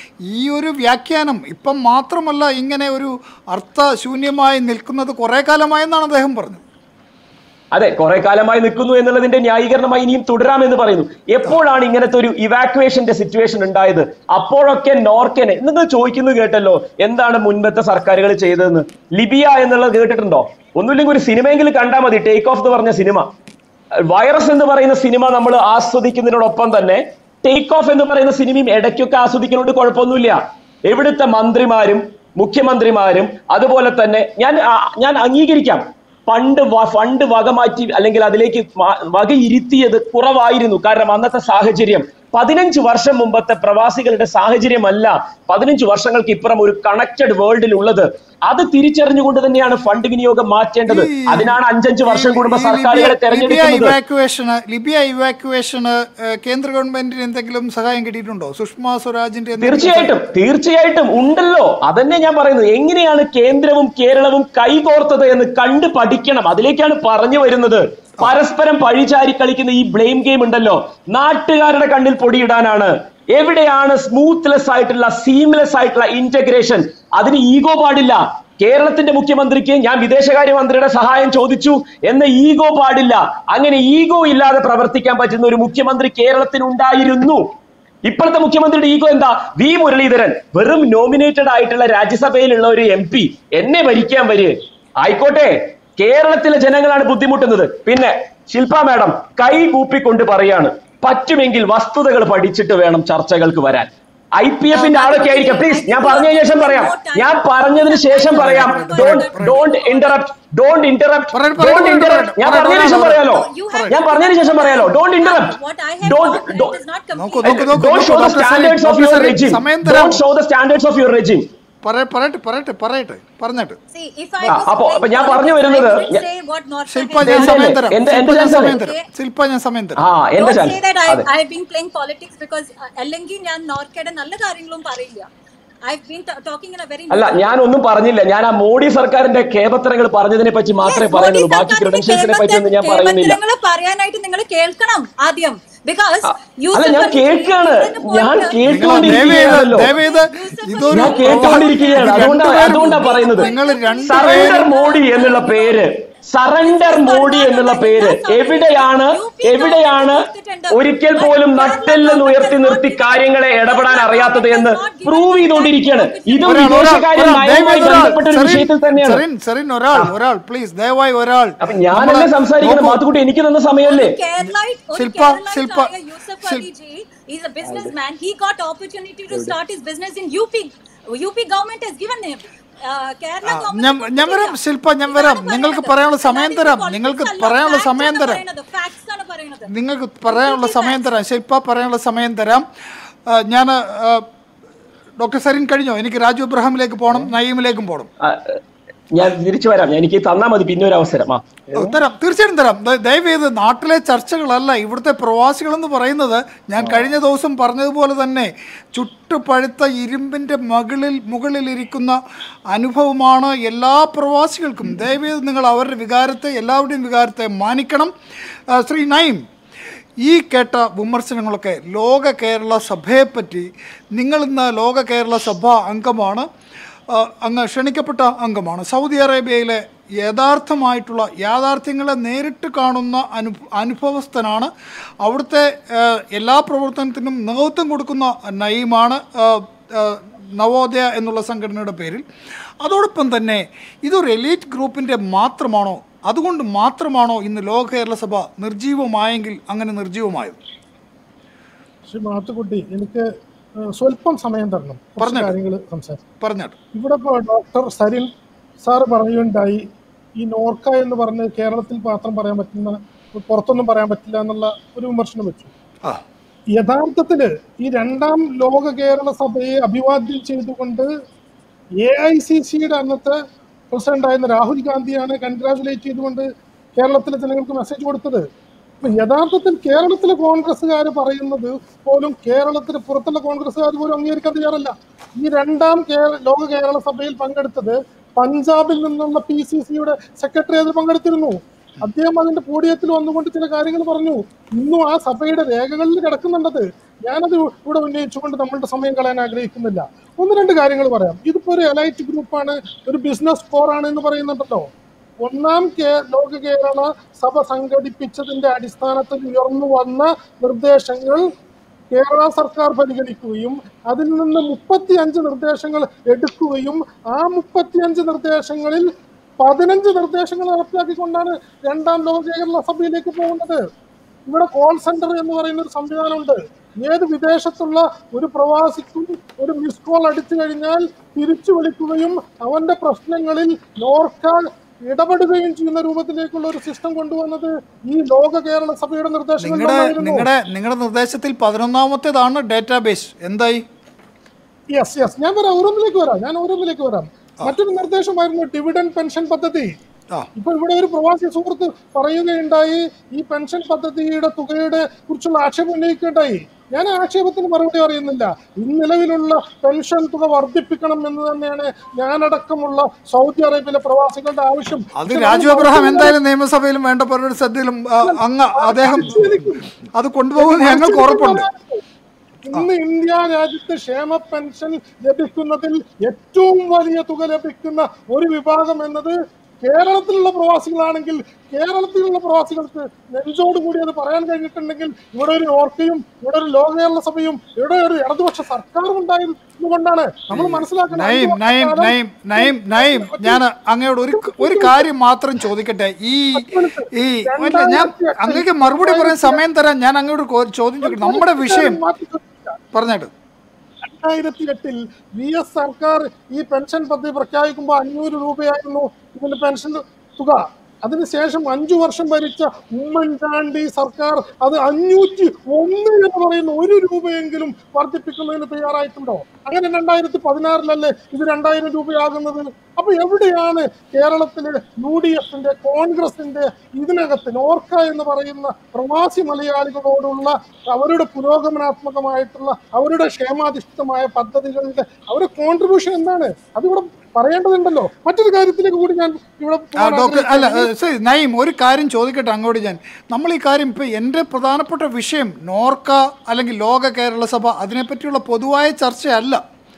ഈ ഒരു വ്യാഖ്യാനം ഇപ്പം മാത്രമല്ല ഇങ്ങനെ ഒരു അർത്ഥശൂന്യമായി നിൽക്കുന്നത് കുറെ കാലമായെന്നാണ് അദ്ദേഹം പറഞ്ഞത് അതെ കുറെ കാലമായി നിൽക്കുന്നു എന്നുള്ളതിന്റെ ന്യായീകരണമായി ഇനിയും തുടരാമെന്ന് പറയുന്നു എപ്പോഴാണ് ഇങ്ങനത്തെ ഒരു ഇവാക്യുവേഷന്റെ സിറ്റുവേഷൻ ഉണ്ടായത് അപ്പോഴൊക്കെ നോർക്കനെ നിങ്ങൾ ചോദിക്കുന്നത് കേട്ടല്ലോ എന്താണ് മുൻപത്തെ സർക്കാരുകൾ ചെയ്തതെന്ന് ലിബിയ എന്നുള്ളത് കേട്ടിട്ടുണ്ടോ ഒന്നുമില്ലെങ്കിൽ ഒരു സിനിമയെങ്കിലും കണ്ടാൽ മതി ടേക്ക് ഓഫ് എന്ന് പറഞ്ഞ സിനിമ വൈറസ് എന്ന് പറയുന്ന സിനിമ നമ്മൾ ആസ്വദിക്കുന്നതിനോടൊപ്പം തന്നെ ടേക്ക് ഓഫ് എന്ന് പറയുന്ന സിനിമയും ഇടയ്ക്കൊക്കെ ആസ്വദിക്കുന്നതുകൊണ്ട് കുഴപ്പമൊന്നുമില്ല എവിടുത്തെ മന്ത്രിമാരും മുഖ്യമന്ത്രിമാരും അതുപോലെ തന്നെ ഞാൻ ആ- ഞാൻ അംഗീകരിക്കാം ഫണ്ട് വ- ഫണ്ട് വകമാറ്റി അല്ലെങ്കിൽ അതിലേക്ക് മ- വകയിരുത്തിയത് കുറവായിരുന്നു കാരണം അന്നത്തെ സാഹചര്യം പതിനഞ്ച് വർഷം മുമ്പത്തെ പ്രവാസികളുടെ സാഹചര്യമല്ല പതിനഞ്ച് വർഷങ്ങൾക്ക് ഇപ്പുറം ഒരു കണക്റ്റഡ് വേൾഡിൽ ഉള്ളത് അത് തിരിച്ചറിഞ്ഞുകൊണ്ട് തന്നെയാണ് ഫണ്ട് വിനിയോഗം മാറ്റേണ്ടത് ഈ- അതിനാണ് അഞ്ചഞ്ച് വർഷം കൂടുമ്പോൾ ഈ സർക്കാരുകളെ ലിബിയ- ലിബിയ തെരഞ്ഞെടുക്കുന്നത് ഇവാക്യുവേഷന് ലിബിയ ഇവാക്യുവേഷന് ഏഹ്, കേന്ദ്ര ഗവൺമെന്റിന് എന്തെങ്കിലും സഹായം കിട്ടിയിട്ടുണ്ടോ സുഷമ സ്വരാജിന്റെ എന്തെങ്കിലും തീർച്ചയായിട്ടും തീർച്ചയായിട്ടും ഉണ്ടല്ലോ അതന്നെ ഞാൻ പറയുന്നത് എങ്ങനെയാണ് കേന്ദ്രവും കേരളവും കൈകോർത്തത് എന്ന് കണ്ട് പഠിക്കണം അതിലേക്കാണ് പറഞ്ഞു വരുന്നത് പരസ്പരം പഴിചാരി കളിക്കുന്ന ഈ ബ്ലെയിം ഗെയിം ഉണ്ടല്ലോ നാട്ടുകാരുടെ കണ്ണിൽ പൊടിയിടാനാണ് എവിടെയാണ് സ്മൂത്ത്ലെസ് ആയിട്ടുള്ള സീംലെസ് ആയിട്ടുള്ള ഇന്റഗ്രേഷൻ അതിന് ഈഗോ പാടില്ല കേരളത്തിന്റെ മുഖ്യമന്ത്രിക്ക് ഞാൻ വിദേശകാര്യമന്ത്രിയുടെ സഹായം ചോദിച്ചു എന്ന ഈഗോ പാടില്ല അങ്ങനെ ഈഗോ ഇല്ലാതെ പ്രവർത്തിക്കാൻ പറ്റുന്ന ഒരു മുഖ്യമന്ത്രി കേരളത്തിന് ഉണ്ടായിരുന്നു ഇപ്പോഴത്തെ മുഖ്യമന്ത്രിയുടെ ഈഗോ എന്താ വി മുരളീധരൻ വെറും നോമിനേറ്റഡ് ആയിട്ടുള്ള രാജ്യസഭയിലുള്ള ഒരു എം പി എന്നെ ഭരിക്കാൻ വരിക ആയിക്കോട്ടെ കേരളത്തിലെ ജനങ്ങളാണ് ബുദ്ധിമുട്ടുന്നത് പിന്നെ ശില്പ മാഡം കൈ കൂപ്പിക്കൊണ്ട് പറയാണ് പറ്റുമെങ്കിൽ വസ്തുതകൾ പഠിച്ചിട്ട് വേണം ചർച്ചകൾക്ക് വരാൻ ഐ പി എഫിന്റെ ആളൊക്കെ ആയിരിക്കാം പ്ലീസ് ഞാൻ പറഞ്ഞതിന് ശേഷം പറയാം ഞാൻ പറഞ്ഞതിന് ശേഷം പറയാം don't don't interrupt don't interrupt പറയട്ടെ, പറയട്ടെ, ഡോണ്ട് ഇന്ററപ്റ്റ് പറയട്ടെ, ഞാൻ പറഞ്ഞതിന് ശേഷം പറയട്ടെ. പറയാലോ ഞാൻ പറഞ്ഞതിന് ശേഷം പറയാലോ don't What interrupt I have don't talked is not നോക്കൂ complete. നോക്കൂ നോക്കൂ Don't show the doctor standards Saleem, of your doctor Saleem, regime. സമയം തരാം Don't show the standards of your regime. പറയ- പറയട്ടെ പറയട്ടെ പറയട്ടെ പറഞ്ഞിട്ട് See, if I ആ, was അപ്പോ- playing അപ്പോ ഞാൻ പറഞ്ഞു politics, I വരുന്നത് wouldn't ഞാൻ- say what North Shilpa has ഞാൻ done. സമയം തരാം എന്റെ- ശില്പ എന്റെ ഞാൻ ചാൻസ് സമയം ആണ്. തരാം ശില്പ ഞാൻ സമയം ആ തരാം എന്റെ Don't say that I, chance I've been playing politics because uh, അല്ലെങ്കിൽ ഞാൻ നോർക്കയുടെ നല്ല കാര്യങ്ങളും പറയില്ല I've been ta- talking in a very അല്ല ഞാൻ ഒന്നും പറഞ്ഞില്ല ഞാൻ ആ മോഡി സർക്കാരിന്റെ കേപത്രങ്ങൾ പറഞ്ഞതിനെ പറ്റി മാത്രമേ പറയുന്നുള്ളൂ ബാക്കി ക്രെഡൻഷ്യൽസിനെ പറ്റി ഒന്നും ഞാൻ പറയുന്നില്ല നിങ്ങൾ പറയാനായിട്ട് നിങ്ങൾ കേൾക്കണം ആദ്യം ബിക്കോസ് അല്ല ഞാൻ കേൾക്കാണ് ഞാൻ നിങ്ങൾ കേട്ടുകൊണ്ടിരിക്കുകയാണല്ലോ ദയവേത് ഇതൊരു ഞാൻ കേട്ടുകൊണ്ടിരിക്കുകയാണ് അതുകൊണ്ടാ രണ്ടുപേരും- അതുകൊണ്ടാ പറയുന്നത് നിങ്ങൾ സറണ്ടർ രണ്ടുപേരും മോഡി എന്നുള്ള പേര് സറണ്ടർ മോഡി എന്നുള്ള പേര് എവിടെയാണ് എവിടെയാണ് ഒരിക്കൽ പോലും നട്ടെല്ലെന്ന് ഉയർത്തി നിർത്തി കാര്യങ്ങളെ ഇടപെടാൻ അറിയാത്തത് എന്ന് പ്രൂവ് ചെയ്തുകൊണ്ടിരിക്കുകയാണ് ഇതും ഒരാൾ, ഒരാൾ, വിദേശകാര്യ ഒരാൾ, നയവുമായി ദയവായി ഒരാൾ, ബന്ധപ്പെട്ട ഒരു സെറിൻ, വിഷയത്തിൽ തന്നെയാണ് സെറിൻ, സെറിൻ, ഒരാൾ ഒരാൾ പ്ലീസ് ദയവായി ഒരാൾ അപ്പൊ ഞാനല്ലേ നമ്മള് സംസാരിക്കുന്നത് നോക്കൂ, മാത്തുക്കുട്ടി എനിക്ക് തന്ന സമയമല്ലേ ശില്പ, ശില്പ, Yusuf ശിൽ- Ali ji is a businessman. He got opportunity to start his business in UP. UP government has given him. Uh, Kerala ആ, government ഞാൻ has ഞാൻ വരാം കൊടുത്തില്ല. ശില്പ ഞാൻ ഇതാണ് വരാം നിങ്ങൾക്ക് പറയുന്നത്. പറയാനുള്ള സമയം അല്ലാതെ തരാം ഇത് നിങ്ങൾക്ക് politics അല്ല. പറയാനുള്ള Facts സമയം ആണ് തരാം പറയുന്നത്. Facts ആണ് പറയുന്നത്. നിങ്ങൾക്ക് പറയാനുള്ള സമയം തരാം ശില്പ പറയാനുള്ള സമയം തരാം ഞാൻ ഡോക്ടർ സരിൻ കഴിഞ്ഞോ എനിക്ക് രാജു ഇബ്രാഹിമിലേക്ക് പോകണം നയീമിലേക്കും പോകണം ആ, ഞാൻ തിരിച്ചു വരാം എനിക്ക് തന്നാ മതി പിന്നെ ഒരു അവസരം ആ ഓ, തരാം തീർച്ചയായിട്ടും തരാം ദ- ദയവേത് നാട്ടിലെ ചർച്ചകളല്ല ഇവിടുത്തെ പ്രവാസികളെന്ന് പറയുന്നത് ഞാൻ കഴിഞ്ഞ ദിവസം പറഞ്ഞതുപോലെ തന്നെ ചുട്ടുപഴുത്ത ഇരുമ്പിൻ്റെ മകളിൽ മുകളിലിരിക്കുന്ന അനുഭവമാണ് എല്ലാ പ്രവാസികൾക്കും ദയവേത് നിങ്ങൾ അവരുടെ വികാരത്തെ എല്ലാവരുടെയും വികാരത്തെ മാനിക്കണം ആ, ശ്രീ നയിം ഈ കേട്ട വിമർശനങ്ങളൊക്കെ ലോക കേരള സഭയെപ്പറ്റി നിങ്ങളിന്ന് ലോക കേരള സഭ അംഗമാണ് ആ, അങ്ങ് ക്ഷണിക്കപ്പെട്ട അംഗമാണ് സൗദി അറേബ്യയിലെ യഥാർത്ഥമായിട്ടുള്ള യാഥാർത്ഥ്യങ്ങളെ നേരിട്ട് കാണുന്ന അനു അനുഭവസ്ഥനാണ് അവിടുത്തെ ആ, എല്ലാ പ്രവർത്തനത്തിനും നേതൃത്വം കൊടുക്കുന്ന നയീമാണ് ആ, ആ, നവോദയ എന്നുള്ള സംഘടനയുടെ പേരിൽ അതോടൊപ്പം തന്നെ ഇതൊരു എലീറ്റ് ഗ്രൂപ്പിൻ്റെ മാത്രമാണോ അതുകൊണ്ട് മാത്രമാണോ ഇന്ന് ലോക കേരള സഭ നിർജീവമായെങ്കിൽ അങ്ങനെ നിർജീവമായത് ശ്രീ മാത്തുക്കുട്ടി എനിക്ക് ഏഹ്, സ്വല്പം സമയം തരണം കുറച്ച് പറഞ്ഞോ. കാര്യങ്ങൾ സംസാരിക്കും പറഞ്ഞാട്ട് ഇവിടെ ഇപ്പോൾ ഡോക്ടർ സരിൻ സാറ് പറയുകയുണ്ടായി ഈ നോർക്ക എന്ന് പറഞ്ഞ് കേരളത്തിൽ മാത്രം പറയാൻ പറ്റുന്ന പുറത്തൊന്നും പറയാൻ പറ്റില്ല എന്നുള്ള ഒരു വിമർശനം വെച്ചു ആ യഥാർത്ഥത്തില് ഈ രണ്ടാം ലോക കേരള സഭയെ അഭിവാദ്യം ചെയ്തുകൊണ്ട് എ ഐ സി സിയുടെ അന്നത്തെ പ്രസിഡന്റ് ആയിരുന്ന രാഹുൽ ഗാന്ധിയാണ് കൺഗ്രാചുലേറ്റ് ചെയ്തുകൊണ്ട് കേരളത്തിലെ ജനങ്ങൾക്ക് മെസ്സേജ് കൊടുത്തത് അപ്പൊ യഥാർത്ഥത്തിൽ കേരളത്തിലെ കോൺഗ്രസ്സുകാർ പറയുന്നത് പോലും കേരളത്തിന് പുറത്തുള്ള കോൺഗ്രസ്സുകാർ പോലും അംഗീകരിക്കാൻ തയ്യാറല്ല ഈ രണ്ടാം കേ- ലോക കേരള സഭയിൽ പങ്കെടുത്തത് പഞ്ചാബിൽ നിന്നുള്ള പി സി സിയുടെ സെക്രട്ടറി അതിൽ പങ്കെടുത്തിരുന്നു അദ്ദേഹം അതിന്റെ പോഡിയത്തിൽ വന്നുകൊണ്ട് ചില കാര്യങ്ങൾ പറഞ്ഞു ഇന്നും ആ സഭയുടെ രേഖകളിൽ കിടക്കുന്നുണ്ടത് ഞാനത് ഇവിടെ ഉന്നയിച്ചുകൊണ്ട് നമ്മളുടെ സമയം കളയാൻ ആഗ്രഹിക്കുന്നില്ല ഒന്ന് രണ്ട് കാര്യങ്ങൾ പറയാം ഇതിപ്പോ ഒരു എലൈറ്റ് ഗ്രൂപ്പാണ് ഒരു ബിസിനസ് ആണ് എന്ന് പറയുന്നുണ്ടല്ലോ ഒന്നാം കേ ലോക കേരള സഭ സംഘടിപ്പിച്ചതിന്റെ അടിസ്ഥാനത്തിൽ ഉയർന്നു വന്ന നിർദ്ദേശങ്ങൾ കേരള സർക്കാർ പരിഗണിക്കുകയും അതിൽ നിന്ന് മുപ്പത്തി അഞ്ച് നിർദ്ദേശങ്ങൾ എടുക്കുകയും ആ മുപ്പത്തിയഞ്ച് നിർദ്ദേശങ്ങളിൽ പതിനഞ്ച് നിർദ്ദേശങ്ങൾ നടപ്പിലാക്കിക്കൊണ്ടാണ് രണ്ടാം ലോക കേരള സഭയിലേക്ക് പോകുന്നത് ഇവിടെ കോൾ സെന്റർ എന്ന് പറയുന്ന ഒരു സംവിധാനമുണ്ട് ഏത് വിദേശത്തുള്ള ഒരു പ്രവാസിക്കും ഒരു മിസ് കോൾ അടിച്ചു കഴിഞ്ഞാൽ തിരിച്ചു വിളിക്കുകയും അവന്റെ പ്രശ്നങ്ങളിൽ നോർക്ക ഇടപെടുകയും ചെയ്യുന്ന രൂപത്തിലേക്കുള്ള ഒരു സിസ്റ്റം കൊണ്ടുവന്നത് ഈ ലോക കേരള സഭയുടെ നിങ്ങളുടെ നിർദ്ദേശങ്ങൾ നിങ്ങളുടെ നിങ്ങളുടെ നിർദ്ദേശത്തിൽ പതിനൊന്നാമത്തേതാണ് ഡേറ്റാബേസ് എന്തായി യെസ് യെസ് ഞാൻ വരാം ഓരോന്നിലേക്ക് വരാം ഞാൻ ഓരോന്നിലേക്ക് വരാം മറ്റൊരു നിർദ്ദേശമായിരുന്നു ഡിവിഡൻ പെൻഷൻ പദ്ധതി ആ ഇപ്പൊ ഇവിടെ ഒരു പ്രവാസി സുഹൃത്ത് പറയുകയുണ്ടായി ഈ പെൻഷൻ പദ്ധതിയുടെ തുകയുടെ കുറിച്ചുള്ള ആക്ഷേപം ഉന്നയിക്കുകയുണ്ടായി ഞാൻ ആ ആക്ഷേപത്തിന് മറുപടി അറിയുന്നില്ല നിലവിലുള്ള പെൻഷൻ തുക വർദ്ധിപ്പിക്കണം എന്ന് തന്നെയാണ് ഞാനടക്കമുള്ള സൗദി അറേബ്യയിലെ പ്രവാസികളുടെ ആവശ്യം അത് പക്ഷേ രാജു നമ്മൾ അബ്രഹാം എന്തായാലും നിയമസഭയിലും വേണ്ടപ്പെട്ട ശ്രദ്ധയിലും ആ, അങ്ങ് അദ്ദേഹം അത് കൊണ്ടുപോകുമെന്ന് ഞങ്ങൾക്ക് ഉറപ്പുണ്ട് ഇന്ന് ഇന്ത്യ രാജ്യത്ത് ക്ഷേമ പെൻഷൻ ലഭിക്കുന്നതിൽ ഏറ്റവും വലിയ തുക ലഭിക്കുന്ന ഒരു വിഭാഗം എന്നത് കേരളത്തിലുള്ള പ്രവാസികളാണെങ്കിൽ കേരളത്തിലുള്ള പ്രവാസികൾക്ക് നെഞ്ചോട് കൂടി അത് പറയാൻ കഴിഞ്ഞിട്ടുണ്ടെങ്കിൽ ഇവിടെ ഒരു ഓർക്കയും ഇവിടെ ഒരു ലോക കേരള സഭയും ഇവിടെ ഒരു ഇടതുപക്ഷ സർക്കാരും ഉണ്ടായതുകൊണ്ടാണ് നമ്മൾ മനസ്സിലാക്കണം നയിം അഞ്ച് നയിം വർഷക്കാലം നയിം നയിം നയിം ഞാൻ അങ്ങയോട് ഒരു ഒരു കാര്യം മാത്രം ചോദിക്കട്ടെ ഈ ഈ അല്ല ഞാൻ അങ്ങേക്ക് മറുപടി പറയാൻ സമയം തരാൻ ഞാൻ അങ്ങോട്ട് കോ- ചോദ്യം ചോദിക്കട്ടെ നമ്മുടെ വിഷയം മാറ്റി ചോദിക്കാം. പറഞ്ഞിട്ട് രണ്ടായിരത്തി എട്ടിൽ വി എസ് സർക്കാർ ഈ പെൻഷൻ പദ്ധതി പ്രഖ്യാപിക്കുമ്പോൾ അഞ്ഞൂറ് രൂപയായിരുന്നു ഇതിന്റെ പെൻഷൻ തുക അതിനുശേഷം അഞ്ചു വർഷം ഭരിച്ച ഉമ്മൻചാണ്ടി സർക്കാർ അത് അഞ്ഞൂറ്റി ഒന്ന് എന്ന് പറയുന്ന ഒരു രൂപയെങ്കിലും വർദ്ധിപ്പിക്കുന്നതിന് തയ്യാറായിട്ടുണ്ടോ അങ്ങനെ രണ്ടായിരത്തി പതിനാറിലല്ലേ ഇത് രണ്ടായിരം രൂപയാകുന്നത് അപ്പൊ എവിടെയാണ് കേരളത്തിലെ യു ഡി എഫിന്റെ കോൺഗ്രസിന്റെ ഇതിനകത്ത് നോർക്ക എന്ന് പറയുന്ന പ്രവാസി മലയാളികളോടുള്ള അവരുടെ പുരോഗമനാത്മകമായിട്ടുള്ള അവരുടെ ക്ഷേമാധിഷ്ഠിതമായ പദ്ധതികളുടെ അവരുടെ കോൺട്രിബ്യൂഷൻ എന്താണ് അതിവിടെ പറയേണ്ടതുണ്ടല്ലോ മറ്റൊരു കാര്യത്തിലേക്ക് കൂടി ഞാൻ ഇവിടെ ആ പോകാൻ ഡോക്ടർ അല്ല ആഗ്രഹിക്കുന്നു. ഏ, ശരി നയിം ഒരു കാര്യം ചോദിക്കട്ടെ അങ്ങോട്ട് ഞാൻ നമ്മൾ ഈ കാര്യം ഇപ്പം എൻ്റെ പ്രധാനപ്പെട്ട വിഷയം നോർക്ക അല്ലെങ്കിൽ ലോക കേരള സഭ അതിനെപ്പറ്റിയുള്ള പൊതുവായ ചർച്ചയല്ല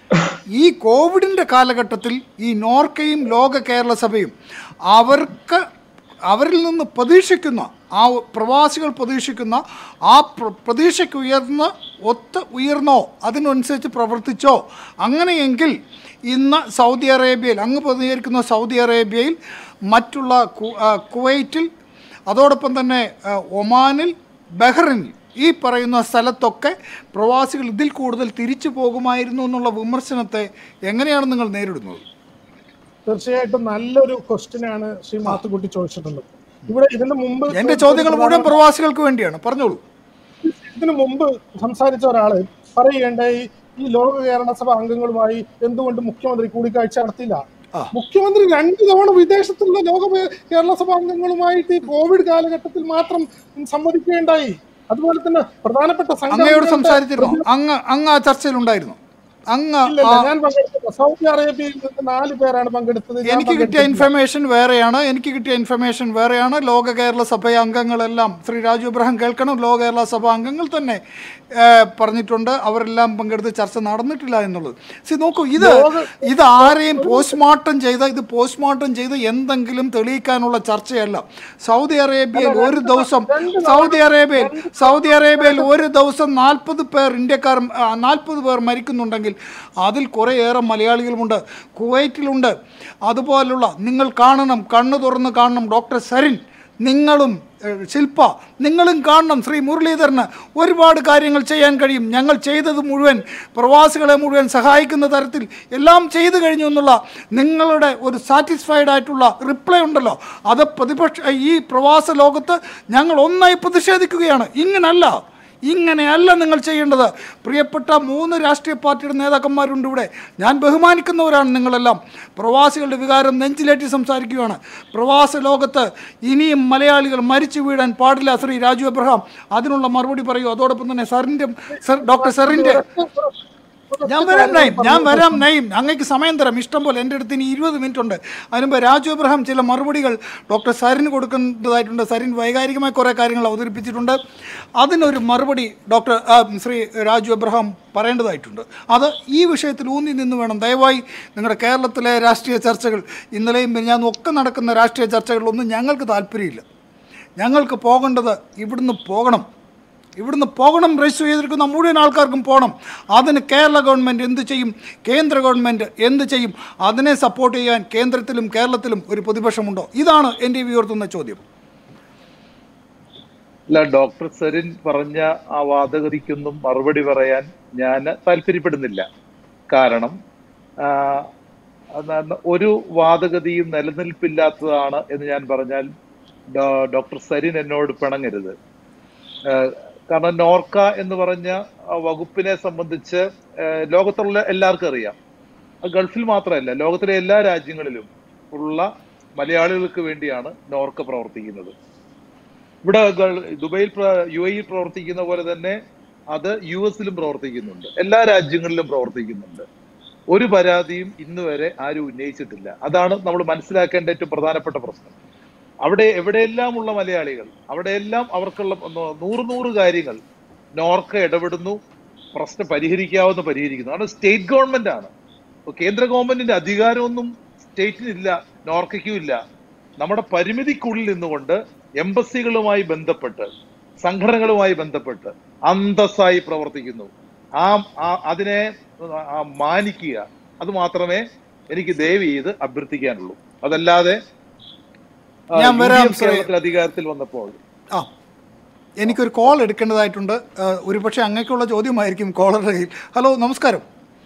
ഈ കോവിഡിൻ്റെ കാലഘട്ടത്തിൽ ഈ നോർക്കയും ലോക കേരള സഭയും അവർക്ക് അവരിൽ നിന്ന് പ്രതീക്ഷിക്കുന്ന ആ പ്രവാസികൾ പ്രതീക്ഷിക്കുന്ന ആ പ്ര- പ്രതീക്ഷയ്ക്ക് ഉയർന്ന് ഒത്ത് ഉയർന്നോ അതിനനുസരിച്ച് പ്രവർത്തിച്ചോ അങ്ങനെയെങ്കിൽ ഇന്ന് സൗദി അറേബ്യയിൽ അങ്ങ് പ്രതികരിക്കുന്ന സൗദി അറേബ്യയിൽ മറ്റുള്ള കു- ആ, കുവൈറ്റിൽ അതോടൊപ്പം തന്നെ ആ, ഒമാനിൽ ബഹ്റിനിൽ ഈ പറയുന്ന സ്ഥലത്തൊക്കെ പ്രവാസികൾ ഇതിൽ കൂടുതൽ തിരിച്ചു പോകുമായിരുന്നു എന്നുള്ള വിമർശനത്തെ എങ്ങനെയാണ് നിങ്ങൾ നേരിടുന്നത് തീർച്ചയായിട്ടും നല്ലൊരു ക്വസ്റ്റ്യൻ ആണ് ശ്രീ മാത്തുക്കുട്ടി ചോദിച്ചിട്ടുള്ളത് ഇവിടെ ഇതിന് മുമ്പ് എൻ്റെ ചോദ്യങ്ങൾ മുഴുവൻ പ്രവാസികൾക്ക് വേണ്ടിയാണ് പറഞ്ഞോളൂ ഇതിനു മുമ്പ് സംസാരിച്ച ഒരാള് പറയുകയുണ്ടായി ഈ ലോക കേരള സഭ അംഗങ്ങളുമായി എന്തുകൊണ്ട് മുഖ്യമന്ത്രി കൂടിക്കാഴ്ച നടത്തിയില്ല മുഖ്യമന്ത്രി രണ്ടു തവണ വിദേശത്തുള്ള ലോക വേ- കേരള സഭ അംഗങ്ങളുമായിട്ട് ഈ കോവിഡ് കാലഘട്ടത്തിൽ മാത്രം സംവദിക്കുകയുണ്ടായി അതുപോലെ തന്നെ പ്രധാനപ്പെട്ട അങ്ങയോട് സംഘടനകളുടെ സംസാരിച്ചിരുന്നു അങ്ങ് അങ്ങ് ആ ചർച്ചയിലുണ്ടായിരുന്നു അങ്ങ് ഇല്ല, ആ ഇല്ല, ഞാൻ പങ്കെടുത്തില്ല സൗദി അറേബ്യയിൽ നിന്ന് നാല് പേരാണ് പങ്കെടുത്തത് ഞാൻ എനിക്ക് കിട്ടിയ പങ്കെടുത്തില്ല. ഇൻഫർമേഷൻ വേറെയാണ് എനിക്ക് കിട്ടിയ ഇൻഫർമേഷൻ വേറെയാണ് ലോക കേരള സഭ അംഗങ്ങളെല്ലാം ശ്രീ രാജു ഇബ്രാഹിം കേൾക്കണം ലോക കേരള സഭ അംഗങ്ങൾ തന്നെ ഏ, പറഞ്ഞിട്ടുണ്ട് അവരെല്ലാം പങ്കെടുത്ത് ചർച്ച നടന്നിട്ടില്ല എന്നുള്ളത് സി നോക്കൂ ഇത് ഇത് ആരെയും പോസ്റ്റ്മോർട്ടം ചെയ്ത ഇത് പോസ്റ്റ്മോർട്ടം ചെയ്ത് എന്തെങ്കിലും തെളിയിക്കാനുള്ള ചർച്ചയല്ല സൗദി അറേബ്യയിൽ ഒരു ദിവസം സൗദി അറേബ്യയിൽ സൗദി അറേബ്യയിൽ ഒരു ദിവസം നാൽപ്പത് പേർ ഇന്ത്യക്കാർ നാൽപ്പത് പേർ മരിക്കുന്നുണ്ടെങ്കിൽ അതിൽ കുറേയേറെ മലയാളികളുമുണ്ട് കുവൈറ്റിലുണ്ട് അതുപോലുള്ള നിങ്ങൾ കാണണം കണ്ണു തുറന്ന് കാണണം ഡോക്ടർ സരിൻ നിങ്ങളും ഏഹ്, ശില്പ നിങ്ങളും കാണണം ശ്രീ മുരളീധരന് ഒരുപാട് കാര്യങ്ങൾ ചെയ്യാൻ കഴിയും ഞങ്ങൾ ചെയ്തത് മുഴുവൻ പ്രവാസികളെ മുഴുവൻ സഹായിക്കുന്ന തരത്തിൽ എല്ലാം ചെയ്തു കഴിഞ്ഞു എന്നുള്ള നിങ്ങളുടെ ഒരു സാറ്റിസ്ഫൈഡ് ആയിട്ടുള്ള റിപ്ലൈ ഉണ്ടല്ലോ അത് പ്രതിപക്ഷ ഈ പ്രവാസ ലോകത്ത് ഞങ്ങൾ ഒന്നായി പ്രതിഷേധിക്കുകയാണ് ഇങ്ങനല്ല ഇങ്ങനെയല്ല നിങ്ങൾ ചെയ്യേണ്ടത് പ്രിയപ്പെട്ട മൂന്ന് രാഷ്ട്രീയ പാർട്ടിയുടെ നേതാക്കന്മാരുണ്ട് ഇവിടെ ഞാൻ ബഹുമാനിക്കുന്നവരാണ് നിങ്ങളെല്ലാം പ്രവാസികളുടെ വികാരം നെഞ്ചിലേറ്റി സംസാരിക്കുകയാണ് പ്രവാസ ലോകത്ത് ഇനിയും മലയാളികൾ മരിച്ചു വീഴാൻ പാടില്ല ശ്രീ രാജു എബ്രഹാം അതിനുള്ള മറുപടി പറയൂ അതോടൊപ്പം തന്നെ സാറിൻ്റെ സർ ഡോക്ടർ സെറിൻ്റെ ഞാൻ വരാം നയിം ഞാൻ വരാം നയിം അങ്ങേക്ക് സമയം തരാം ഇഷ്ടം പോലെ എൻ്റെ അടുത്ത് ഇനി ഇരുപത് മിനിറ്റ് ഉണ്ട് അതിനുമ്പ് രാജു എബ്രഹാം ചില മറുപടികൾ ഡോക്ടർ സരിന് കൊടുക്കേണ്ടതായിട്ടുണ്ട് സരിൻ വൈകാരികമായ കുറേ കാര്യങ്ങൾ അവതരിപ്പിച്ചിട്ടുണ്ട് അതിനൊരു മറുപടി ഡോക്ടർ ആ, ശ്രീ രാജു എബ്രഹാം പറയേണ്ടതായിട്ടുണ്ട് അത് ഈ വിഷയത്തിൽ ഊന്നി നിന്ന് വേണം ദയവായി നിങ്ങളുടെ കേരളത്തിലെ രാഷ്ട്രീയ ചർച്ചകൾ ഇന്നലെയും ഞാൻ ഒക്കെ നടക്കുന്ന രാഷ്ട്രീയ ചർച്ചകളിലൊന്നും ഞങ്ങൾക്ക് താല്പര്യമില്ല ഞങ്ങൾക്ക് പോകേണ്ടത് ഇവിടുന്ന് പോകണം ഇവിടുന്ന് പോകണം രജിസ്റ്റർ ചെയ്തിരിക്കുന്ന മുഴുവൻ ആൾക്കാർക്കും പോകണം അതിന് കേരള ഗവൺമെൻറ് എന്ത് ചെയ്യും കേന്ദ്ര ഗവൺമെൻറ് എന്ത് ചെയ്യും അതിനെ സപ്പോർട്ട് ചെയ്യാൻ കേന്ദ്രത്തിലും കേരളത്തിലും ഒരു പ്രതിപക്ഷമുണ്ടോ ഇതാണ് എൻ്റെ ഉയർത്തുന്ന ചോദ്യം അല്ല ഡോക്ടർ സരിൻ പറഞ്ഞ ആ വാദഗതിക്കൊന്നും മറുപടി പറയാൻ ഞാൻ താല്പര്യപ്പെടുന്നില്ല കാരണം ആ, അത് ഒരു വാദഗതിയും നിലനിൽപ്പില്ലാത്തതാണ് എന്ന് ഞാൻ പറഞ്ഞാൽ ഡോ- ഡോക്ടർ സരിൻ എന്നോട് പിണങ്ങരുത് ആ, കാരണം നോർക്ക എന്ന് പറഞ്ഞ ആ വകുപ്പിനെ സംബന്ധിച്ച് ആ, ലോകത്തുള്ള എല്ലാവർക്കും അറിയാം അത് ഗൾഫിൽ മാത്രമല്ല ലോകത്തിലെ എല്ലാ രാജ്യങ്ങളിലും ഉള്ള മലയാളികൾക്ക് വേണ്ടിയാണ് നോർക്ക പ്രവർത്തിക്കുന്നത് ഇവിടെ ഗൾ- ദുബൈയിൽ പ്ര- യു എയിൽ പ്രവർത്തിക്കുന്ന പോലെ തന്നെ അത് യു എസിലും പ്രവർത്തിക്കുന്നുണ്ട് എല്ലാ രാജ്യങ്ങളിലും പ്രവർത്തിക്കുന്നുണ്ട് ഒരു പരാതിയും ഇന്ന് വരെ ആരും ഉന്നയിച്ചിട്ടില്ല അതാണ് നമ്മൾ മനസ്സിലാക്കേണ്ട ഏറ്റവും പ്രധാനപ്പെട്ട പ്രശ്നം അവിടെ എവിടെയെല്ലാം ഉള്ള മലയാളികൾ അവിടെയെല്ലാം അവർക്കുള്ള നൂ- നൂറ് നൂറ് കാര്യങ്ങൾ നോർക്ക ഇടപെടുന്നു പ്രശ്നം പരിഹരിക്കാവുന്ന പരിഹരിക്കുന്നു കാരണം സ്റ്റേറ്റ് ഗവൺമെന്റ് ആണ് ഇപ്പൊ കേന്ദ്ര ഗവൺമെന്റിന്റെ അധികാരമൊന്നും സ്റ്റേറ്റിനില്ല നോർക്കയ്ക്കും ഇല്ല നമ്മുടെ പരിമിതിക്കുള്ളിൽ നിന്നുകൊണ്ട് എംബസികളുമായി ബന്ധപ്പെട്ട് സംഘടനകളുമായി ബന്ധപ്പെട്ട് അന്തസ്സായി പ്രവർത്തിക്കുന്നു ആ ആ- അതിനെ ആ മാനിക്കുക അത് മാത്രമേ എനിക്ക് ദയവ് ചെയ്ത് അഭ്യർത്ഥിക്കാനുള്ളൂ അതല്ലാതെ ആ, ഞാൻ യു ഡി വരാം, എഫ് ശ്രീ- കേരളത്തിൽ അധികാരത്തിൽ വന്നപ്പോൾ ആ എനിക്കൊരു കോൾ എടുക്കേണ്ടതായിട്ടുണ്ട് ആ, ഒരുപക്ഷെ അങ്ങേക്കുള്ള ചോദ്യമായിരിക്കും കോളറുടെ കയ്യിൽ ഹലോ നമസ്കാരം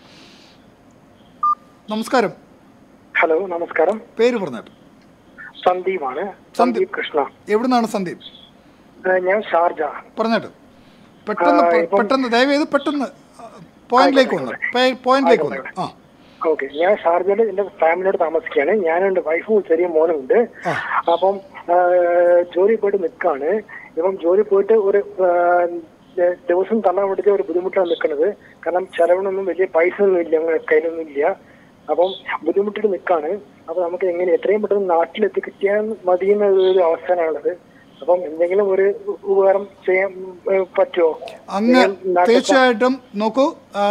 നമസ്കാരം ഹലോ നമസ്കാരം പേര് പറഞ്ഞിട്ട് സന്ദീപാണ് സന്ദീപ്. സന്ദീപ് കൃഷ്ണ എവിടുന്നാണ് സന്ദീപ് ഏഹ് ഞാൻ ഷാർജ പറഞ്ഞിട്ട് പെട്ടെന്ന് ആ, പെ- ഇപ്പം- പെട്ടെന്ന് ദയവേത് പെട്ടെന്ന് പോയിന്റിലേക്ക് വന്നു പോയിന്റിലേക്ക് വന്നു ആ ഓക്കെ ഞാൻ ഷാർജയിൽ എന്റെ ഫാമിലിയോട് താമസിക്കുകയാണ് ഞാനുണ്ട് വൈഫും ചെറിയ മോനും ഉണ്ട് ആ. അപ്പം ഏഹ്, ജോലി പോയിട്ട് നിൽക്കാണ് ഇപ്പം ജോലി പോയിട്ട് ഒരു ഏഹ്, ദിവസം തള്ളാൻ വേണ്ടിയിട്ട് ഒരു ബുദ്ധിമുട്ടാണ് നിൽക്കുന്നത് കാരണം ചെലവിനൊന്നും വലിയ പൈസ ഒന്നും ഇല്ല ഞങ്ങളുടെ കയ്യിലൊന്നും ഇല്ല അപ്പം ബുദ്ധിമുട്ടിട്ട് നിൽക്കാണ് അപ്പൊ നമുക്ക് എങ്ങനെ എത്രയും പെട്ടെന്ന് നാട്ടിലെത്തി കിട്ടിയാൽ മതി എന്നൊരു അവസ്ഥയാണുള്ളത് അപ്പം എന്തെങ്കിലും ഒരു ഉപകാരം ചെയ്യാൻ ഏഹ്, പറ്റുമോ അങ്ങ് നിങ്ങൾ നാട്ടിൽ- തീർച്ചയായിട്ടും നോക്കൂ ആ,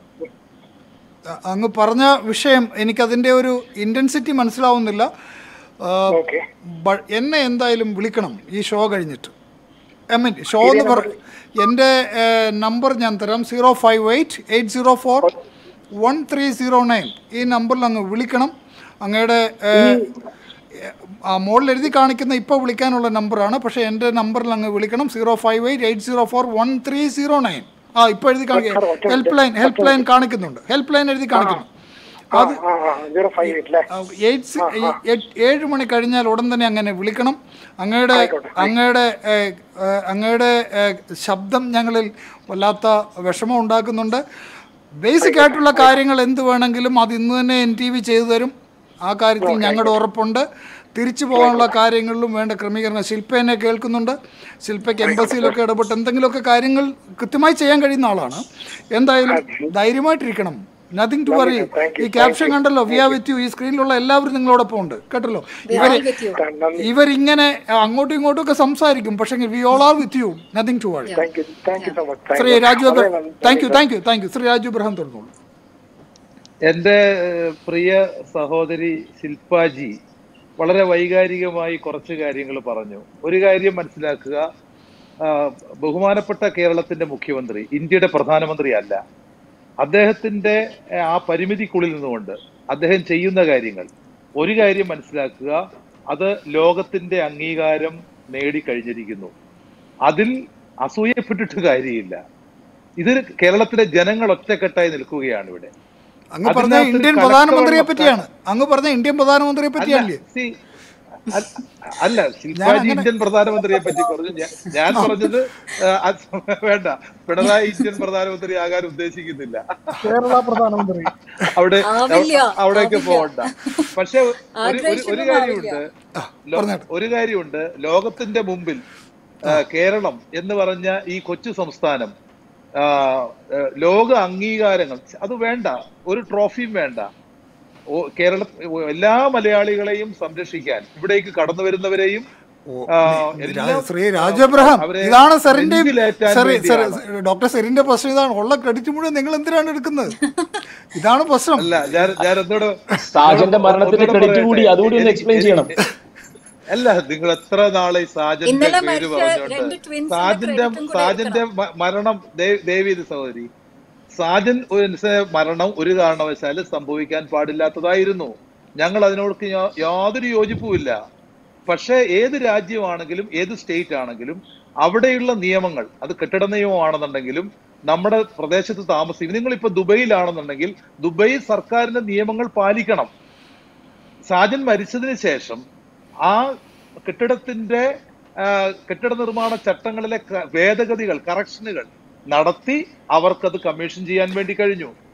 അങ്ങ് പറഞ്ഞ വിഷയം എനിക്കതിൻ്റെ ഒരു ഇൻറ്റൻസിറ്റി മനസ്സിലാവുന്നില്ല ആ, ഓക്കെ ബ- എന്നെ എന്തായാലും വിളിക്കണം ഈ ഷോ കഴിഞ്ഞിട്ട് ഐ മീൻ ഷോ എന്ന് പറ എൻ്റെ നമ്പർ ഞാൻ തരാം zero five eight eight zero four one three zero nine ഈ നമ്പറിൽ അങ്ങ് വിളിക്കണം അങ്ങയുടെ ഏഹ്, ആ മുകളിൽ എഴുതി കാണിക്കുന്ന ഇപ്പോൾ വിളിക്കാനുള്ള നമ്പറാണ് പക്ഷേ എൻ്റെ നമ്പറിൽ അങ്ങ് വിളിക്കണം zero five eight eight zero four one three zero nine ആ ഇപ്പോൾ എഴുതി കാണിക്കുക ഹെൽപ്പ് ലൈൻ ഹെൽപ്പ് ലൈൻ കാണിക്കുന്നുണ്ട് ഹെൽപ്പ് ലൈൻ എഴുതി കാണിക്കുന്നു അത് ആ ആ സീറോ ഫൈവ് എയ്റ്റ് അല്ലേ എയ്റ്റ് സി- എ- ഏഴ് മണി കഴിഞ്ഞാൽ ഉടൻ തന്നെ അങ്ങനെ വിളിക്കണം അങ്ങയുടെ അങ്ങയുടെ ഏഹ്, ഏഹ്, അങ്ങയുടെ ഏഹ്, ശബ്ദം ഞങ്ങളിൽ വല്ലാത്ത വിഷമം ഉണ്ടാക്കുന്നുണ്ട് ബേസിക് ആയിട്ടുള്ള കാര്യങ്ങൾ എന്ത് വേണമെങ്കിലും അത് ഇന്ന് തന്നെ എൻ ടി വി ചെയ്തു തരും ആ കാര്യത്തിൽ ഞങ്ങളുടെ ഉറപ്പുണ്ട് തിരിച്ചു പോകാനുള്ള കാര്യങ്ങളിലും വേണ്ട ക്രമീകരണം ശില്പ എന്നെ കേൾക്കുന്നുണ്ട് ശില്പയ്ക്ക് എംബസിയിലൊക്കെ ഇടപെട്ട് എന്തെങ്കിലുമൊക്കെ കാര്യങ്ങൾ കൃത്യമായി ചെയ്യാൻ കഴിയുന്ന ആളാണ് എന്തായാലും ധൈര്യമായിട്ടിരിക്കണം നത്തിങ് ടു വറി ഈ ക്യാപ്ഷൻ കണ്ടല്ലോ വി ആർ വിത്ത് യു ഈ സ്ക്രീനിലുള്ള എല്ലാവരും നിങ്ങളോടൊപ്പം ഉണ്ട് കേട്ടല്ലോ ഇവര് with you. ഇവരിങ്ങനെ അങ്ങോട്ടും ഇങ്ങോട്ടും ഒക്കെ സംസാരിക്കും പക്ഷേ we all are with you nothing to worry thank you thank you so much Shri Raju thank you thank you thank you Shri Raju Ibrahim തുടർന്നോളൂ എന്റെ ഏഹ്, പ്രിയ സഹോദരി ശില്പാജി വളരെ വൈകാരികമായി കുറച്ച് കാര്യങ്ങൾ പറഞ്ഞു ഒരു കാര്യം മനസ്സിലാക്കുക ആ, ബഹുമാനപ്പെട്ട കേരളത്തിന്റെ മുഖ്യമന്ത്രി ഇന്ത്യയുടെ പ്രധാനമന്ത്രി അല്ല അദ്ദേഹത്തിന്റെ ഏഹ്, ആ പരിമിതിക്കുള്ളിൽ നിന്നുകൊണ്ട് അദ്ദേഹം ചെയ്യുന്ന കാര്യങ്ങൾ ഒരു കാര്യം മനസ്സിലാക്കുക അത് ലോകത്തിന്റെ അംഗീകാരം നേടിക്കഴിഞ്ഞിരിക്കുന്നു അതിൽ അസൂയപ്പെട്ടിട്ട് കാര്യമില്ല ഇത് കേരളത്തിലെ ജനങ്ങൾ ഒറ്റക്കെട്ടായി നിൽക്കുകയാണ് ഇവിടെ അങ്ങ് പറഞ്ഞ അതിനകത്തൊരു ഇന്ത്യൻ കലക്കമുള്ള പ്രധാനമന്ത്രിയെ പറ്റിയാണ് അങ്ങ് പറഞ്ഞ ഇന്ത്യൻ പ്രധാനമന്ത്രിയെ പറ്റിയല്ലേ അല്ല, see, അല്ല, അല്ല ശില്പാജി അങ്ങനെ- ഇന്ത്യൻ പ്രധാനമന്ത്രിയെ പറ്റി പറഞ്ഞു ഞാൻ- ഞാൻ പറഞ്ഞത് ആ, അത് വേണ്ട പിണറായി ഇന്ത്യൻ പ്രധാനമന്ത്രി ആകാൻ ഉദ്ദേശിക്കുന്നില്ല കേരള പ്രധാനമന്ത്രി അവിടെ ആവില്ല, അവിടേക്ക് ആവില്ല. പോകണ്ട പക്ഷെ ഒരു- ഒരു ഒരു ആഗ്രഹിച്ചിട്ടും കാര്യമുണ്ട് ലോ- പറഞ്ഞോട്ടെ. ഒരു കാര്യമുണ്ട് ലോകത്തിന്റെ മുമ്പിൽ ആ, കേരളം എന്ന് പറഞ്ഞ ഈ കൊച്ചു സംസ്ഥാനം ആ, ആ, ലോക അംഗീകാരങ്ങൾ അത് വേണ്ട ഒരു ട്രോഫിയും വേണ്ട ഓ, കേരള എല്ലാ മലയാളികളെയും സംരക്ഷിക്കാൻ ഇവിടേക്ക് കടന്നു വരുന്നവരെയും ആ, എല്ലാം, ശ്രീ രാജു എബ്രഹാം അവരെ ഇതാണ് സെറിന്റെ നെഞ്ചിലേറ്റാൻ സെറി സെറി- വേണ്ടിയാണ്. ഡോക്ടർ സെറിന്റെ പ്രശ്നം ഇതാണ് ഉള്ള ക്രെഡിറ്റ് മുഴുവൻ നിങ്ങൾ എന്തിനാണ് എടുക്കുന്നത് ഇതാണ് പ്രശ്നം അല്ല ഞാൻ ഞാൻ ഒന്നുകൂടെ സാജന്റെ മരണത്തിന്റെ ഒന്നുകൂടെ ക്രെഡിറ്റ് പറയട്ടെ. കൂടി അതുകൂടി ഒന്ന് എനിക്ക് എക്സ്പ്ലെയിൻ ചെയ്യണം അല്ല നിങ്ങൾ എത്ര നാളെ ഈ സാജന്റെ ഇന്നലെ പേര് മരിച്ച പറഞ്ഞോണ്ട് രണ്ട് twins ന്റെ സാജന്റെ credit ഉം കൂടെ സാജന്റെ മ- മരണം ദേ- ദേവി ഇത് സഹോദരി സാജൻ ഒരു നിസ്സ- മരണം ഒരു കാരണവശാലും സംഭവിക്കാൻ പാടില്ലാത്തതായിരുന്നു ഞങ്ങൾ അതിനോട് യാ- യാതൊരു യോജിപ്പുമില്ല പക്ഷേ ഏത് രാജ്യമാണെങ്കിലും ഏത് സ്റ്റേറ്റ് ആണെങ്കിലും അവിടെയുള്ള നിയമങ്ങൾ അത് കെട്ടിട നിയമമാണെന്നുണ്ടെങ്കിലും നമ്മുടെ പ്രദേശത്ത് താമസിക്കും നിങ്ങളിപ്പോ ദുബൈയിലാണെന്നുണ്ടെങ്കിൽ ദുബൈ സർക്കാരിന്റെ നിയമങ്ങൾ പാലിക്കണം സാജൻ മരിച്ചതിന് ശേഷം ആ കെട്ടിടത്തിന്റെ ആ, കെട്ടിട നിർമ്മാണ ചട്ടങ്ങളിലെ ക- ഭേദഗതികൾ കറക്ഷനുകൾ നടത്തി അവർക്കത് കമ്മീഷൻ ചെയ്യാൻ വേണ്ടി കഴിഞ്ഞു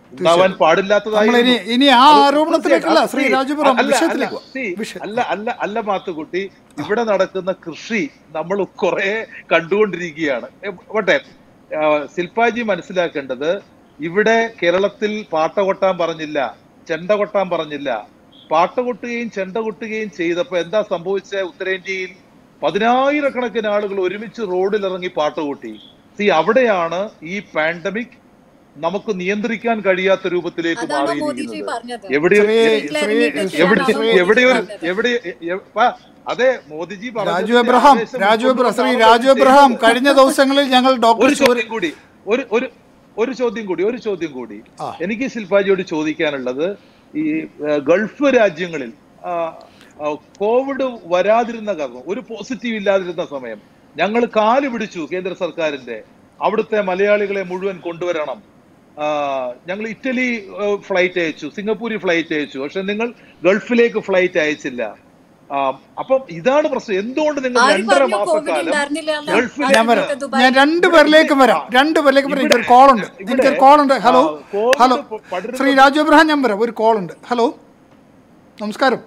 ഉണ്ടാവാൻ പാടില്ലാത്തതായി നമ്മൾ ഇനി ഇനി ആ ആരോപണത്തിലേക്കല്ല ശ്രീ രാജപുരം വിഷയത്തിലേക്ക് വാ. വിഷയം അല്ല അല്ല അല്ല മാത്തുക്കുട്ടി ഇവിടെ നടക്കുന്ന കൃഷി നമ്മൾ കുറെ കണ്ടുകൊണ്ടിരിക്കുകയാണ് എ, പോട്ടെ ആ, ശില്പാജി മനസ്സിലാക്കേണ്ടത് ഇവിടെ കേരളത്തിൽ പാട്ട കൊട്ടാൻ പറഞ്ഞില്ല ചെണ്ട കൊട്ടാൻ പറഞ്ഞില്ല പാട്ട കൊട്ടുകയും ചെണ്ട കൊട്ടുകയും ചെയ്തപ്പോ എന്താ സംഭവിച്ച ഉത്തരേന്ത്യയിൽ പതിനായിരക്കണക്കിന് ആളുകൾ ഒരുമിച്ച് റോഡിൽ ഇറങ്ങി പാട്ട് കൊട്ടി സി അവിടെയാണ് ഈ പാൻഡമിക് നമുക്ക് നിയന്ത്രിക്കാൻ കഴിയാത്ത രൂപത്തിലേക്ക് അതാണോ മോദിജി മാറിയിരിക്കുന്നത് പറഞ്ഞത് എവിടെയോ ശ്രീ- വീട്ടിലിറങ്ങിയിട്ട് ശ്രീ- എവിടെ ചെയ്യാനാണോ എവിടെയോ മോദിജി പറഞ്ഞത്? എവിടെ എ- പ, അതെ മോദിജി രാജു പറഞ്ഞതിന്റെ എബ്രഹാം ആവേശം രാജു എബ്രഹാം ശ്രീ ഉൾക്കൊണ്ടുകൊണ്ടാണ് രാജു ചെയ്യുന്നത്. എബ്രഹാം കഴിഞ്ഞ ദിവസങ്ങളിൽ ഞങ്ങൾ ഡോക്ടർ ഒരു സൂര്യ ചോദ്യം കൂടി ഒരു ഒരു ഒരു ചോദ്യം കൂടി ഒരു ചോദ്യം കൂടി ആ. എനിക്ക് ശില്പാജിയോട് ചോദിക്കാനുള്ളത് ഈ ഏഹ്, ഗൾഫ് രാജ്യങ്ങളിൽ ആ, ആ, കോവിഡ് വരാതിരുന്ന കാരണം ഒരു പോസിറ്റീവ് ഇല്ലാതിരുന്ന സമയം ഞങ്ങൾ കാല് പിടിച്ചു കേന്ദ്ര സർക്കാരിന്റെ അവിടുത്തെ മലയാളികളെ മുഴുവൻ കൊണ്ടുവരണം ആ, ഞങ്ങൾ ഇറ്റലി ഏഹ്, ഫ്ലൈറ്റ് അയച്ചു സിംഗപ്പൂരിൽ ഫ്ലൈറ്റ് അയച്ചു പക്ഷെ നിങ്ങൾ ഗൾഫിലേക്ക് ഫ്ലൈറ്റ് അയച്ചില്ല ആ, അപ്പം ഇതാണ് പ്രശ്നം എന്തുകൊണ്ട് നിങ്ങൾ ആര് രണ്ടര പറഞ്ഞു കോവിഡ് മാസക്കാലം ഉണ്ടായിരുന്നില്ല എന്ന്? ഗൾഫിലേക്ക് ഞാൻ വരാം ആദ്യത്തെ ദുബായ് ഞാൻ രണ്ട് പേരിലേക്കും വരാം രണ്ട് പേരിലേക്കും വരാം എനിക്കൊരു കോൾ ഉണ്ട് ഇവിടെ- എനിക്കൊരു കോൾ ഉണ്ട് ഹലോ ആ, കോവിഡ് ഹലോ പ- പടരുന്ന- ശ്രീ രാജു എബ്രഹാം ഞാൻ വരാം ഒരു കോൾ ഉണ്ട് ഹലോ നമസ്കാരം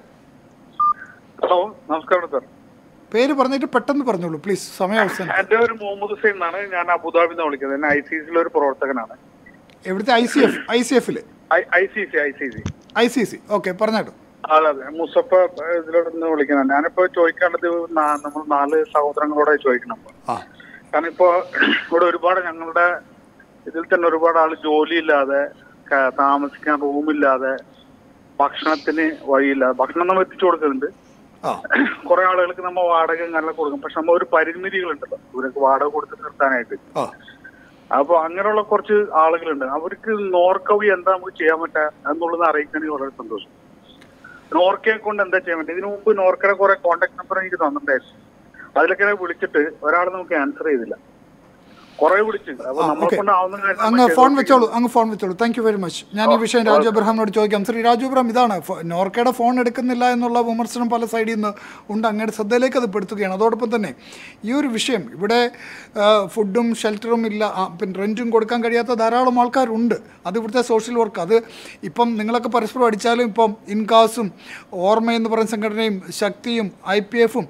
ഹലോ നമസ്കാരം സാർ പേര് പറഞ്ഞിട്ട് പെട്ടെന്ന് പറഞ്ഞോളൂ പ്ലീസ് സമയം അവസാനം എന്റെ പേര് മുഹമ്മദ് ഹുസൈൻ എന്നാണ് ഞാൻ അബുദാബിയിൽ നിന്ന് വിളിക്കുന്നത് ഞാൻ ഐ സി സിയിലെ ഒരു പ്രവർത്തകനാണ് എവിടുത്തെ I C F I C എഫിൽ I C C I C C I C C okay പറഞ്ഞാട്ടോ അതെ അതെ മുസഫ ഇതിലോട്ട് നിന്ന് വിളിക്കുന്നത് ഞാനിപ്പോ ചോദിക്കേണ്ടത് നാ- നമ്മൾ നാല് സഹോദരങ്ങളോട് ചോദിക്കണം ആ കാരണം ഇപ്പോ ഇവിടെ ഒരുപാട് ഞങ്ങളുടെ ഇതിൽ തന്നെ ഒരുപാട് ആള് ജോലിയില്ലാതെ ക- താമസിക്കാൻ റൂമില്ലാതെ ഭക്ഷണത്തിന് വഴിയില്ലാതെ ഭക്ഷണം നമ്മൾ എത്തിച്ചു കൊടുക്കുന്നുണ്ട് ആ കുറെ ആളുകൾക്ക് നമ്മൾ വാടക അങ്ങനെ കൊടുക്കും പക്ഷെ നമ്മൾ ഒരു പരിമിതികളുണ്ടല്ലോ ഇവർക്ക് വാടക കൊടുത്ത് നിർത്താനായിട്ട് ആ അപ്പൊ അങ്ങനെയുള്ള കുറച്ച് ആളുകളുണ്ട് അവർക്ക് നോർക്കവി എന്താ നമുക്ക് ചെയ്യാൻ പറ്റുക എന്നുള്ളത് അറിയിക്കണമെങ്കിൽ വളരെ സന്തോഷം നോർക്കയെ കൊണ്ട് എന്താ ചെയ്യാൻ പറ്റുക ഇതിനു മുമ്പ് നോർക്കയുടെ കുറെ കോണ്ടാക്ട് നമ്പർ എനിക്ക് തന്നിട്ടുണ്ടായിരുന്നു അതിലൊക്കെ വിളിച്ചിട്ട് ഒരാൾ നമുക്ക് ആൻസർ ചെയ്തില്ല കുറെ വിളിച്ചു അപ്പൊ ആ, നമ്മളെ okay. കൊണ്ട് ആവുന്ന കാര്യം അങ്ങ് നമ്മൾ ഫോൺ വെച്ചോളൂ ചെയ്തുകൊണ്ടിരിക്കുന്നു. അങ്ങ് ഫോൺ വെച്ചോളൂ താങ്ക് യു വെരി മച്ച് ഞാൻ ഈ വിഷയം രാജു അബ്രഹാമിനോട് ചോദിക്കാം ശ്രീ രാജു അബ്രഹാം ഇതാണ് ഫ- നോർക്കയുടെ ഫോൺ എടുക്കുന്നില്ല എന്നുള്ള വിമർശനം പല സൈഡിൽ നിന്ന് ഉണ്ട് അങ്ങയുടെ ശ്രദ്ധയിലേക്ക് അത് പെടുത്തുകയാണ് അതോടൊപ്പം തന്നെ ഈ ഒരു വിഷയം ഇവിടെ ആ, ഫുഡും ഷെൽട്ടറും ഇല്ല ആ, പിന്നെ റെൻറ്റും കൊടുക്കാൻ കഴിയാത്ത ധാരാളം ആൾക്കാരുണ്ട് അത് ഇവിടുത്തെ സോഷ്യൽ വർക്ക് അത് ഇപ്പം നിങ്ങളൊക്കെ പരസ്പരം അടിച്ചാലും ഇപ്പം ഇൻകാസും ഓർമ്മ എന്ന് പറയുന്ന സംഘടനയും ശക്തിയും ഐ പി എഫും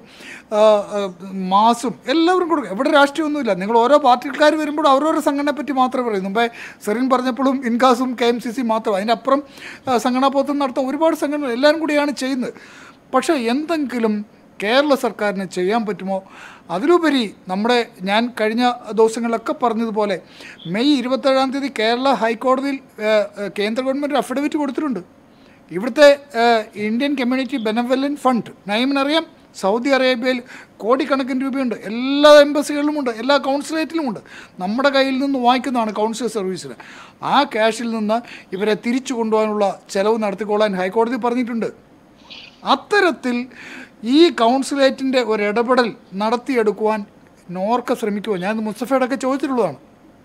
മാസും എല്ലാവരും കൊടുക്കും എവിടെ രാഷ്ട്രീയമൊന്നുമില്ല നിങ്ങൾ ഓരോ പാർട്ടിക്കാർ വരുമ്പോൾ അവരവരുടെ സംഘടനയെ പറ്റി മാത്രമേ പറയൂ മുമ്പേ സെറിൻ പറഞ്ഞപ്പോഴും ഇൻകാസും കെ എം സി സി മാത്രം അതിനപ്പുറം ആ, സംഘടനാ പോത്തും നടത്താൻ ഒരുപാട് സംഘടന എല്ലാവരും കൂടിയാണ് ചെയ്യുന്നത് പക്ഷേ എന്തെങ്കിലും കേരള സർക്കാരിന് ചെയ്യാൻ പറ്റുമോ അതിലുപരി നമ്മുടെ ഞാൻ കഴിഞ്ഞ ദിവസങ്ങളിലൊക്കെ പറഞ്ഞതുപോലെ മെയ് ഇരുപത്തേഴാം തീയതി കേരള ഹൈക്കോടതിയിൽ ഏ, ഏ, കേന്ദ്ര ഗവൺമെൻറ് അഫിഡവിറ്റ് കൊടുത്തിട്ടുണ്ട് ഇവിടുത്തെ ഏഹ്, ഇന്ത്യൻ കമ്മ്യൂണിറ്റി ബെനവലൻ ഫണ്ട് നയിമിനറിയാം സൗദി അറേബ്യയിൽ കോടിക്കണക്കിന് രൂപയുണ്ട് എല്ലാ എംബസികളിലുമുണ്ട് എല്ലാ കൗൺസിലേറ്റിലുമുണ്ട് നമ്മുടെ കയ്യിൽ നിന്ന് വാങ്ങിക്കുന്നതാണ് കൗൺസിൽ സർവീസിന് ആ ക്യാഷിൽ നിന്ന് ഇവരെ തിരിച്ചു കൊണ്ടുപോകാനുള്ള ചെലവ് നടത്തിക്കൊള്ളാൻ ഹൈക്കോടതി പറഞ്ഞിട്ടുണ്ട് അത്തരത്തിൽ ഈ കൗൺസിലേറ്റിൻ്റെ ഒരു ഇടപെടൽ നടത്തിയെടുക്കുവാൻ നോർക്ക ശ്രമിക്കുമോ ഞാൻ മുസ്തഫയോടൊക്കെ ചോദിച്ചിട്ടുള്ളതാണ്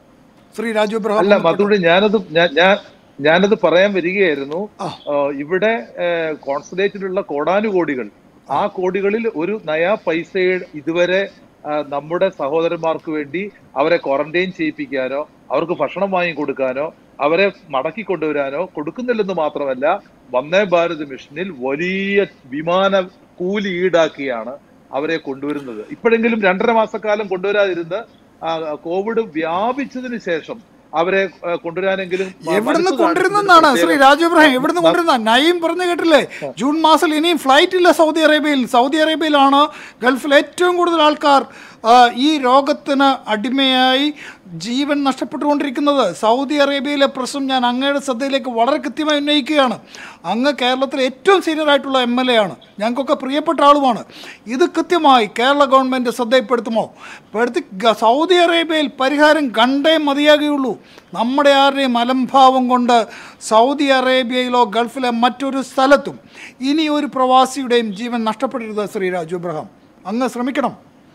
ശ്രീ രാജു എബ്രഹാം അല്ല മധുവിടെ ഞാനത് ഞാൻ ഞാൻ ഞാനത് പറയാൻ വരികയായിരുന്നു ആ. ആ, ഇവിടെ ഏഹ്, കോൺസുലേറ്റിലുള്ള കോടാനുകോടികൾ ആ കോടികളിൽ ഒരു നയാ പൈസ ഇതുവരെ ആ, നമ്മുടെ സഹോദരന്മാർക്ക് വേണ്ടി അവരെ ക്വാറന്റൈൻ ചെയ്യിപ്പിക്കാനോ അവർക്ക് ഭക്ഷണം വാങ്ങി കൊടുക്കാനോ അവരെ മടക്കി കൊണ്ടുവരാനോ കൊടുക്കുന്നില്ലെന്ന് മാത്രമല്ല വന്ദേ ഭാരത് മിഷനിൽ വലിയ വിമാന കൂലി ഈടാക്കിയാണ് അവരെ കൊണ്ടുവരുന്നത് ഇപ്പോഴെങ്കിലും രണ്ടര മാസക്കാലം കൊണ്ടുവരാതിരുന്ന് ആ, കോവിഡ് വ്യാപിച്ചതിന് ശേഷം അവരെ ആ, കൊണ്ടുവരാനെങ്കിലും മ- എവിടുന്ന് മനസ്സ് കൊണ്ടിരുന്നെന്നാണ് കാണിച്ചതിന് ശ്രീ പ്രത്യേകം- രാജു ഇബ്രാഹിം എവിടുന്ന് കൊണ്ടിരുന്ന നയീം പറഞ്ഞു കേട്ടില്ലേ ജൂൺ മാസത്തിൽ ഇനിയും ഫ്ലൈറ്റ് ഇല്ല സൗദി അറേബ്യയിൽ സൗദി അറേബ്യയിലാണ് ഗൾഫിൽ ഏറ്റവും കൂടുതൽ ആൾക്കാർ ആ, ഈ രോഗത്തിന് അടിമയായി ജീവൻ നഷ്ടപ്പെട്ടുകൊണ്ടിരിക്കുന്നത് സൗദി അറേബ്യയിലെ പ്രശ്നം ഞാൻ അങ്ങയുടെ ശ്രദ്ധയിലേക്ക് വളരെ കൃത്യമായി ഉന്നയിക്കുകയാണ് അങ്ങ് കേരളത്തിലെ ഏറ്റവും സീനിയർ ആയിട്ടുള്ള എം എൽ എ ആണ് ഞങ്ങൾക്കൊക്കെ പ്രിയപ്പെട്ട ആളുമാണ് ഇത് കൃത്യമായി കേരള ഗവൺമെൻറ് ശ്രദ്ധയിൽപ്പെടുത്തുമോ പെടുത്തി ഗ- സൗദി അറേബ്യയിൽ പരിഹാരം കണ്ടേ മതിയാകുകയുള്ളൂ നമ്മുടെ ആരുടെയും അലംഭാവം കൊണ്ട് സൗദി അറേബ്യയിലോ ഗൾഫിലെ മറ്റൊരു സ്ഥലത്തും ഇനി ഒരു പ്രവാസിയുടെയും ജീവൻ നഷ്ടപ്പെടരുത് ശ്രീ രാജു എബ്രഹാം അങ്ങ് ശ്രമിക്കണം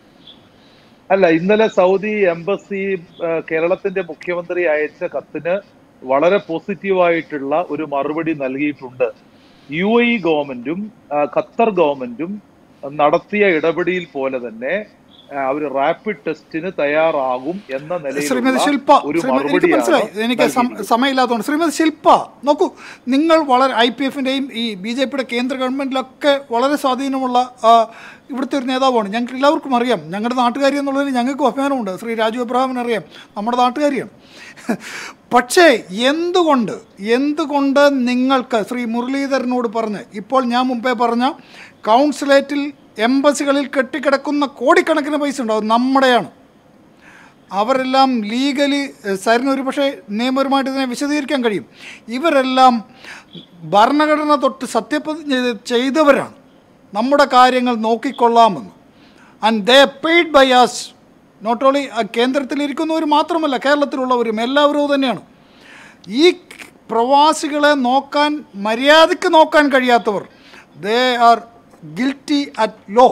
അല്ല ഇന്നലെ സൗദി എംബസി ആ, കേരളത്തിന്റെ മുഖ്യമന്ത്രി അയച്ച കത്തിന് വളരെ പോസിറ്റീവായിട്ടുള്ള ഒരു മറുപടി നൽകിയിട്ടുണ്ട് യു എ ഗവൺമെന്റും ആ, ഖത്തർ ഗവൺമെന്റും നടത്തിയ ഇടപെടിയിൽ പോലെ തന്നെ അവർ റാപ്പിഡ് ടെസ്റ്റിന് തയ്യാറാകും എന്ന ശ്രീമതി നിലയിലുള്ള ശില്പ ഒരു ശ്രീമതി എനിക്ക് മറുപടിയാണ് മനസ്സിലായി എനിക്ക് സം- നൽകിയിരിക്കുന്നത്. സമയമില്ലാത്തതുകൊണ്ട് ശ്രീമതി ശില്പ നോക്കൂ നിങ്ങൾ വളരെ ഐ പി എഫിൻ്റെയും ഈ ബി ജെ പിയുടെ കേന്ദ്ര ഗവൺമെൻറ്റിലൊക്കെ വളരെ സ്വാധീനമുള്ള ആ, ഇവിടുത്തെ ഒരു നേതാവാണ് ഞങ്ങൾക്ക് എല്ലാവർക്കും അറിയാം ഞങ്ങളുടെ നാട്ടുകാരി എന്നുള്ളതിന് ഞങ്ങൾക്ക് അഭിമാനമുണ്ട് ശ്രീ രാജു അബ്രഹാമിന് അറിയാം നമ്മുടെ നാട്ടുകാരിയാണ് പക്ഷേ എന്തുകൊണ്ട് എന്തുകൊണ്ട് നിങ്ങൾക്ക് ശ്രീ മുരളീധരനോട് പറഞ്ഞ് ഇപ്പോൾ ഞാൻ മുമ്പേ പറഞ്ഞ കൗൺസിലേറ്റിൽ എംബസികളിൽ കെട്ടിക്കിടക്കുന്ന കോടിക്കണക്കിന് പൈസ ഉണ്ടാവും നമ്മുടെയാണ് അവരെല്ലാം ലീഗലി സാറിന് ഒരു പക്ഷേ നിയമപരമായിട്ട് ഇതിനെ വിശദീകരിക്കാൻ കഴിയും ഇവരെല്ലാം ഭരണഘടന തൊട്ട് സത്യപ്രതിജ്ഞ ചെയ്ത് ചെയ്തവരാണ് നമ്മുടെ കാര്യങ്ങൾ നോക്കിക്കൊള്ളാമെന്ന് and they paid by us not only കേന്ദ്രത്തിലിരിക്കുന്നവർ മാത്രമല്ല കേരളത്തിലുള്ളവരും എല്ലാവരും തന്നെയാണ് ഈ പ്രവാസികളെ നോക്കാൻ മര്യാദയ്ക്ക് നോക്കാൻ കഴിയാത്തവർ they are guilty at law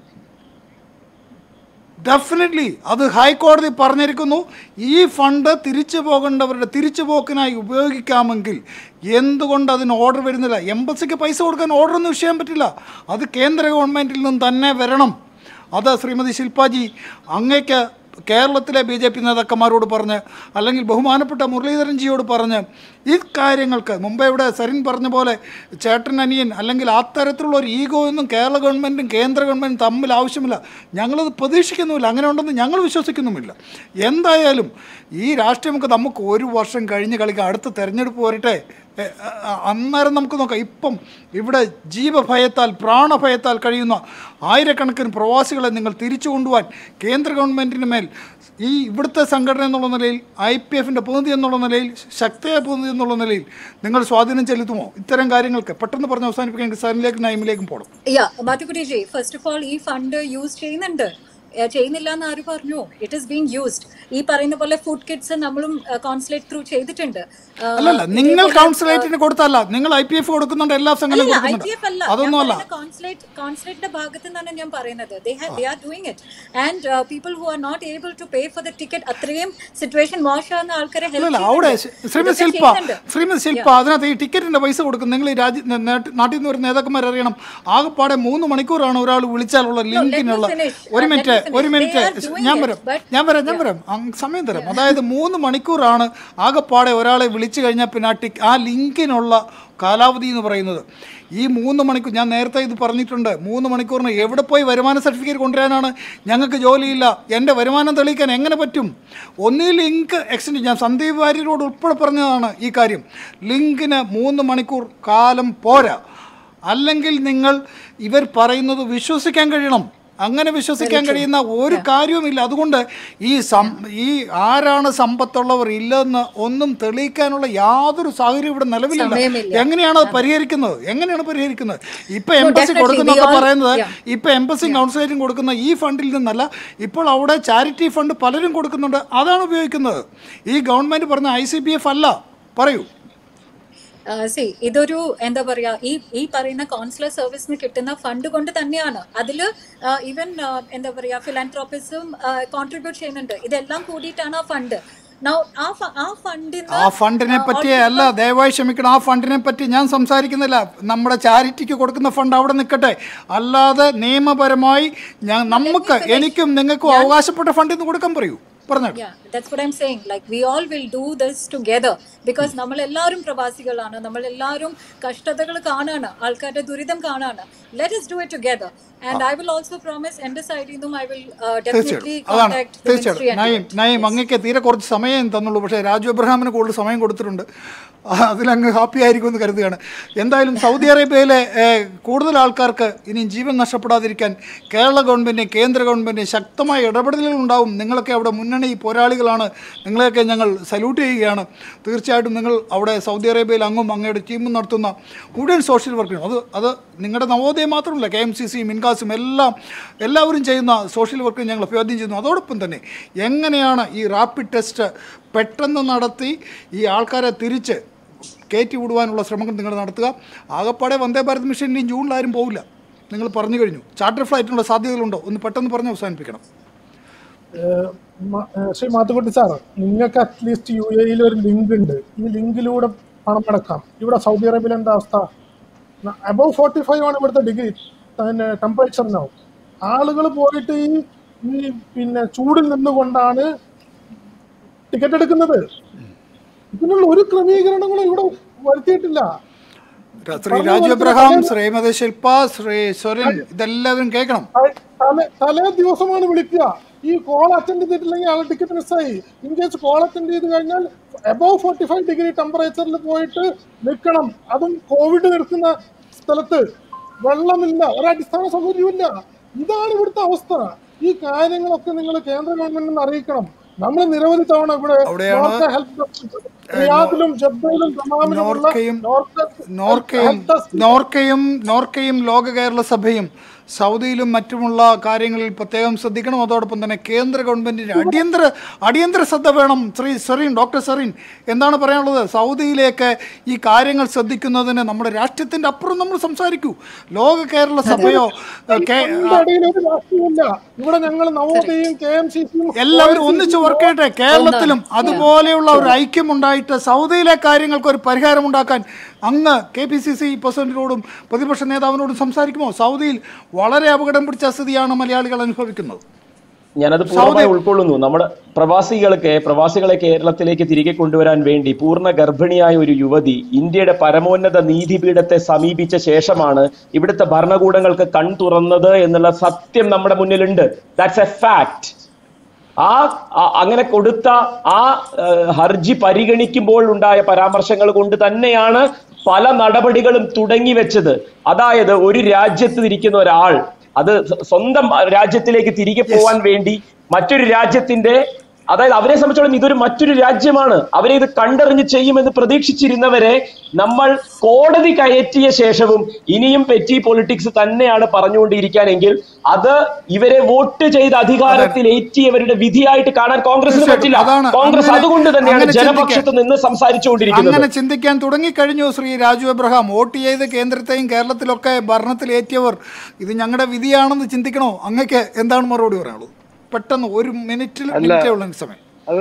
definitely അത് ഹൈക്കോടതി പറഞ്ഞിരിക്കുന്നു ഈ ഫണ്ട് തിരിച്ചു പോകേണ്ടവരുടെ തിരിച്ചു പോക്കിനായി ഉപയോഗിക്കാമെങ്കിൽ എന്തുകൊണ്ട് അതിന് ഓർഡർ വരുന്നില്ല എംബസിക്ക് പൈസ കൊടുക്കാൻ ഓർഡറൊന്നും വിഷയം പറ്റില്ല അത് കേന്ദ്ര ഗവൺമെൻറ്റിൽ നിന്നും തന്നെ വരണം അത് ശ്രീമതി ശില്പാജി അങ്ങേക്ക് കേരളത്തിലെ ബി ജെ പി നേതാക്കന്മാരോട് പറഞ്ഞ് അല്ലെങ്കിൽ ബഹുമാനപ്പെട്ട മുരളീധരൻജിയോട് പറഞ്ഞ് ഈ കാര്യങ്ങൾക്ക് മുമ്പേ ഇവിടെ സരിൻ പറഞ്ഞ പോലെ ചേട്ടൻ അനിയൻ അല്ലെങ്കിൽ ആ തരത്തിലുള്ള ഒരു ഈഗോ ഒന്നും കേരള ഗവൺമെൻറ്റും കേന്ദ്ര ഗവൺമെൻറ്റും തമ്മിൽ ആവശ്യമില്ല ഞങ്ങളത് പ്രതീക്ഷിക്കുന്നുമില്ല അങ്ങനെ ഉണ്ടെന്ന് ഞങ്ങൾ വിശ്വസിക്കുന്നുമില്ല എന്തായാലും ഈ രാഷ്ട്രീയമൊക്കെ നമുക്ക് ഒരു വർഷം കഴിഞ്ഞ് കളിക്കാം അടുത്ത തെരഞ്ഞെടുപ്പ് വരട്ടെ എ, അ, അ, അന്നേരം നമുക്ക് നോക്കാം ഇപ്പം ഇവിടെ ജീവഭയത്താൽ പ്രാണഭയത്താൽ കഴിയുന്ന ആയിരക്കണക്കിന് പ്രവാസികളെ നിങ്ങൾ തിരിച്ചു കൊണ്ടുപോകാൻ കേന്ദ്ര ഗവൺമെൻറ്റിന് മേൽ ഈ ഇവിടുത്തെ സംഘടന എന്നുള്ള നിലയിൽ ഐ പി എഫിൻ്റെ പ്രതിനിധി എന്നുള്ള നിലയിൽ ശക്തിയായ പ്രതിനിധി എന്നുള്ള നിലയിൽ നിങ്ങൾ സ്വാധീനം ചെലുത്തുമോ ഇത്തരം കാര്യങ്ങൾക്ക് പെട്ടെന്ന് പറഞ്ഞ് അവസാനിപ്പിക്കാൻ സാറിലേക്കും നൈമിലേക്കും പോകണം yeah Mathukutty ji first of all ഈ ഫണ്ട് യൂസ് ചെയ്യുന്നുണ്ട് ഏ, ചെയ്യുന്നില്ല എന്ന് ആര് പറഞ്ഞു ഇറ്റ് ഇസ് ബീങ് യൂസ്ഡ് ഈ പറയുന്ന പോലെ ഫുഡ് കിറ്റ്സ് നമ്മളും കോൺസുലേറ്റ് ത്രൂ ചെയ്തിട്ടുണ്ട് ആ, അല്ലല്ല നിങ്ങൾ ഇതേപോലെ, കൗൺസിലേറ്റിന് കൊടുത്തല്ല നിങ്ങൾ ഐ പി എഫ് കൊടുക്കുന്നുണ്ട് എല്ലാ സംഘടനയും അല്ല, കൊടുക്കുന്നുണ്ട് ITF അല്ല. അതൊന്നും അല്ല ഞാൻ പറയുന്ന consulate- consulate-ന്റെ ഭാഗത്ത് നിന്നാണ് ഞാൻ പറയുന്നത് they have they are doing it and uh, people who are not able to pay for the ticket അത്രയും സിറ്റുവേഷൻ മോശമാകുന്ന ആൾക്കാരെ help അല്ലല്ല അവിടെ ചെയ്യുന്നുണ്ട്. ശ്രീമതി ഇതൊക്കെ ശില്പ ചെയ്യുന്നുണ്ട്. ശ്രീമതി ശില്പ അതിനകത്ത് ഈ ടിക്കറ്റിന്റെ പൈസ കൊടുക്കും നിങ്ങൾ ഈ രാജ്യ ന- നാട്ടി- നാട്ടിൽ നിന്ന് ഒരു നേതാക്കന്മാർ അറിയണം ആകെപ്പാടെ മൂന്ന് മണിക്കൂറാണ് ഒരാൾ വിളിച്ചാലുള്ള ലിങ്കിനുള്ള finish. ഒരു Uh, minute let me finish. ഒരു മിനിറ്റ് They are doing ഞാൻ it, വരാം but- ഞാൻ വരാം ഞാൻ വരാം അങ്ങ് സമയം തരാം അതായത് മൂന്ന് മണിക്കൂറാണ് ആകെപ്പാടെ ഒരാളെ വിളിച്ചു കഴിഞ്ഞാൽ പിന്നെ ആ ടിക് ആ ലിങ്കിനുള്ള കാലാവധി എന്ന് പറയുന്നത് ഈ മൂന്ന് മണിക്കൂർ ഞാൻ നേരത്തെ ഇത് പറഞ്ഞിട്ടുണ്ട് മൂന്ന് മണിക്കൂറിന് എവിടെ പോയി വരുമാന സർട്ടിഫിക്കറ്റ് കൊണ്ടുവരാനാണ് ഞങ്ങൾക്ക് ജോലിയില്ല എൻ്റെ വരുമാനം തെളിയിക്കാൻ എങ്ങനെ പറ്റും ഒന്നിൽ ലിങ്ക് എക്സ്റ്റെൻഡ് ഞാൻ സന്ദീപ് വാര്യരോട് ഉൾപ്പെടെ പറഞ്ഞതാണ് ഈ കാര്യം ലിങ്കിന് മൂന്ന് മണിക്കൂർ കാലം പോരാ അല്ലെങ്കിൽ നിങ്ങൾ ഇവർ പറയുന്നത് വിശ്വസിക്കാൻ കഴിയണം അങ്ങനെ വിശ്വസിക്കാൻ കഴിയുന്ന ഒരു കാര്യവുമില്ല അതുകൊണ്ട് ഈ സം ഈ ആരാണ് സമ്പത്തുള്ളവർ ഇല്ലെന്ന് ഒന്നും തെളിയിക്കാനുള്ള യാതൊരു സാഹചര്യം ഇവിടെ നിലവിലില്ല സമയമില്ല. എങ്ങനെയാണ് അത് പരിഹരിക്കുന്നത് എങ്ങനെയാണ് പരിഹരിക്കുന്നത് ഇപ്പൊ No, എംബസി definitely. കൊടുക്കുന്നൊക്കെ We all- പറയുന്നത് yeah. ഇപ്പൊ എംബസി കൗൺസിലേറ്റും കൊടുക്കുന്ന ഈ ഫണ്ടിൽ നിന്നല്ല ഇപ്പോൾ അവിടെ ചാരിറ്റി ഫണ്ട് പലരും കൊടുക്കുന്നുണ്ട് അതാണ് ഉപയോഗിക്കുന്നത് ഈ ഗവൺമെന്റ് പറഞ്ഞ ഐ സി ബി എഫ് അല്ല പറയൂ സി ഇതൊരു എന്താ പറയാ ഈ ഈ പറയുന്ന കോൺസുലർ സർവീസിന് കിട്ടുന്ന ഫണ്ട് കൊണ്ട് തന്നെയാണ് അതിൽ ഈവൻ എന്താ പറയാ ഫിലാൻട്രോപ്പിസും കോൺട്രിബ്യൂട്ട് ചെയ്യുന്നുണ്ട് ഇതെല്ലാം കൂടിയിട്ടാണ് ആ ഫണ്ട് Now, ആ ഫ- ആ ഫണ്ടിന് ആ ഫണ്ടിനെ പറ്റി അല്ല ദയവായി ക്ഷമിക്കണം ആ ഫണ്ടിനെ പറ്റി ഞാൻ സംസാരിക്കുന്നില്ല നമ്മുടെ ചാരിറ്റിക്ക് കൊടുക്കുന്ന ഫണ്ട് അവിടെ നിൽക്കട്ടെ അല്ലാതെ നിയമപരമായി ഞാൻ നമുക്ക് എനിക്കും നിങ്ങൾക്കും അവകാശപ്പെട്ട ഫണ്ടിൽ നിന്ന് കൊടുക്കാൻ പറയൂ പറഞ്ഞു Yeah, that's what I'm saying. Like we all will do this together because നമ്മൾ എല്ലാവരും പ്രവാസികളാണ് നമ്മൾ എല്ലാവരും കഷ്ടതകൾ കാണാണ് ആൾക്കാരുടെ ദുരിതം കാണാണ് let us do it together and I will also promise എന്റെ സൈഡിൽ നിന്നും I will uh, definitely തീർച്ചയായിട്ടും അതാണ് contact the ministry തീർച്ചയായിട്ടും and നയം നയം അങ്ങക്ക് തീരെ കുറച്ച് സമയം തന്നുള്ളൂ പക്ഷേ രാജു എബ്രഹാമിന് കൂടുതൽ സമയം കൊടുത്തിട്ടുണ്ട് ആ, അതിലങ്ങ് ഹാപ്പി ആയിരിക്കും എന്ന് കരുതുകയാണ് എന്തായാലും സൗദി അറേബ്യയിലെ ഏഹ്, കൂടുതൽ ആൾക്കാർക്ക് ഇനി ജീവൻ നഷ്ടപ്പെടാതിരിക്കാൻ കേരള ഗവൺമെൻറ് കേന്ദ്ര ഗവൺമെൻറ് ശക്തമായ ഇടപെടലുകൾ ഉണ്ടാവും നിങ്ങളൊക്കെ അവിടെ മുന്നണി പോരാളികളാണ് നിങ്ങളെയൊക്കെ ഞങ്ങൾ സല്യൂട്ട് ചെയ്യുകയാണ് തീർച്ചയായിട്ടും നിങ്ങൾ അവിടെ സൗദി അറേബ്യയിൽ അങ്ങും അങ്ങയുടെ ടീമും നടത്തുന്ന മുഴുവൻ സോഷ്യൽ വർക്കിനും അത് അത് നിങ്ങളുടെ നവോദയം മാത്രമല്ല കെ എം സി സിയും ഇൻകാസും എല്ലാം എല്ലാവരും ചെയ്യുന്ന സോഷ്യൽ വർക്ക് ഞങ്ങൾ അഭിവാദ്യം ചെയ്യുന്നു അതോടൊപ്പം തന്നെ എങ്ങനെയാണ് ഈ റാപ്പിഡ് ടെസ്റ്റ് പെട്ടെന്ന് നടത്തി ഈ ആൾക്കാരെ തിരിച്ച് കയറ്റി വിടുവാനുള്ള ശ്രമങ്ങൾ നിങ്ങൾ നടത്തുക ആകപ്പാടെ വന്ദേ ഭാരത് മിഷൻ ഇനി ജൂണിൽ ആരും പോകില്ല നിങ്ങൾ പറഞ്ഞു കഴിഞ്ഞു ചാർട്ടർ ഫ്ലൈറ്റിനുള്ള സാധ്യതകളുണ്ടോ ഒന്ന് പെട്ടെന്ന് പറഞ്ഞ് അവസാനിപ്പിക്കണം ഏഹ് മ- ഏഹ് ശ്രീ മാത്തുക്കുട്ടി സാർ നിങ്ങൾക്ക് അറ്റ്ലീസ്റ്റ് യു എയിൽ ഒരു ലിങ്ക് ഉണ്ട് ഈ ലിങ്കിലൂടെ പണം അടക്കാം ഇവിടെ സൗദി അറേബ്യയിൽ എന്താ അവസ്ഥ അബവ് ഫോർട്ടി ഫൈവ് ആണ് ഇവിടുത്തെ ഡിഗ്രി ടെമ്പറേച്ചറിനാവും ആളുകൾ പോയിട്ട് ഈ ഈ പിന്നെ ചൂടിൽ നിന്നുകൊണ്ടാണ് ടിക്കറ്റ് എടുക്കുന്നത് ഇതിനുള്ള ഒരു ക്രമീകരണങ്ങളും ഇവിടെ വരുത്തിയിട്ടില്ല ശ്രീ രാജു എബ്രഹാം ശ്രീമതി ശില്പ ശ്രീ സ്വരൻ ഇതെല്ലാവരും കേൾക്കണം തലേ തലേ ദിവസമാണ് വിളിക്കുക ഈ കോൾ അറ്റൻഡ് ചെയ്തിട്ടില്ലെങ്കിൽ ആൾ ടിക്കറ്റ് മിസ്സായി ഇൻ കേസ് കോൾ അറ്റൻഡ് ചെയ്ത് കഴിഞ്ഞാൽ അബവ് ഫോർട്ടി ഫൈവ് ഡിഗ്രി ടെമ്പറേച്ചറിൽ പോയിട്ട് നിൽക്കണം അതും കോവിഡ് നിൽക്കുന്ന സ്ഥലത്ത് വെള്ളമില്ല ഒരടിസ്ഥാന സൗകര്യമില്ല ഇതാണ് ഇവിടുത്തെ അവസ്ഥ ഈ കാര്യങ്ങളൊക്കെ നിങ്ങൾ കേന്ദ്ര ഗവൺമെന്റിനെ അറിയിക്കണം നമ്മൾ നിരവധി തവണ ഇവിടെ അവിടെയാണ് നോർക്ക ഹെൽത്ത് ഡെസ്ക് റിയാദിലും ജബ്ബയിലും തമാമിലുമുള്ള നോർക്കയും നോർക്ക നോർക്കയും ഹെൽത്ത് ഡെസ്ക് നോർക്കയും നോർക്കയും ലോക കേരള സഭയും സൗദിയിലും മറ്റുമുള്ള കാര്യങ്ങളിൽ പ്രത്യേകം ശ്രദ്ധിക്കണം അതോടൊപ്പം തന്നെ കേന്ദ്ര ഗവൺമെന്റിന് അടിയന്തര അടിയന്തര ശ്രദ്ധ വേണം ശ്രീ സെറീൻ ഡോക്ടർ സെറീൻ എന്താണ് പറയാനുള്ളത് സൗദിയിലേക്ക് ഈ കാര്യങ്ങൾ ശ്രദ്ധിക്കുന്നതിന് നമ്മുടെ രാഷ്ട്രത്തിന്റെ അപ്പുറം നമ്മൾ സംസാരിക്കൂ ലോക കേരള സഭയോ കേ- ഇതിന്റെ ഇടയിൽ ഒരു രാഷ്ട്രീയമില്ല ഇവിടെ ഞങ്ങൾ നവോദയയും കെ എം സി സിയും എല്ലാവരും ഒന്നിച്ച് വർക്ക് ചെയ്യട്ടെ കേരളത്തിലും അതുപോലെയുള്ള ഒരു ഐക്യം ഉണ്ടായിട്ട് സൗദിയിലെ കാര്യങ്ങൾക്ക് ഒരു പരിഹാരം ഉണ്ടാക്കാൻ അങ്ങ് കെ പി സി സി പ്രസിഡന്റിനോടും പ്രതിപക്ഷ നേതാവിനോടും സംസാരിക്കുമോ സൗദിയിൽ വളരെ അപകടം പിടിച്ച സ്ഥിതിയാണ് മലയാളികൾ അനുഭവിക്കുന്നത് ഞാനത് പൂർണ്ണമായി ഉൾക്കൊള്ളുന്നു നമ്മുടെ പ്രവാസികൾക്ക് പ്രവാസികളെ കേരളത്തിലേക്ക് തിരികെ കൊണ്ടുവരാൻ വേണ്ടി പൂർണ്ണ ഗർഭിണിയായ ഒരു യുവതി ഇന്ത്യയുടെ പരമോന്നത നീതിപീഠത്തെ സമീപിച്ച ശേഷമാണ് ഇവിടുത്തെ ഭരണകൂടങ്ങൾക്ക് കൺ തുറന്നത് എന്നുള്ള സത്യം നമ്മുടെ മുന്നിലുണ്ട് ദാറ്റ്സ് എ ഫാക്ട് ആ ആ- അങ്ങനെ കൊടുത്ത ആ ഏഹ്, ഹർജി പരിഗണിക്കുമ്പോൾ ഉണ്ടായ പരാമർശങ്ങൾ കൊണ്ട് തന്നെയാണ് പല നടപടികളും തുടങ്ങി വെച്ചത് അതായത് ഒരു രാജ്യത്ത് ഇരിക്കുന്ന ഒരാൾ അത് സ്വ- സ്വന്തം രാജ്യത്തിലേക്ക് തിരികെ പോവാൻ വേണ്ടി മറ്റൊരു രാജ്യത്തിന്റെ അതായത് അവരെ സംബന്ധിച്ചോളം ഇതൊരു മറ്റൊരു രാജ്യമാണ് അവരെ ഇത് കണ്ടറിഞ്ഞ് ചെയ്യുമെന്ന് പ്രതീക്ഷിച്ചിരുന്നവരെ നമ്മൾ കോടതി കയറ്റിയ ശേഷവും ഇനിയും പെറ്റി പൊളിറ്റിക്സ് തന്നെയാണ് പറഞ്ഞുകൊണ്ടിരിക്കാനെങ്കിൽ അത് ഇവരെ വോട്ട് ചെയ്ത് അധികാരത്തിൽ ഏറ്റിയവരുടെ വിധിയായിട്ട് കാണാൻ കോൺഗ്രസിന് പറ്റില്ല അതാണ്. കോൺഗ്രസ് അങ്ങനെ- അതുകൊണ്ട് തന്നെയാണ് അങ്ങനെ ചിന്തിക്കാൻ- ജനപക്ഷത്ത് നിന്ന് സംസാരിച്ചുകൊണ്ടിരിക്കുന്നത് അങ്ങനെ ചിന്തിക്കാൻ തുടങ്ങിക്കഴിഞ്ഞു ശ്രീ രാജു എബ്രഹാം വോട്ട് ചെയ്ത് കേന്ദ്രത്തെയും കേരളത്തിലൊക്കെ ഭരണത്തിലേറ്റിയവർ ഇത് ഞങ്ങളുടെ വിധിയാണെന്ന് ചിന്തിക്കണോ അങ്ങക്ക് എന്താണ് മറുപടി പറയാനുള്ളത് പെട്ടെന്ന് ഒരു മിനിറ്റിൽ അല്ല. മിനിറ്റേ ഉള്ള എനിക്ക് സമയം അത്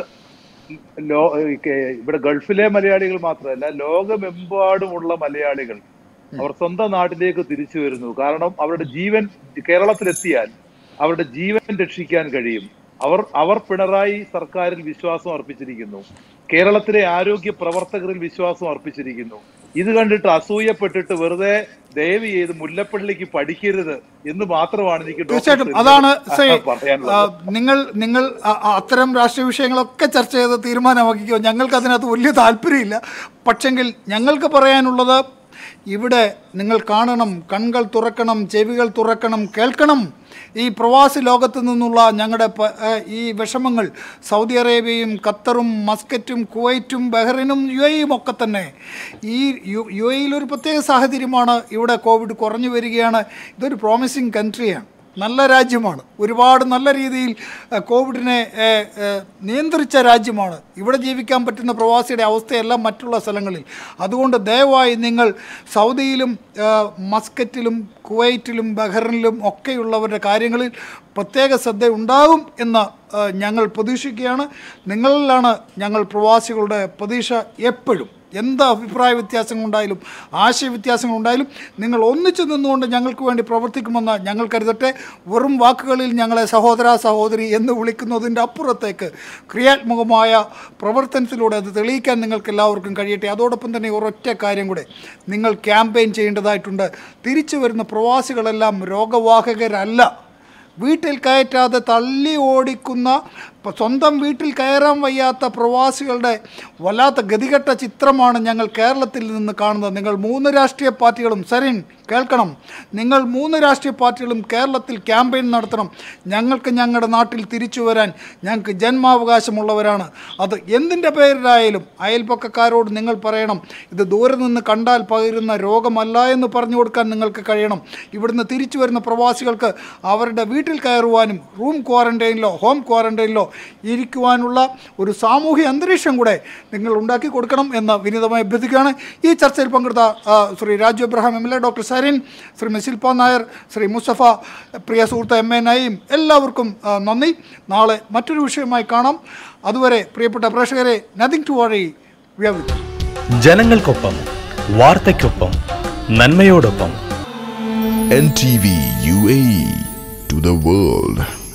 ലോ ഈ കേ- ഇവിടെ ഗൾഫിലെ മലയാളികൾ മാത്രമല്ല ലോകമെമ്പാടുമുള്ള മലയാളികൾ അവർ സ്വന്തം നാട്ടിലേക്ക് തിരിച്ചു വരുന്നു കാരണം അവരുടെ ജീവൻ കേരളത്തിലെത്തിയാൽ അവരുടെ ജീവൻ രക്ഷിക്കാൻ കഴിയും അവർ അവർ പിണറായി സർക്കാരിൽ വിശ്വാസം അർപ്പിച്ചിരിക്കുന്നു കേരളത്തിലെ ആരോഗ്യ പ്രവർത്തകരിൽ വിശ്വാസം അർപ്പിച്ചിരിക്കുന്നു ഇത് കണ്ടിട്ട് അസൂയപ്പെട്ടിട്ട് വെറുതെ ദയവ് ചെയ്ത് മുല്ലപ്പള്ളിക്ക് പഠിക്കരുത് എന്ന് മാത്രമാണ് എനിക്ക് ഡോക്ടർ തീർച്ചയായിട്ടും സെലിന് അതാണ് സേ പറയാനുള്ളത് ആ, നിങ്ങൾ നിങ്ങൾ അ- അ- അത്തരം രാഷ്ട്രീയ വിഷയങ്ങളൊക്കെ ചർച്ച ചെയ്ത് തീരുമാനമാക്കിക്കോ ഞങ്ങൾക്ക് അതിനകത്ത് വലിയ താല്പര്യമില്ല പക്ഷെങ്കിൽ ഞങ്ങൾക്ക് പറയാനുള്ളത് ഇവിടെ നിങ്ങൾ കാണണം കൺകൾ തുറക്കണം ചെവികൾ തുറക്കണം കേൾക്കണം ഈ പ്രവാസി ലോകത്ത് നിന്നുള്ള ഞങ്ങളുടെ പ- ഏ, ഈ വിഷമങ്ങൾ സൗദി അറേബ്യയും ഖത്തറും മസ്കറ്റും കുവൈറ്റും ബഹ്റിനും യു എയും ഒക്കെ തന്നെ ഈ യു യു എയിൽ ഒരു പ്രത്യേക സാഹചര്യമാണ് ഇവിടെ കോവിഡ് കുറഞ്ഞു വരികയാണ് ഇതൊരു പ്രോമിസിങ് കൺട്രിയാണ് നല്ല രാജ്യമാണ് ഒരുപാട് നല്ല രീതിയിൽ ഏഹ്, കോവിഡിനെ ഏഹ്, ഏഹ്, നിയന്ത്രിച്ച രാജ്യമാണ് ഇവിടെ ജീവിക്കാൻ പറ്റുന്ന പ്രവാസിയുടെ അവസ്ഥയല്ല മറ്റുള്ള സ്ഥലങ്ങളിൽ അതുകൊണ്ട് ദയവായി നിങ്ങൾ സൗദിയിലും ഏഹ്, മസ്കറ്റിലും കുവൈറ്റിലും ബഹ്റിനിലും ഒക്കെയുള്ളവരുടെ കാര്യങ്ങളിൽ പ്രത്യേക ശ്രദ്ധ ഉണ്ടാകും എന്ന് ഏഹ്, ഞങ്ങൾ പ്രതീക്ഷിക്കുകയാണ് നിങ്ങളിലാണ് ഞങ്ങൾ പ്രവാസികളുടെ പ്രതീക്ഷ എപ്പോഴും എന്ത് അഭിപ്രായ വ്യത്യാസങ്ങൾ ഉണ്ടായാലും ആശയ വ്യത്യാസങ്ങൾ ഉണ്ടായാലും നിങ്ങൾ ഒന്നിച്ചു നിന്നുകൊണ്ട് ഞങ്ങൾക്ക് വേണ്ടി പ്രവർത്തിക്കുമെന്ന് ഞങ്ങൾ കരുതട്ടെ വെറും വാക്കുകളിൽ ഞങ്ങളെ സഹോദര സഹോദരി എന്ന് വിളിക്കുന്നതിൻ്റെ അപ്പുറത്തേക്ക് ക്രിയാത്മകമായ പ്രവർത്തനത്തിലൂടെ അത് തെളിയിക്കാൻ നിങ്ങൾക്ക് എല്ലാവർക്കും കഴിയട്ടെ അതോടൊപ്പം തന്നെ ഒരൊറ്റ കാര്യം കൂടെ നിങ്ങൾ ക്യാമ്പയിൻ ചെയ്യേണ്ടതായിട്ടുണ്ട് തിരിച്ചു വരുന്ന പ്രവാസികളെല്ലാം രോഗവാഹകരല്ല വീട്ടിൽ കയറ്റാതെ തള്ളി ഓടിക്കുന്ന പ- സ്വന്തം വീട്ടിൽ കയറാൻ വയ്യാത്ത പ്രവാസികളുടെ വല്ലാത്ത ഗതികെട്ട ചിത്രമാണ് ഞങ്ങൾ കേരളത്തിൽ നിന്ന് കാണുന്നത് നിങ്ങൾ മൂന്ന് രാഷ്ട്രീയ പാർട്ടികളും സരിൻ കേൾക്കണം നിങ്ങൾ മൂന്ന് രാഷ്ട്രീയ പാർട്ടികളും കേരളത്തിൽ ക്യാമ്പയിൻ നടത്തണം ഞങ്ങൾക്ക് ഞങ്ങളുടെ നാട്ടിൽ തിരിച്ചു വരാൻ ഞങ്ങൾക്ക് ജന്മാവകാശമുള്ളവരാണ് അത് എന്തിൻ്റെ പേരിലായാലും അയൽപക്കക്കാരോട് നിങ്ങൾ പറയണം ഇത് ദൂരെ നിന്ന് കണ്ടാൽ പകരുന്ന രോഗമല്ല എന്ന് പറഞ്ഞു കൊടുക്കാൻ നിങ്ങൾക്ക് കഴിയണം ഇവിടുന്ന് തിരിച്ചു വരുന്ന പ്രവാസികൾക്ക് അവരുടെ വീട്ടിൽ കയറുവാനും റൂം ക്വാറന്റൈനിലോ ഹോം ക്വാറന്റൈനിലോ ഇരിക്കുവാനുള്ള ഒരു സാമൂഹ്യ അന്തരീക്ഷം കൂടെ നിങ്ങൾ ഉണ്ടാക്കി കൊടുക്കണം എന്ന് വിനീതമായി അഭ്യർത്ഥിക്കുകയാണ് ഈ ചർച്ചയിൽ പങ്കെടുത്ത ആ, Shri Raju Abraham M L A doctor Sarin Shri Shilpa Nair Shri Mustafa പ്രിയ സുഹൃത്ത് എം എ നയീം എല്ലാവർക്കും ആ, നന്ദി നാളെ മറ്റൊരു വിഷയമായി കാണാം അതുവരെ പ്രിയപ്പെട്ട പ്രേക്ഷകരെ നത്തിങ് ടു വറി വ്യാപിക്കും ജനങ്ങൾക്കൊപ്പം വാർത്തയ്ക്കൊപ്പം നന്മയോടൊപ്പം NTV UAE to the world.